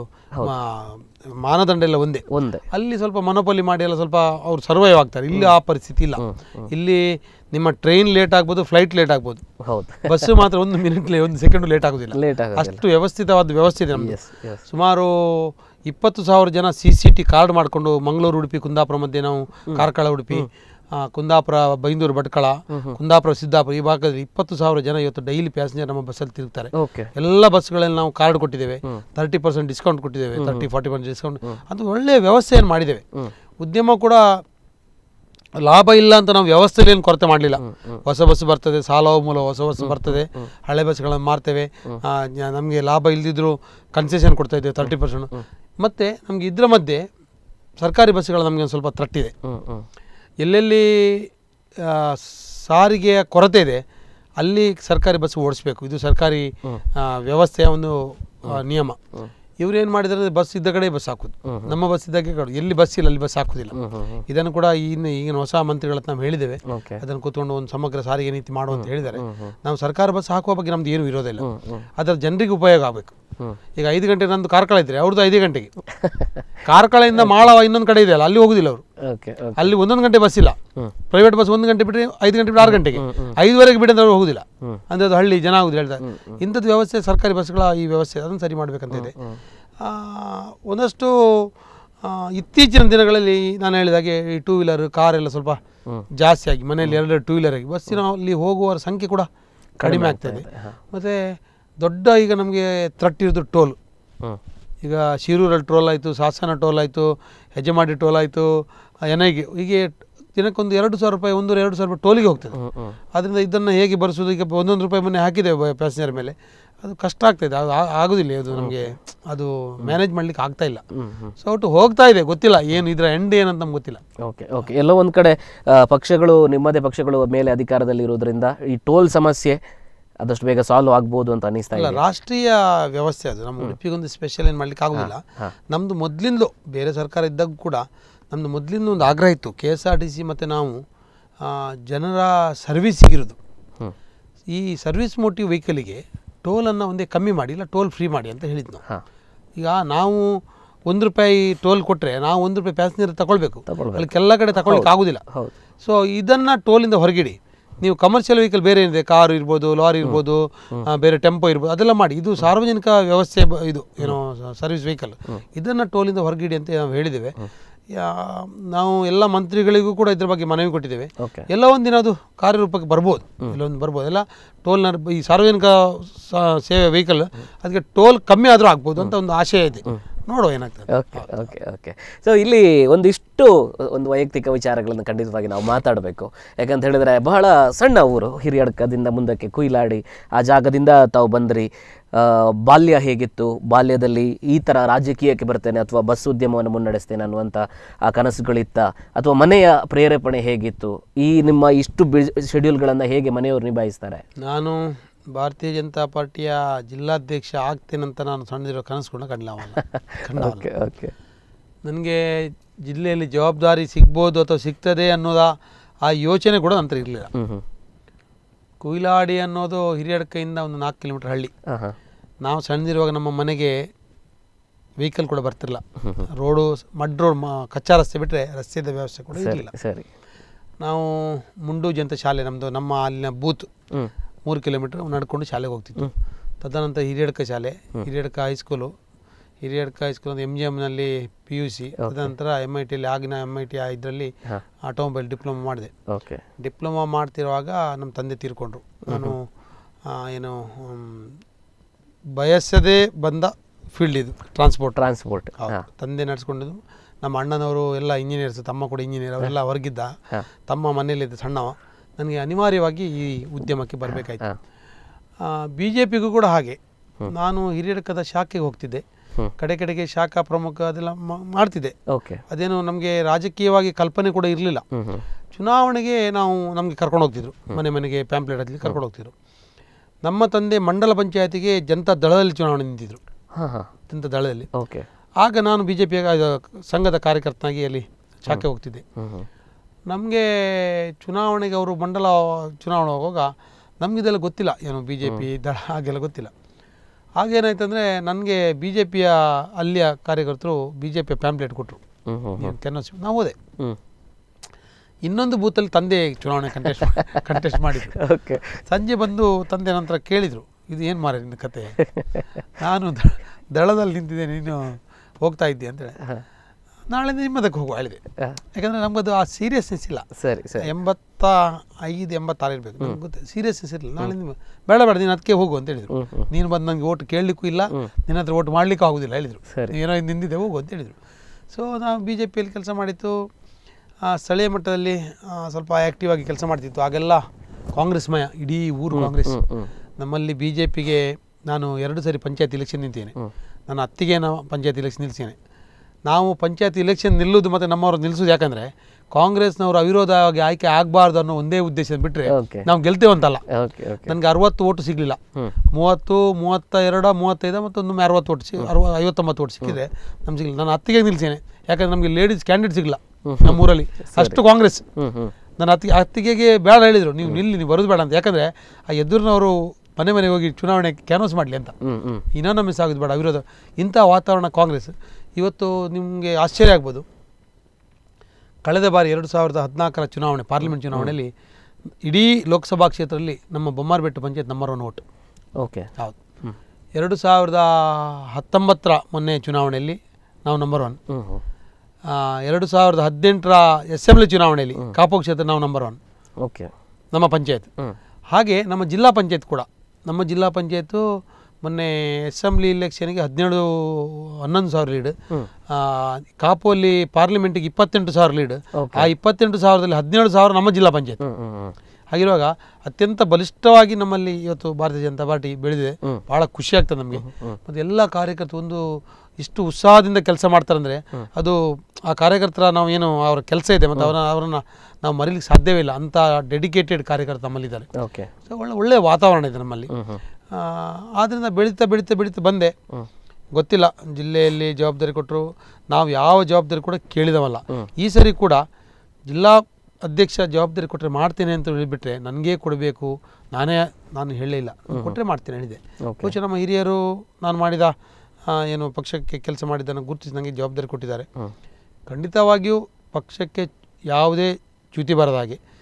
ಮಾನದಂಡ ಎಲ್ಲ ಒಂದೇ ಒಂದೇ ಅಲ್ಲಿ ಸ್ವಲ್ಪ ಮೊನೋಪಲಿ ಮಾಡಿ ಎಲ್ಲ ಸ್ವಲ್ಪ ಅವ್ರು ಸರ್ವೈವ್ ಆಗ್ತಾರೆ ಇಲ್ಲಿ ಆ ಪರಿಸ್ಥಿತಿ ಇಲ್ಲ ಇಲ್ಲಿ ನಿಮ್ಮ ಟ್ರೈನ್ ಲೇಟ್ ಆಗ್ಬೋದು ಫ್ಲೈಟ್ ಲೇಟ್ ಆಗ್ಬೋದು ಹೌದು ಬಸ್ಸು ಮಾತ್ರ ಒಂದು ಮಿನಿಟ್ ಒಂದು ಸೆಕೆಂಡ್ ಲೇಟ್ ಆಗೋದಿಲ್ಲ ಲೇಟ್ ಆಗೋದಿಲ್ಲ ಅಷ್ಟು ವ್ಯವಸ್ಥಿತವಾದ ವ್ಯವಸ್ಥೆ ಇದೆ ನಮ್ಮದು ಎಸ್ ಎಸ್ ಸುಮಾರು ಇಪ್ಪತ್ತು ಸಾವಿರ ಜನ ಸಿ ಸಿ ಟಿ ಕಾರ್ಡ್ ಮಾಡಿಕೊಂಡು ಮಂಗಳೂರು ಉಡುಪಿ ಕುಂದಾಪುರ ಮಧ್ಯೆ ನಾವು ಕಾರ್ಕಳ ಉಡುಪಿ ಆ, ಕುಂದಾಪುರ ಬೈಂದೂರು ಭಟ್ಕಳ ಕುಂದಾಪುರ ಸಿದ್ದಾಪುರ ಈ ಭಾಗದಲ್ಲಿ ಇಪ್ಪತ್ತು ಸಾವಿರ ಜನ ಇವತ್ತು ಡೈಲಿ ಪ್ಯಾಸೆಂಜರ್ ನಮ್ಮ ಬಸ್ಸಲ್ಲಿ ತಿರುಗ್ತಾರೆ ಓಕೆ ಎಲ್ಲ ಬಸ್ಗಳಲ್ಲಿ ನಾವು ಕಾರ್ಡ್ ಕೊಟ್ಟಿದ್ದೇವೆ ತರ್ಟಿ ಪರ್ಸೆಂಟ್ ಡಿಸ್ಕೌಂಟ್ ಕೊಟ್ಟಿದ್ದೇವೆ ತರ್ಟಿ ಫಾರ್ಟಿ ಪರ್ಸೆಂಟ್ ಡಿಸ್ಕೌಂಟ್ ಅದು ಒಳ್ಳೆಯ ವ್ಯವಸ್ಥೆಯನ್ನು ಮಾಡಿದ್ದೇವೆ ಉದ್ಯಮ ಕೂಡ ಲಾಭ ಇಲ್ಲ ಅಂತ ನಾವು ವ್ಯವಸ್ಥೆಯಲ್ಲಿ ಏನು ಕೊರತೆ ಮಾಡಲಿಲ್ಲ ಹೊಸ ಬಸ್ ಬರ್ತದೆ ಸಾಲ ಮೂಲ ಹೊಸ ಬಸ್ ಬರ್ತದೆ ಹಳೆ ಬಸ್ಗಳನ್ನು ಮಾರ್ತೇವೆ ನಮಗೆ ಲಾಭ ಇಲ್ದಿದ್ರು ಕನ್ಸೆಷನ್ ಕೊಡ್ತಾ ಇದ್ದೇವೆ ತರ್ಟಿ ಪರ್ಸೆಂಟ್ ಮತ್ತು ನಮಗೆ ಇದರ ಮಧ್ಯೆ ಸರ್ಕಾರಿ ಬಸ್ಗಳು ನಮಗೆ ಒಂದು ಸ್ವಲ್ಪ ತಟ್ಟಿದೆ ಹ್ಞೂ ಹ್ಞೂ ಎಲ್ಲೆಲ್ಲಿ ಆ, ಸಾರಿಗೆಯ ಕೊರತೆ ಇದೆ ಅಲ್ಲಿ ಸರ್ಕಾರಿ ಬಸ್ ಓಡಿಸ್ಬೇಕು ಇದು ಸರ್ಕಾರಿ ಆ, ವ್ಯವಸ್ಥೆಯ ಒಂದು ಆ, ನಿಯಮ ಇವ್ರು ಏನು ಮಾಡಿದ್ದಾರೆ ಬಸ್ ಇದ್ದ ಕಡೆ ಬಸ್ ಹಾಕೋದು ನಮ್ಮ ಬಸ್ ಇದ್ದಾಗೆ ಕಡೆ ಎಲ್ಲಿ ಬಸ್ ಇಲ್ಲ ಅಲ್ಲಿ ಬಸ್ ಹಾಕೋದಿಲ್ಲ ಹ್ಞೂ ಹ್ಞೂ ಹ್ಞೂ ಇದನ್ನು ಕೂಡ ಇನ್ನು ಈಗಿನ ಹೊಸ ಮಂತ್ರಿಗಳ ಹತ್ರ ನಾವು ಹೇಳಿದ್ದೇವೆ ಓಕೆ ಅದನ್ನು ಕೂತ್ಕೊಂಡು ಒಂದು ಸಮಗ್ರ ಸಾರಿಗೆ ನೀತಿ ಮಾಡು ಅಂತ ಹೇಳಿದ್ದಾರೆ ನಾವು ಸರ್ಕಾರ ಬಸ್ ಹಾಕುವ ಬಗ್ಗೆ ನಮ್ದು ಏನು ವಿರೋಧ ಇಲ್ಲ ಹ್ಞೂ ಹ್ಞೂ ಅದರ ಜನರಿಗೆ ಉಪಯೋಗ ಆಗಬೇಕು ಹ್ಞೂ ಈಗ ಐದು ಗಂಟೆ ನಂದು ಕಾರ್ಕಳ ಇದ್ರೆ ಅವ್ರದ್ದು ಐದು ಗಂಟೆಗೆ ಕಾರ್ಕಳದಿಂದ ಮಾಳವ ಇನ್ನೊಂದು ಕಡೆ ಇದೆಯಲ್ಲ ಅಲ್ಲಿ ಹೋಗುದಿಲ್ಲ ಅವರು ಓಕೆ ಓಕೆ ಅಲ್ಲಿ ಒಂದೊಂದು ಗಂಟೆ ಬಸ್ ಇಲ್ಲ ಹ್ಮ್. ಪ್ರೈವೇಟ್ ಬಸ್ ಒಂದು ಗಂಟೆ ಬಿಟ್ಟರೆ ಐದು ಗಂಟೆ ಬಿಟ್ಟು ಆರು ಗಂಟೆಗೆ ಐದುವರೆಗೆ ಬಿಟ್ಟರೆ ಅವ್ರು ಹೋಗುದಿಲ್ಲ ಹ್ಮ್. ಅಂದ್ರೆ ಅದು ಹಳ್ಳಿ ಜನ ಆಗುದಿಲ್ಲ ಹೇಳ್ತಾರೆ ಇಂಥದ್ದು ವ್ಯವಸ್ಥೆ ಸರ್ಕಾರಿ ಬಸ್ಗಳ ಈ ವ್ಯವಸ್ಥೆ ಅದನ್ನು ಸರಿ ಮಾಡಬೇಕಂತ ಇದೆ ಆ, ಒಂದಷ್ಟು ಆ, ಇತ್ತೀಚಿನ ದಿನಗಳಲ್ಲಿ ನಾನು ಹೇಳಿದಾಗೆ ಈ ಟೂ ವೀಲರ್ ಕಾರ್ ಎಲ್ಲ ಸ್ವಲ್ಪ ಜಾಸ್ತಿ ಆಗಿ ಮನೆಯಲ್ಲಿ ಎರಡು ಟೂ ವೀಲರ್ ಆಗಿ ಬಸ್ಸಿನಲ್ಲಿ ಹೋಗುವವರ ಸಂಖ್ಯೆ ಕೂಡ ಕಡಿಮೆ ಆಗ್ತಾ ಇದೆ ಮತ್ತು ದೊಡ್ಡ ಈಗ ನಮಗೆ ಇರೋದು ಟೋಲ್ ಹ್ಞೂ ಈಗ ಶಿರೂರಲ್ಲಿ ಟೋಲ್ ಆಯಿತು ಸಾಸನ ಟೋಲ್ ಆಯಿತು ಹೆಜಮಾಡಿ ಟೋಲ್ ಆಯಿತು ಎನೈಗೆ ಹೀಗೆ ದಿನಕ್ಕೊಂದು ಎರಡು ಸಾವಿರ ರೂಪಾಯಿ ಒಂದೂವರೆ ಎರಡು ಸಾವಿರ ರೂಪಾಯಿ ಟೋಲಿಗೆ ಹೋಗ್ತದೆ ಹ್ಞೂ ಹ್ಞೂ ಅದರಿಂದ ಇದನ್ನು ಹೇಗೆ ಭರಿಸೋದು ಈಗ ಒಂದೊಂದು ರೂಪಾಯಿ ಮೊನ್ನೆ ಹಾಕಿದ್ದೇವೆ ಪ್ಯಾಸೆಂಜರ್ ಮೇಲೆ ಅದು ಕಷ್ಟ ಆಗ್ತಾಯಿದೆ ಅದು ಆ- ಆಗೋದಿಲ್ಲ ಅದು ನಮಗೆ ಅದು ಮ್ಯಾನೇಜ್ ಮಾಡ್ಲಿಕ್ಕೆ ಆಗ್ತಾ ಇಲ್ಲ ಹ್ಞೂ ಹ್ಞೂ ಸೊ ಒಟ್ಟು ಹೋಗ್ತಾ ಇದೆ ಗೊತ್ತಿಲ್ಲ ಏನು ಇದರ ಎಂಡ್ ಏನಂತ ನಮ್ಗೆ ಗೊತ್ತಿಲ್ಲ ಓಕೆ ಓಕೆ ಎಲ್ಲೋ ಒಂದು ಕಡೆ ಆ, ಪಕ್ಷಗಳು ನಿಮ್ಮದೇ ಪಕ್ಷಗಳು ಮೇಲೆ ಅಧಿಕಾರದಲ್ಲಿ ಇರೋದ್ರಿಂದ ಈ ಟೋಲ್ ಸಮಸ್ಯೆ ಆದಷ್ಟು ಬೇಗ ಸಾಲ್ವ್ ಆಗ್ಬೋದು ಅಂತ ಅನಿಸ್ತಾ ಅಲ್ಲ ಇದೆ ರಾಷ್ಟ್ರೀಯ ವ್ಯವಸ್ಥೆ ಅದು ನಮ್ಮ ಉಡುಪಿಗೊಂದು ಸ್ಪೆಷಲ್ ಏನು ಮಾಡ್ಲಿಕ್ಕೆ ಆಗೋದಿಲ್ಲ ನಮ್ಮದು ಮೊದಲಿಂದಲೂ ಬೇರೆ ಸರ್ಕಾರ ಇದ್ದಾಗ ಕೂಡ ನಮ್ಮದು ಮೊದಲಿಂದ ಒಂದು ಆಗ್ರಹ ಇತ್ತು K S R T C ಮತ್ತು ನಾವು ಆ, ಜನರ ಸರ್ವಿಸಿಗಿರೋದು ಹ್ಞೂ ಈ ಸರ್ವಿಸ್ ಮೋಟಿವ್ ವೆಹಿಕಲಿಗೆ ಟೋಲನ್ನು ಒಂದೇ ಕಮ್ಮಿ ಮಾಡಿ ಇಲ್ಲ ಟೋಲ್ ಫ್ರೀ ಮಾಡಿ ಅಂತ ಹೇಳಿದ್ದು ನಾವು ಹಾಂ ಈಗ ನಾವು ಒಂದು ರೂಪಾಯಿ ಟೋಲ್ ಕೊಟ್ಟರೆ ನಾವು ಒಂದು ರೂಪಾಯಿ ಪ್ಯಾಸೆಂಜರ್ ತಗೊಳ್ಬೇಕು ತಗೊಳ್ಬೇಕು. ಅಲ್ಲಿ ಕೆಲ ಕಡೆ ತಗೊಳ್ಳಿಕ್ಕೆ ಆಗೋದಿಲ್ಲ ಹೌದು ಸೊ ಇದನ್ನು ಟೋಲಿಂದ ಹೊರಗಿಡಿ ನೀವು ಕಮರ್ಷಿಯಲ್ ವೆಹಿಕಲ್ ಬೇರೆ ಏನಿದೆ ಕಾರು ಇರ್ಬೋದು ಲಾರಿ ಇರ್ಬೋದು ಆ, ಬೇರೆ ಟೆಂಪೋ ಇರ್ಬೋದು ಅದೆಲ್ಲ ಮಾಡಿ ಇದು ಸಾರ್ವಜನಿಕ ವ್ಯವಸ್ಥೆ ಬ- ಇದು ಏನೋ ಸರ್ವಿಸ್ ವೆಹಿಕಲ್ ಇದನ್ನು ಟೋಲಿಂದ ಹೊರಗಿಡಿ ಅಂತ ನಾವು ಹೇಳಿದ್ದೇವೆ ಯಾ- ನಾವು ಎಲ್ಲ ಮಂತ್ರಿಗಳಿಗೂ ಕೂಡ ಇದ್ರ ಬಗ್ಗೆ ಮನವಿ ಕೊಟ್ಟಿದ್ದೇವೆ ಓಕೆ ಎಲ್ಲ ಒಂದಿನ ಅದು ಕಾರ್ಯರೂಪಕ್ಕೆ ಬರ್ಬೋದು ಇಲ್ಲೊಂದು ಬರ್ಬೋದು ಎಲ್ಲ ಟೋಲ್ನ ಈ ಸಾರ್ವಜನಿಕ ಸ- ಸೇವೆ ವೆಹಿಕಲ್ ಅದಕ್ಕೆ ಟೋಲ್ ಕಮ್ಮಿ ಆದರೂ ಆಗ್ಬೋದು ಅಂತ ಒಂದು ಆಶಯ ಇದೆ ನೋಡುವ ಏನಾಗ್ತದೆ ಓಕೆ ಓಕೆ ಓಕೆ ಸೊ ಇಲ್ಲಿ ಒಂದಿಷ್ಟು ಒಂದು ವೈಯಕ್ತಿಕ ವಿಚಾರಗಳನ್ನು ಖಂಡಿತವಾಗಿ ನಾವು ಮಾತಾಡಬೇಕು ಯಾಕಂತ ಹೇಳಿದ್ರೆ ಬಹಳ ಸಣ್ಣ ಊರು ಹಿರಿಯಡ್ಕದಿಂದ ಮುಂದಕ್ಕೆ ಕುಯ್ಲಾಡಿ ಆ ಜಾಗದಿಂದ ತಾವು ಬಂದ್ರಿ ಆ, ಬಾಲ್ಯ ಹೇಗಿತ್ತು ಬಾಲ್ಯದಲ್ಲಿ ಈ ಥರ ರಾಜಕೀಯಕ್ಕೆ ಬರ್ತೇನೆ ಅಥವಾ ಬಸ್ ಉದ್ಯಮವನ್ನು ಮುನ್ನಡೆಸ್ತೇನೆ ಅನ್ನುವಂಥ ಆ ಕನಸುಗಳಿತ್ತ ಅಥವಾ ಮನೆಯ ಪ್ರೇರೇಪಣೆ ಹೇಗಿತ್ತು ಈ ನಿಮ್ಮ ಇಷ್ಟು ಬಿ ಶೆಡ್ಯೂಲ್ಗಳನ್ನು ಹೇಗೆ ಮನೆಯವರು ನಿಭಾಯಿಸ್ತಾರೆ ನಾನು ಭಾರತೀಯ ಜನತಾ ಪಾರ್ಟಿಯ ಜಿಲ್ಲಾಧ್ಯಕ್ಷ ಆಗ್ತೇನಂತ ನಾನು ಸಣ್ಣದಿರೋ ಕನಸುಗಳನ್ನ ಕಂಡ್ಲವಲ್ಲ ಕಂಡವಲ್ಲ ಓಕೆ ಓಕೆ ನನಗೆ ಜಿಲ್ಲೆಯಲ್ಲಿ ಜವಾಬ್ದಾರಿ ಸಿಗ್ಬೋದು ಅಥವಾ ಸಿಗ್ತದೆ ಅನ್ನೋದ ಆ ಯೋಚನೆ ಕೂಡ ನಂತರ ಇರಲಿಲ್ಲ ಹ್ಞೂ ಹ್ಞೂ ಕುಯ್ಲಾಡಿ ಅನ್ನೋದು ಹಿರಿಯಡ್ಕೆಯಿಂದ ಒಂದು ನಾಲ್ಕು ಕಿಲೋಮೀಟರ್ ಹಳ್ಳಿ ಹಾಂ ಹಾಂ ನಾವು ಸಣ್ಣದಿರುವಾಗ ನಮ್ಮ ಮನೆಗೆ ವೆಹಿಕಲ್ ಕೂಡ ಬರ್ತಿರಲಿಲ್ಲ ರೋಡು ಮಡ್ ರೋಡ್ ಮ ಕಚ್ಚಾ ರಸ್ತೆ ಬಿಟ್ಟರೆ ರಸ್ತೆದ ವ್ಯವಸ್ಥೆ ಕೂಡ ಸರಿ ಇರಲಿಲ್ಲ ಸರಿ ನಾವು ಮುಂಡೂಜ್ ಅಂತ ಶಾಲೆ ನಮ್ಮದು ನಮ್ಮ ಅಲ್ಲಿನ ಬೂತ್ ಹ್ಞೂ ಮೂರು ಕಿಲೋಮೀಟ್ರ್ ನಡ್ಕೊಂಡು ಶಾಲೆಗೆ ಹೋಗ್ತಿತ್ತು ತದನಂತರ ಹಿರಿಯಡ್ಕ ಶಾಲೆ ಹಿರಿಯಡ್ಕ ಹೈಸ್ಕೂಲು ಹಿರಿಯಡ್ಕ ಹೈಸ್ಕೂಲ್ ಒಂದು ಎಮ್ ಜಿ ಎಮ್ನಲ್ಲಿ ಪಿ ಯು ಸಿ ತದನಂತರ ಎಮ್ ಐ ಟಿಯಲ್ಲಿ ಆಗಿನ ಎಮ್ ಐ ಟಿ ಇದರಲ್ಲಿ ಹಾಂ ಆಟೋಮೊಬೈಲ್ ಡಿಪ್ಲೊಮಾ ಮಾಡಿದೆ ಓಕೆ ಡಿಪ್ಲೊಮಾ ಮಾಡ್ತಿರುವಾಗ ನಮ್ಮ ತಂದೆ ತೀರ್ಕೊಂಡ್ರು ನಾನು ಆ, ಏನು ಹ್ಮ್, ಬಯಸದೇ ಬಂದ ಫೀಲ್ಡ್ ಇದು ಟ್ರಾನ್ಸ್ಪೋರ್ಟ್ ಟ್ರಾನ್ಸ್ಪೋರ್ಟ್ ಹೌದು. ಹಾಂ ತಂದೆ ನಡೆಸ್ಕೊಂಡಿದ್ದು ನಮ್ಮ ಅಣ್ಣನವರು ಎಲ್ಲ ಇಂಜಿನಿಯರ್ಸ್ ತಮ್ಮ ಕೂಡ ಇಂಜಿನಿಯರ್ ಅವರೆಲ್ಲ ಹೊರಗಿದ್ದ ಹಾಂ ತಮ್ಮ ಮನೆಯಲ್ಲಿದ್ದ ಸಣ್ಣವ ನನಗೆ ಅನಿವಾರ್ಯವಾಗಿ ಈ ಉದ್ಯಮಕ್ಕೆ ಬರಬೇಕಾಯ್ತು ಹಾಂ ಬಿ ಜೆ ಪಿಗೂ ಕೂಡ ಹಾಗೆ ನಾನು ಹಿರಿಯಡ್ಕದ ಶಾಖೆಗೆ ಹೋಗ್ತಿದ್ದೆ ಹ್ಮ್. ಕಡೆ ಕಡೆಗೆ ಶಾಖಾ ಪ್ರಮುಖ ಅದೆಲ್ಲ ಮಾ- ಮಾಡ್ತಿದ್ದೆ ಓಕೆ ಅದೇನು ನಮಗೆ ರಾಜಕೀಯವಾಗಿ ಕಲ್ಪನೆ ಕೂಡ ಇರಲಿಲ್ಲ ಹ್ಞೂ ಹ್ಞೂ ಚುನಾವಣೆಗೆ ನಾವು ನಮಗೆ ಕರ್ಕೊಂಡು ಹೋಗ್ತಿದ್ರು ಮನೆ ಮನೆಗೆ ಪ್ಯಾಂಪ್ಲೆಟ್ ಹಚ್ಚಲಿ ಕರ್ಕೊಂಡು ಹೋಗ್ತಿದ್ರು ನಮ್ಮ ತಂದೆ ಮಂಡಲ ಪಂಚಾಯತಿಗೆ ಜನತಾ ದಳದಲ್ಲಿ ಚುನಾವಣೆ ನಿಂತಿದ್ರು ಹಾಂ ಹಾಂ ಜನತಾ ದಳದಲ್ಲಿ ಓಕೆ ಆಗ ನಾನು ಬಿ ಜೆ ಪಿಯ ಸಂಘದ ಕಾರ್ಯಕರ್ತನಾಗಿ ಅಲ್ಲಿ ಶಾಖೆ ಹೋಗ್ತಿದ್ದೆ ಹ್ಞೂ ಹ್ಞೂ ನಮಗೆ ಚುನಾವಣೆಗೆ ಅವರು ಮಂಡಲ ಚುನಾವಣೆ ಹೋಗುವಾಗ ನಮ್ಗೆ ಇದೆಲ್ಲ ಗೊತ್ತಿಲ್ಲ ಏನು ಬಿ ಜೆ ಪಿ ದಳ ಹಾಗೆಲ್ಲ ಗೊತ್ತಿಲ್ಲ ಆಗೇನಾಯ್ತಂದರೆ ನನಗೆ ಬಿ ಜೆ ಪಿಯ ಅಲ್ಲಿಯ ಕಾರ್ಯಕರ್ತರು ಬಿ ಜೆ ಪಿಯ ಪ್ಯಾಂಪ್ಲೆಟ್ ಕೊಟ್ಟರು ಹ್ಞೂ ಹ್ಞೂ ನೀನು ಕೆನ್ನಸ್ ನಾವು ಹೋದೆ ಹ್ಞೂ ಇನ್ನೊಂದು ಬೂತಲ್ಲಿ ತಂದೆ ಚುನಾವಣೆ ಕಂಟೆಸ್ಟ್ ಕಂಟೆಸ್ಟ್ ಮಾಡಿದ್ರು ಓಕೆ ಸಂಜೆ ಬಂದು ತಂದೆ ನಂತರ ಕೇಳಿದರು ಇದು ಏನು ಮಾರ ನಿನ್ನ ಕತೆ ನಾನು ದ- ದಳದಲ್ಲಿ ನಿಂತಿದ್ದೇನೆ ನೀನು ಹೋಗ್ತಾ ಇದ್ದೆ ಅಂತೇಳಿ ನಾಳೆ ನಿಮ್ಮದಕ್ಕೆ ಹೋಗುವ ಹೇಳಿದೆ ಹಾಂ ಯಾಕಂದರೆ ನಮಗದು ಆ ಸೀರಿಯಸ್ನೆಸ್ ಇಲ್ಲ ಸರಿ ಸರಿ ಎಂಬತ್ತ ಐದು ಎಂಬತ್ತಾರು ಇರಬೇಕು ನಮ್ಗೆ ಗೊತ್ತೆ ಸೀರಿಯಸ್ನೆಸ್ ಇರಲಿಲ್ಲ ನಾಳೆ ನಿಮ್ಮ ಬೇಡ ಬೇಡ ನೀನು ಅದಕ್ಕೆ ಹೋಗು ಅಂತ ಹೇಳಿದರು ಹ್ಞೂ ಹ್ಞೂ ನೀನು ಬಂದು ನನಗೆ ಓಟ್ ಕೇಳಲಿಕ್ಕೂ ಇಲ್ಲ ನಿನ್ನ ಹತ್ರ ಓಟ್ ಮಾಡಲಿಕ್ಕೂ ಆಗೋದಿಲ್ಲ ಹೇಳಿದರು ಸರಿ. ಏನೋ ಇಲ್ಲಿ ನಿಂದಿದೆ ಹೋಗು ಅಂತ ಹೇಳಿದರು ಸೊ ನಾವು ಬಿ ಜೆ ಪಿಯಲ್ಲಿ ಕೆಲಸ ಮಾಡಿತ್ತು ಆ, ಸ್ಥಳೀಯ ಮಟ್ಟದಲ್ಲಿ ಆ, ಸ್ವಲ್ಪ ಆ್ಯಕ್ಟಿವ್ ಆಗಿ ಕೆಲಸ ಮಾಡ್ತಿತ್ತು ಆಗೆಲ್ಲ ಕಾಂಗ್ರೆಸ್ಮಯ ಇಡೀ ಊರು ಕಾಂಗ್ರೆಸ್ ಹ್ಞೂ ಹ್ಞೂ ನಮ್ಮಲ್ಲಿ ಬಿ ಜೆ ಪಿಗೆ ನಾನು ಎರಡು ಸರಿ ಪಂಚಾಯತ್ ಇಲೆಕ್ಷನ್ ನಿಂತೇನೆ ಹ್ಞೂ ನನ್ನ ಅತ್ತಿಗೆ ನಾವು ಪಂಚಾಯತ್ ಇಲೆಕ್ಷನ್ ನಿಲ್ಸೇನೆ ನಾವು ಪಂಚಾಯತ್ ಇಲೆಕ್ಷನ್ ನಿಲ್ಲೋದು ಮತ್ತು ನಮ್ಮವರು ನಿಲ್ಲಿಸೋದು ಯಾಕಂದರೆ ಕಾಂಗ್ರೆಸ್ನವರು ಅವಿರೋಧವಾಗಿ ಆಯ್ಕೆ ಆಗಬಾರ್ದು ಅನ್ನೋ ಒಂದೇ ಉದ್ದೇಶ ಬಿಟ್ಟರೆ ಓಕೆ ನಾವು ಗೆಲ್ತೇವಂತಲ್ಲ ಓಕೆ ಓಕೆ ನನಗೆ ಅರವತ್ತು ಓಟು ಸಿಗಲಿಲ್ಲ ಹ್ಞೂ ಮೂವತ್ತು ಮೂವತ್ತ ಎರಡು ಮೂವತ್ತೈದು ಮತ್ತೊಂದು ಅರವತ್ತು ಓಟು ಸಿ ಅರವ ಐವತ್ತೊಂಬತ್ತು ಓಟು ಸಿಕ್ಕಿದ್ರೆ ನಮ್ಗೆ ಸಿಗಲಿಲ್ಲ ನಾನು ಅತ್ತಿಗೆ ನಿಲ್ಸೇನೆ ಯಾಕಂದ್ರೆ ನಮಗೆ ಲೇಡೀಸ್ ಕ್ಯಾಂಡಿಡೇಟ್ ಸಿಗಲ್ಲ ನಮ್ಮೂರಲ್ಲಿ ಅಷ್ಟು ಕಾಂಗ್ರೆಸ್ ಹ್ಞೂ ಹ್ಞೂ ನನ್ನ ಅತ್ತಿಗೆ ಅತ್ತಿಗೆಗೆ ಬೇಡ ಹೇಳಿದರು ನೀವು ನಿಲ್ಲಿ ನೀವು ಬರೋದು ಬೇಡ ಅಂತ ಯಾಕಂದರೆ ಆ ಎದುರಿನವರು ಮನೆ ಮನೆಗೆ ಹೋಗಿ ಚುನಾವಣೆ ಕ್ಯಾನ್ವಸ್ ಮಾಡಲಿ ಅಂತ ಹ್ಞೂ ಹ್ಞೂ ಇನ್ನೊಂದು ಮಿಸ್ ಆಗೋದು ಬೇಡ ವಿರೋಧ ಇಂಥ ವಾತಾವರಣ ಕಾಂಗ್ರೆಸ್ ಇವತ್ತು ನಿಮಗೆ ಆಶ್ಚರ್ಯ ಆಗ್ಬೋದು ಕಳೆದ ಬಾರಿ ಎರಡು ಸಾವಿರದ ಹದಿನಾಲ್ಕರ ಚುನಾವಣೆ ಪಾರ್ಲಿಮೆಂಟ್ ಚುನಾವಣೆಯಲ್ಲಿ ಇಡೀ ಲೋಕಸಭಾ ಕ್ಷೇತ್ರದಲ್ಲಿ ನಮ್ಮ Bommarbettu panchayat number one vote okay ಹೌದು ಹ್ಞೂ ಎರಡು ಸಾವಿರದ ಹತ್ತೊಂಬತ್ತರ ಮೊನ್ನೆ ಚುನಾವಣೆಯಲ್ಲಿ ನಾವು ನಂಬರ್ ಒನ್ ಹ್ಞೂ ಹ್ಞೂ ಎರಡು ಸಾವಿರದ ಹದಿನೆಂಟರ ಅಸೆಂಬ್ಲಿ ಚುನಾವಣೆಯಲ್ಲಿ ಕಾಪು ಕ್ಷೇತ್ರ ನಾವು ನಂಬರ್ ಒನ್ ಓಕೆ ನಮ್ಮ ಪಂಚಾಯತ್ ಹ್ಞೂ ಹಾಗೆ ನಮ್ಮ ಜಿಲ್ಲಾ ಪಂಚಾಯತ್ ಕೂಡ ನಮ್ಮ ಜಿಲ್ಲಾ ಪಂಚಾಯತು ಮೊನ್ನೆ ಅಸೆಂಬ್ಲಿ ಇಲೆಕ್ಷನ್ಗೆ ಹದಿನೇಳು ಹನ್ನೊಂದು ಸಾವಿರ ಲೀಡ್ ಹ್ಮ್. ಕಾಪುವಲ್ಲಿ ಪಾರ್ಲಿಮೆಂಟಿಗೆ ಇಪ್ಪತ್ತೆಂಟು ಸಾವಿರ ಲೀಡ್ Okay. ಆ ಇಪ್ಪತ್ತೆಂಟು ಸಾವಿರದಲ್ಲಿ ಹದಿನೇಳು ಸಾವಿರ ನಮ್ಮ ಜಿಲ್ಲಾ ಪಂಚಾಯತ್ ಹ್ಞೂ ಹ್ಞೂ ಹ್ಞೂ ಹಾಗಿರುವಾಗ ಅತ್ಯಂತ ಬಲಿಷ್ಠವಾಗಿ ನಮ್ಮಲ್ಲಿ ಇವತ್ತು ಭಾರತೀಯ ಜನತಾ ಪಾರ್ಟಿ ಬೆಳೆದಿದೆ ಹ್ಮ್. ಭಾಳ ಖುಷಿ ಆಗ್ತದೆ ನಮಗೆ ಮತ್ತು ಎಲ್ಲ ಕಾರ್ಯಕರ್ತರು ಒಂದು ಇಷ್ಟು ಉತ್ಸಾಹದಿಂದ ಕೆಲಸ ಮಾಡ್ತಾರೆ ಅಂದರೆ ಅದು ಆ ಕಾರ್ಯಕರ್ತರ ನಾವು ಏನು ಅವರ ಕೆಲಸ ಇದೆ ಮತ್ತು ಅವರ ಅವರನ್ನು ನಾವು ಮರೀಲಿಕ್ಕೆ ಸಾಧ್ಯವೇ ಇಲ್ಲ ಅಂಥ ಡೆಡಿಕೇಟೆಡ್ ಕಾರ್ಯಕರ್ತರು ನಮ್ಮಲ್ಲಿದ್ದಾರೆ ಓಕೆ ಸೊ ಒಳ್ಳೆ ಒಳ್ಳೆಯ ವಾತಾವರಣ ಇದೆ ನಮ್ಮಲ್ಲಿ ಹ್ಞೂ ಹ್ಞೂ ಆ, ಆದ್ದರಿಂದ ಬೆಳೀತಾ ಬೆಳೀತಾ ಬೆಳೀತಾ ಬಂದೆ ಹ್ಞೂ ಗೊತ್ತಿಲ್ಲ ಜಿಲ್ಲೆಯಲ್ಲಿ ಜವಾಬ್ದಾರಿ ಕೊಟ್ಟರು ನಾವು ಯಾವ ಜವಾಬ್ದಾರಿ ಕೂಡ ಕೇಳಿದವಲ್ಲ ಹ್ಮ್. ಈ ಸರಿ ಕೂಡ ಜಿಲ್ಲಾ ಅಧ್ಯಕ್ಷ ಜವಾಬ್ದಾರಿ ಕೊಟ್ಟರೆ ಮಾಡ್ತೇನೆ ಅಂತ ಹೇಳಿಬಿಟ್ರೆ ನನಗೇ ಕೊಡಬೇಕು ನಾನೇ ನಾನು ಹೇಳಲೇ ಇಲ್ಲ ಕೊಟ್ಟರೆ ಮಾಡ್ತೇನೆ ಹೇಳಿದೆ ಓಕೆ ಬಹುಶಃ ನಮ್ಮ ಹಿರಿಯರು ನಾನು ಮಾಡಿದ ಆ, ಏನು ಪಕ್ಷಕ್ಕೆ ಕೆಲಸ ಮಾಡಿದ್ದನ್ನು ಗುರುತಿಸಿ ನನಗೆ ಜವಾಬ್ದಾರಿ ಕೊಟ್ಟಿದ್ದಾರೆ ಹ್ಞೂ ಖಂಡಿತವಾಗಿಯೂ ಪಕ್ಷಕ್ಕೆ ಯಾವುದೇ ಚ್ಯುತಿ ಬರದ ಹಾಗೆ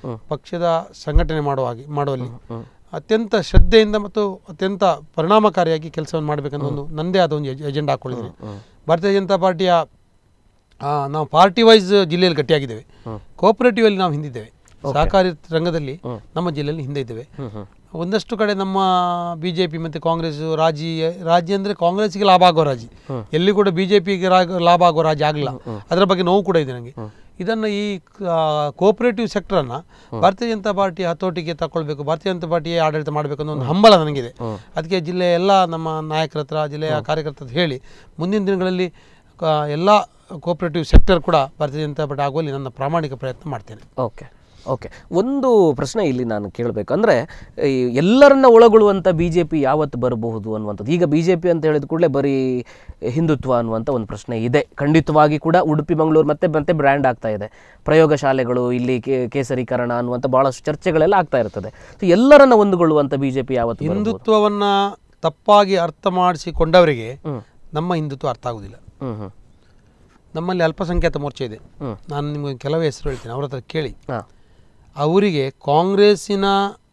ಪಕ್ಷದ ಸಂಘಟನೆ ಮಾಡುವ ಹಾಗೆ ಮಾಡುವಲ್ಲಿ ಅತ್ಯಂತ ಶ್ರದ್ಧೆಯಿಂದ ಮತ್ತು ಅತ್ಯಂತ ಪರಿಣಾಮಕಾರಿಯಾಗಿ ಕೆಲಸವನ್ನು ಮಾಡಬೇಕನ್ನೋ ಒಂದು ನನ್ನದೇ ಆದ ಒಂದು ಎಜೆಂಡಾ ಹಾಕೊಂಡಿದ್ದೀನಿ ಭಾರತೀಯ ಜನತಾ ಪಾರ್ಟಿಯ ಆ, ನಾವು ಪಾರ್ಟಿ ವೈಸ್ ಜಿಲ್ಲೆಯಲ್ಲಿ ಗಟ್ಟಿಯಾಗಿದ್ದೇವೆ ಕೋಆಪರೇಟಿವ್ ಅಲ್ಲಿ ನಾವು ಹಿಂದಿದ್ದೇವೆ ಸಹಕಾರಿ ರಂಗದಲ್ಲಿ ನಮ್ಮ ಜಿಲ್ಲೆಯಲ್ಲಿ ಹಿಂದೆ ಇದ್ದೇವೆ ಒಂದಷ್ಟು ಕಡೆ ನಮ್ಮ ಬಿ ಜೆ ಪಿ ಮತ್ತು ಕಾಂಗ್ರೆಸ್ ರಾಜಿ ರಾಜಿ ಅಂದರೆ ಕಾಂಗ್ರೆಸ್ಗೆ ಲಾಭ ಆಗೋ ರಾಜಿ ಎಲ್ಲಿ ಕೂಡ ಬಿ ಜೆ ಪಿಗೆ ಲಾಭ ಆಗೋ ರಾಜಿ ಆಗಲಿಲ್ಲ ಅದರ ಬಗ್ಗೆ ನೋವು ಕೂಡ ಇದೆ ನನಗೆ ಇದನ್ನು ಈ ಕೋಆಪರೇಟಿವ್ ಸೆಕ್ಟರನ್ನು ಭಾರತೀಯ ಜನತಾ ಪಾರ್ಟಿ ಹತೋಟಿಗೆ ತಗೊಳ್ಬೇಕು ಭಾರತೀಯ ಜನತಾ ಪಾರ್ಟಿಯೇ ಆಡಳಿತ ಮಾಡಬೇಕು ಅನ್ನೋ ಒಂದು ಹಂಬಲ ನನಗಿದೆ ಅದಕ್ಕೆ ಜಿಲ್ಲೆಯ ಎಲ್ಲ ನಮ್ಮ ನಾಯಕರ ಹತ್ರ ಜಿಲ್ಲೆಯ ಕಾರ್ಯಕರ್ತರ ಹತ್ರ ಹೇಳಿ ಮುಂದಿನ ದಿನಗಳಲ್ಲಿ ಕ- ಎಲ್ಲ ಕೋಆಪರೇಟಿವ್ ಸೆಕ್ಟರ್ ಕೂಡ ಭಾರತೀಯ ಜನತಾ ಪಾರ್ಟಿ ಆಗುವಲ್ಲಿ ನನ್ನ ಪ್ರಾಮಾಣಿಕ ಪ್ರಯತ್ನ ಮಾಡ್ತೇನೆ ಓಕೆ ಓಕೆ ಒಂದು ಪ್ರಶ್ನೆ ಇಲ್ಲಿ ನಾನು ಕೇಳಬೇಕು ಅಂದರೆ ಈ ಎಲ್ಲರನ್ನ ಒಳಗೊಳ್ಳುವಂಥ ಬಿ ಜೆ ಪಿ ಯಾವತ್ತು ಬರಬಹುದು ಅನ್ನುವಂಥದ್ದು ಈಗ ಬಿ ಜೆ ಪಿ ಅಂತ ಹೇಳಿದ ಕೂಡಲೇ ಬರೀ ಹಿಂದುತ್ವ ಅನ್ನುವಂಥ ಒಂದು ಪ್ರಶ್ನೆ ಇದೆ ಖಂಡಿತವಾಗಿ ಕೂಡ ಉಡುಪಿ ಮಂಗಳೂರು ಮತ್ತೆ ಮತ್ತೆ ಬ್ರ್ಯಾಂಡ್ ಆಗ್ತಾ ಇದೆ ಪ್ರಯೋಗಶಾಲೆಗಳು ಇಲ್ಲಿ ಕೇ ಕೇಸರೀಕರಣ ಅನ್ನುವಂಥ ಭಾಳಷ್ಟು ಚರ್ಚೆಗಳೆಲ್ಲ ಆಗ್ತಾ ಇರ್ತದೆ ಸೊ ಎಲ್ಲರನ್ನ ಒಂದುಗೊಳ್ಳುವಂಥ ಬಿ ಜೆ ಪಿ ಯಾವತ್ತು ಬರಬಹುದು? ಹಿಂದುತ್ವವನ್ನ ತಪ್ಪಾಗಿ ಅರ್ಥ ಮಾಡಿಸಿಕೊಂಡವರಿಗೆ ಹ್ಮ್. ನಮ್ಮ ಹಿಂದುತ್ವ ಅರ್ಥ ಆಗುವುದಿಲ್ಲ ಹ್ಮ್ ಹ್ಮ್ ನಮ್ಮಲ್ಲಿ ಅಲ್ಪಸಂಖ್ಯಾತ ಮೋರ್ಚೆ ಇದೆ ಹ್ಮ್. ನಾನು ನಿಮಗೆ ಕೆಲವೇ ಹೆಸರು ಹೇಳ್ತೇನೆ ಅವ್ರ ಹತ್ರ ಕೇಳಿ ಹಾಂ ಅವರಿಗೆ ಕಾಂಗ್ರೆಸ್ಸಿನ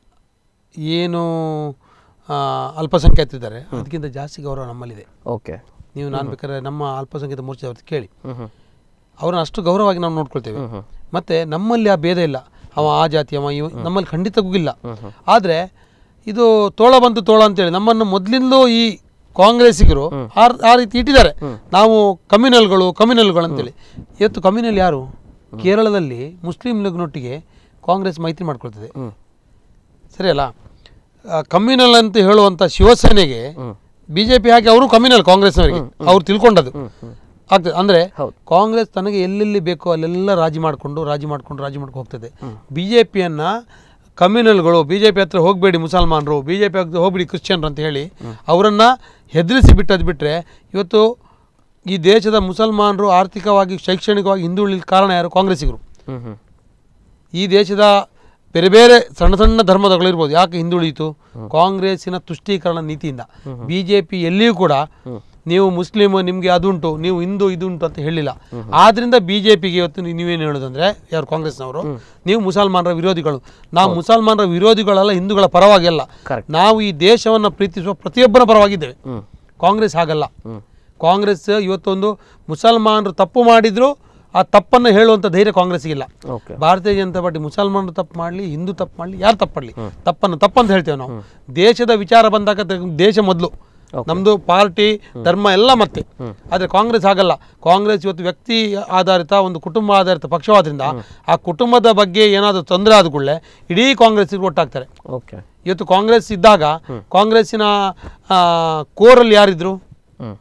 ಏನು ಆ, ಅಲ್ಪಸಂಖ್ಯಾತರಿದ್ದಾರೆ ಅದಕ್ಕಿಂತ ಜಾಸ್ತಿ ಗೌರವ ನಮ್ಮಲ್ಲಿದೆ ಓಕೆ ನೀವು ನಾನು ಬೇಕಾದ್ರೆ ನಮ್ಮ ಅಲ್ಪಸಂಖ್ಯಾತ ಮೋರ್ಚೆ ಅವ್ರದ್ದು ಕೇಳಿ ಹ್ಮ್ ಹ್ಮ್ ಅವ್ರನ್ನ ಅಷ್ಟು ಗೌರವವಾಗಿ ನಾವು ನೋಡ್ಕೊಳ್ತೇವೆ ಹ್ಮ್ ಹ್ಮ್ ಮತ್ತೆ ನಮ್ಮಲ್ಲಿ ಆ ಭೇದ ಇಲ್ಲ ಅವ ಆ ಜಾತಿ ಅವ ಇವ ನಮ್ಮಲ್ಲಿ ಖಂಡಿತಕ್ಕೂ ಇಲ್ಲ ಆದರೆ ಇದು ತೋಳ ಬಂತು ತೋಳ ಅಂತೇಳಿ ನಮ್ಮನ್ನು ಮೊದಲಿಂದಲೂ ಈ ಕಾಂಗ್ರೆಸ್ಸಿಗರು ಆ ಆ ರೀತಿ ಇಟ್ಟಿದ್ದಾರೆ ನಾವು ಕಮ್ಯುನಲ್ಗಳು ಕಮ್ಯುನಲ್ಗಳು ಅಂತೇಳಿ ಇವತ್ತು ಕಮ್ಯುನಲ್ ಯಾರು ಕೇರಳದಲ್ಲಿ ಮುಸ್ಲಿಂ ಲೀಗ್ನೊಟ್ಟಿಗೆ ಕಾಂಗ್ರೆಸ್ ಮೈತ್ರಿ ಮಾಡ್ಕೊಳ್ತದೆ ಸರಿ ಅಲ್ಲ ಕಮ್ಯುನಲ್ ಅಂತ ಹೇಳುವಂಥ ಶಿವಸೇನೆಗೆ ಬಿ ಜೆ ಪಿ ಹಾಕಿ ಅವರು ಕಮ್ಯುನಲ್ ಕಾಂಗ್ರೆಸ್ನವರಿಗೆ ಅವ್ರು ತಿಳ್ಕೊಂಡದ್ದು ಆಗ್ತದೆ ಅಂದರೆ ಹೌದು. ಕಾಂಗ್ರೆಸ್ ತನಗೆ ಎಲ್ಲೆಲ್ಲಿ ಬೇಕೋ ಅಲ್ಲೆಲ್ಲ ರಾಜಿ ಮಾಡಿಕೊಂಡು ರಾಜಿ ಮಾಡಿಕೊಂಡು ರಾಜಿ ಮಾಡ್ಕೊಂಡು ಹೋಗ್ತದೆ ಬಿ ಜೆ ಪಿಯನ್ನು ಕಮ್ಯುನಲ್ಗಳು ಬಿ ಜೆ ಪಿ ಹತ್ರ ಹೋಗಬೇಡಿ ಮುಸಲ್ಮಾನರು ಬಿ ಜೆ ಪಿ ಹತ್ರ ಹೋಗ್ಬೇಡಿ ಕ್ರಿಶ್ಚಿಯನ್ರು ಅಂತ ಹೇಳಿ ಅವರನ್ನು ಹೆದರಿಸಿ ಬಿಟ್ಟದ್ದು ಬಿಟ್ಟರೆ ಇವತ್ತು ಈ ದೇಶದ ಮುಸಲ್ಮಾನರು ಆರ್ಥಿಕವಾಗಿ ಶೈಕ್ಷಣಿಕವಾಗಿ ಹಿಂದುಳಿದ ಕಾರಣ ಯಾರು ಕಾಂಗ್ರೆಸ್ಸಿಗರು ಹ್ಮ್ ಹ್ಮ್ ಈ ದೇಶದ ಬೇರೆ ಬೇರೆ ಸಣ್ಣ ಸಣ್ಣ ಧರ್ಮದಗಳಿರ್ಬೋದು ಯಾಕೆ ಹಿಂದುಳಿಯಿತು ಕಾಂಗ್ರೆಸ್ಸಿನ ತುಷ್ಟೀಕರಣ ನೀತಿಯಿಂದ ಬಿ ಜೆ ಪಿ ಎಲ್ಲಿಯೂ ಕೂಡ ನೀವು ಮುಸ್ಲಿಮ್ ನಿಮಗೆ ಅದುಂಟು ನೀವು ಹಿಂದೂ ಇದುಂಟು ಅಂತ ಹೇಳಿಲ್ಲ ಆದ್ರಿಂದ ಬಿ ಜೆ ಪಿಗೆ ಇವತ್ತು ನೀ- ನೀವೇನು ಹೇಳೋದಂದ್ರೆ ಯಾರು ಕಾಂಗ್ರೆಸ್ನವರು ನೀವು ಮುಸಲ್ಮಾನರ ವಿರೋಧಿಗಳು ನಾವು ಮುಸಲ್ಮಾನರ ವಿರೋಧಿಗಳಲ್ಲ ಹಿಂದೂಗಳ ಪರವಾಗಿ ಅಲ್ಲ Correct. ನಾವು ಈ ದೇಶವನ್ನು ಪ್ರೀತಿಸುವ ಪ್ರತಿಯೊಬ್ಬರ ಪರವಾಗಿದ್ದೇವೆ ಹ್ಮ್ ಕಾಂಗ್ರೆಸ್ ಹಾಗಲ್ಲ ಹ್ಮ್ ಕಾಂಗ್ರೆಸ್ ಇವತ್ತೊಂದು ಮುಸಲ್ಮಾನರು ತಪ್ಪು ಮಾಡಿದ್ರು ಆ ತಪ್ಪನ್ನು ಹೇಳುವಂಥ ಧೈರ್ಯ ಕಾಂಗ್ರೆಸ್ಸಿಗಿಲ್ಲ ಓಕೆ ಭಾರತೀಯ ಜನತಾ ಪಾರ್ಟಿ ಮುಸಲ್ಮಾನರು ತಪ್ಪು ಮಾಡಲಿ ಹಿಂದೂ ತಪ್ಪು ಮಾಡಲಿ ಯಾರು ತಪ್ಪು ಮಾಡಲಿ ತಪ್ಪನ್ನು ತಪ್ಪಂತ ಹೇಳ್ತೇವೆ ನಾವು ದೇಶದ ವಿಚಾರ ಬಂದಾಗ ತ- ದೇಶ ಮೊದಲು ನಮ್ಮದು ಪಾರ್ಟಿ ಧರ್ಮ ಎಲ್ಲ ಮತ್ತೆ ಆದರೆ ಕಾಂಗ್ರೆಸ್ ಆಗಲ್ಲ ಕಾಂಗ್ರೆಸ್ ಇವತ್ತು ವ್ಯಕ್ತಿ ಆಧಾರಿತ ಒಂದು ಕುಟುಂಬ ಆಧಾರಿತ ಪಕ್ಷವಾದ್ರಿಂದ ಆ ಕುಟುಂಬದ ಬಗ್ಗೆ ಏನಾದರೂ ತೊಂದರೆ ಆದ ಕೂಡಲೇ ಇಡೀ ಕಾಂಗ್ರೆಸ್ಸಿಗೆ ಒಟ್ಟಾಗ್ತಾರೆ ಓಕೆ ಇವತ್ತು ಕಾಂಗ್ರೆಸ್ ಇದ್ದಾಗ ಕಾಂಗ್ರೆಸ್ಸಿನ ಆ, ಕೋರಲ್ಲಿ ಯಾರಿದ್ರು ಹ್ಮ್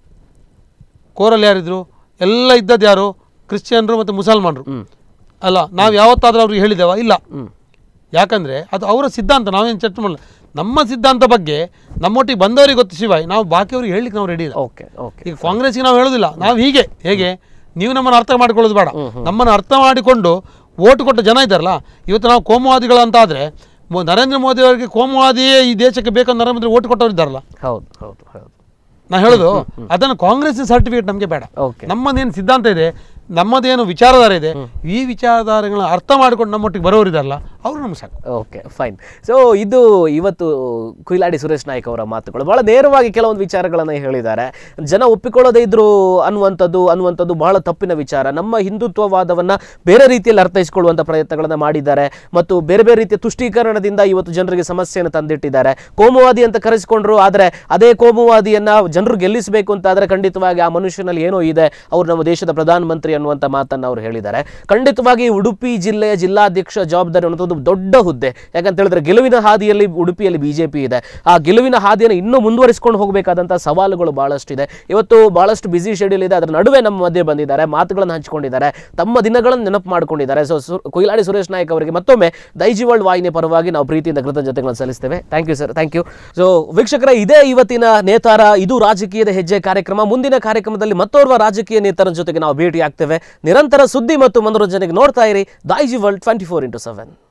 ಕೋರಲ್ಲಿ ಯಾರಿದ್ರು ಎಲ್ಲ ಇದ್ದದ್ದು ಯಾರು ಕ್ರಿಶ್ಚಿಯನ್ರು ಮತ್ತು ಮುಸಲ್ಮಾನರು ಹ್ಮ್ ಅಲ್ಲ ನಾವು ಯಾವತ್ತಾದ್ರೂ ಅವ್ರಿಗೆ ಹೇಳಿದ್ದೇವ ಇಲ್ಲ ಹ್ಮ್ ಯಾಕಂದ್ರೆ ಅದು ಅವರ ಸಿದ್ಧಾಂತ ನಾವೇನು ಚರ್ಚೆ ಮಾಡಲ್ಲ ನಮ್ಮ ಸಿದ್ಧಾಂತ ಬಗ್ಗೆ ನಮ್ಮೊಟ್ಟಿಗೆ ಬಂದವರಿಗೆ ಗೊತ್ತು ಶಿವಾಯ್ ನಾವು ಬಾಕಿಯವ್ರಿಗೆ ಹೇಳಲಿಕ್ಕೆ ನಾವು ರೆಡಿ ಇಲ್ಲ ಓಕೆ ಓಕೆ ಈಗ ಕಾಂಗ್ರೆಸ್ಗೆ ನಾವು ಹೇಳೋದಿಲ್ಲ ನಾವು ಹೀಗೆ ಹೇಗೆ ನೀವು ನಮ್ಮನ್ನು ಅರ್ಥ ಮಾಡ್ಕೊಳ್ಳೋದು ಬೇಡ ನಮ್ಮನ್ನು ಅರ್ಥ ಮಾಡಿಕೊಂಡು ಓಟ್ ಕೊಟ್ಟ ಜನ ಇದ್ದಾರಲ್ಲ ಇವತ್ತು ನಾವು ಕೋಮುವಾದಿಗಳು ಅಂತ ಆದರೆ ನರೇಂದ್ರ ಮೋದಿ ಅವರಿಗೆ ಕೋಮುವಾದಿಯೇ ಈ ದೇಶಕ್ಕೆ ಬೇಕಂತ ನರೇಂದ್ರ ಮೋದಿ ಓಟ್ ಕೊಟ್ಟವ್ರು ಇದ್ದಾರಲ್ಲ ಹೌದು ಹೌದು ಹೌದು ನಾ ಹೇಳೋದು ಅದನ್ನು ಕಾಂಗ್ರೆಸ್ ಸರ್ಟಿಫಿಕೇಟ್ ನಮಗೆ ಬೇಡ ಓಕೆ ನಮ್ಮದೇನು ಸಿದ್ಧಾಂತ ಇದೆ ನಮ್ಮದೇನು ವಿಚಾರಧಾರೆ ಇದೆ ಈ ವಿಚಾರಧಾರೆಗಳನ್ನ ಅರ್ಥ ಮಾಡಿಕೊಂಡು ನಮ್ಮೊಟ್ಟಿಗೆ ಬರೋರಿದಾರಲ್ಲ ಅವರು ನಮ್ಗೆ ಸಾಕು ಓಕೆ ಫೈನ್ ಸೊ ಇದು ಇವತ್ತು ಕುಯಿಲಾಡಿ ಸುರೇಶ್ ನಾಯ್ಕ ಅವರ ಮಾತುಗಳು ಬಹಳ ನೇರವಾಗಿ ಕೆಲವೊಂದು ವಿಚಾರಗಳನ್ನು ಹೇಳಿದ್ದಾರೆ ಜನ ಒಪ್ಪಿಕೊಳ್ಳದೇ ಇದ್ರು ಅನ್ನುವಂಥದ್ದು ಅನ್ನುವಂಥದ್ದು ಬಹಳ ತಪ್ಪಿನ ವಿಚಾರ ನಮ್ಮ ಹಿಂದುತ್ವವಾದವನ್ನ ಬೇರೆ ರೀತಿಯಲ್ಲಿ ಅರ್ಥೈಸಿಕೊಳ್ಳುವಂಥ ಪ್ರಯತ್ನಗಳನ್ನು ಮಾಡಿದ್ದಾರೆ ಮತ್ತು ಬೇರೆ ಬೇರೆ ರೀತಿಯ ತುಷ್ಟೀಕರಣದಿಂದ ಇವತ್ತು ಜನರಿಗೆ ಸಮಸ್ಯೆಯನ್ನು ತಂದಿಟ್ಟಿದ್ದಾರೆ ಕೋಮುವಾದಿ ಅಂತ ಕರೆಸಿಕೊಂಡ್ರು ಆದರೆ ಅದೇ ಕೋಮುವಾದಿಯನ್ನ ಜನರು ಗೆಲ್ಲಿಸಬೇಕು ಅಂತ ಆದರೆ ಖಂಡಿತವಾಗಿ ಆ ಮನುಷ್ಯನಲ್ಲಿ ಏನೋ ಇದೆ ಅವರು ನಮ್ಮ ದೇಶದ ಪ್ರಧಾನಮಂತ್ರಿ ಅನ್ನುವಂಥ ಮಾತನ್ನು ಅವರು ಹೇಳಿದ್ದಾರೆ ಖಂಡಿತವಾಗಿ ಉಡುಪಿ ಜಿಲ್ಲೆಯ ಜಿಲ್ಲಾಧ್ಯಕ್ಷ ಜವಾಬ್ದಾರಿ ಅನ್ನೋದು ಒಂದು ದೊಡ್ಡ ಹುದ್ದೆ ಯಾಕಂತ ಹೇಳಿದ್ರೆ ಗೆಲುವಿನ ಹಾದಿಯಲ್ಲಿ ಉಡುಪಿಯಲ್ಲಿ ಬಿಜೆಪಿ ಇದೆ ಆ ಗೆಲುವಿನ ಹಾದಿಯನ್ನು ಇನ್ನೂ ಮುಂದುವರಿಸಿಕೊಂಡು ಹೋಗಬೇಕಾದಂಥ ಸವಾಲುಗಳು ಬಹಳಷ್ಟಿದೆ ಇವತ್ತು ಬಹಳಷ್ಟು ಬಿಸಿ ಶೆಡ್ಯೂಲ್ ಇದೆ ಅದರ ನಡುವೆ ನಮ್ಮ ಮಧ್ಯೆ ಬಂದಿದ್ದಾರೆ ಮಾತುಗಳನ್ನು ಹಂಚಿಕೊಂಡಿದ್ದಾರೆ ತಮ್ಮ ದಿನಗಳನ್ನು ನೆನಪು ಮಾಡಿಕೊಂಡಿದ್ದಾರೆ ಸೊ ಸು ಕೊಯ್ಲಾಡಿ ಸುರೇಶ್ ನಾಯ್ಕ ಅವರಿಗೆ ಮತ್ತೊಮ್ಮೆ ದೈಜಿ ವರ್ಲ್ಡ್ ವಾಹಿನಿ ಪರವಾಗಿ ನಾವು ಪ್ರೀತಿಯಿಂದ ಕೃತಜ್ಞತೆಗಳನ್ನು ಸಲ್ಲಿಸ್ತೇವೆ thank you sir thank you so ವೀಕ್ಷಕರ ಇದೇ ಇವತ್ತಿನ ನೇತಾರ ಇದು ರಾಜಕೀಯದ ಹೆಜ್ಜೆ ಕಾರ್ಯಕ್ರಮ ಮುಂದಿನ ಕಾರ್ಯಕ್ರಮದಲ್ಲಿ ಮತ್ತೋರ್ವ ರಾಜಕೀಯ ನೇತಾರನ ಜೊತೆಗೆ ನಾವು ಭೇಟಿ ಆಗ್ತೇವೆ ನಿರಂತರ ಸುದ್ದಿ ಮತ್ತು ಮನೋರಂಜನೆಗೆ ನೋಡ್ತಾ ಇರಿ Daiji world twenty four into seven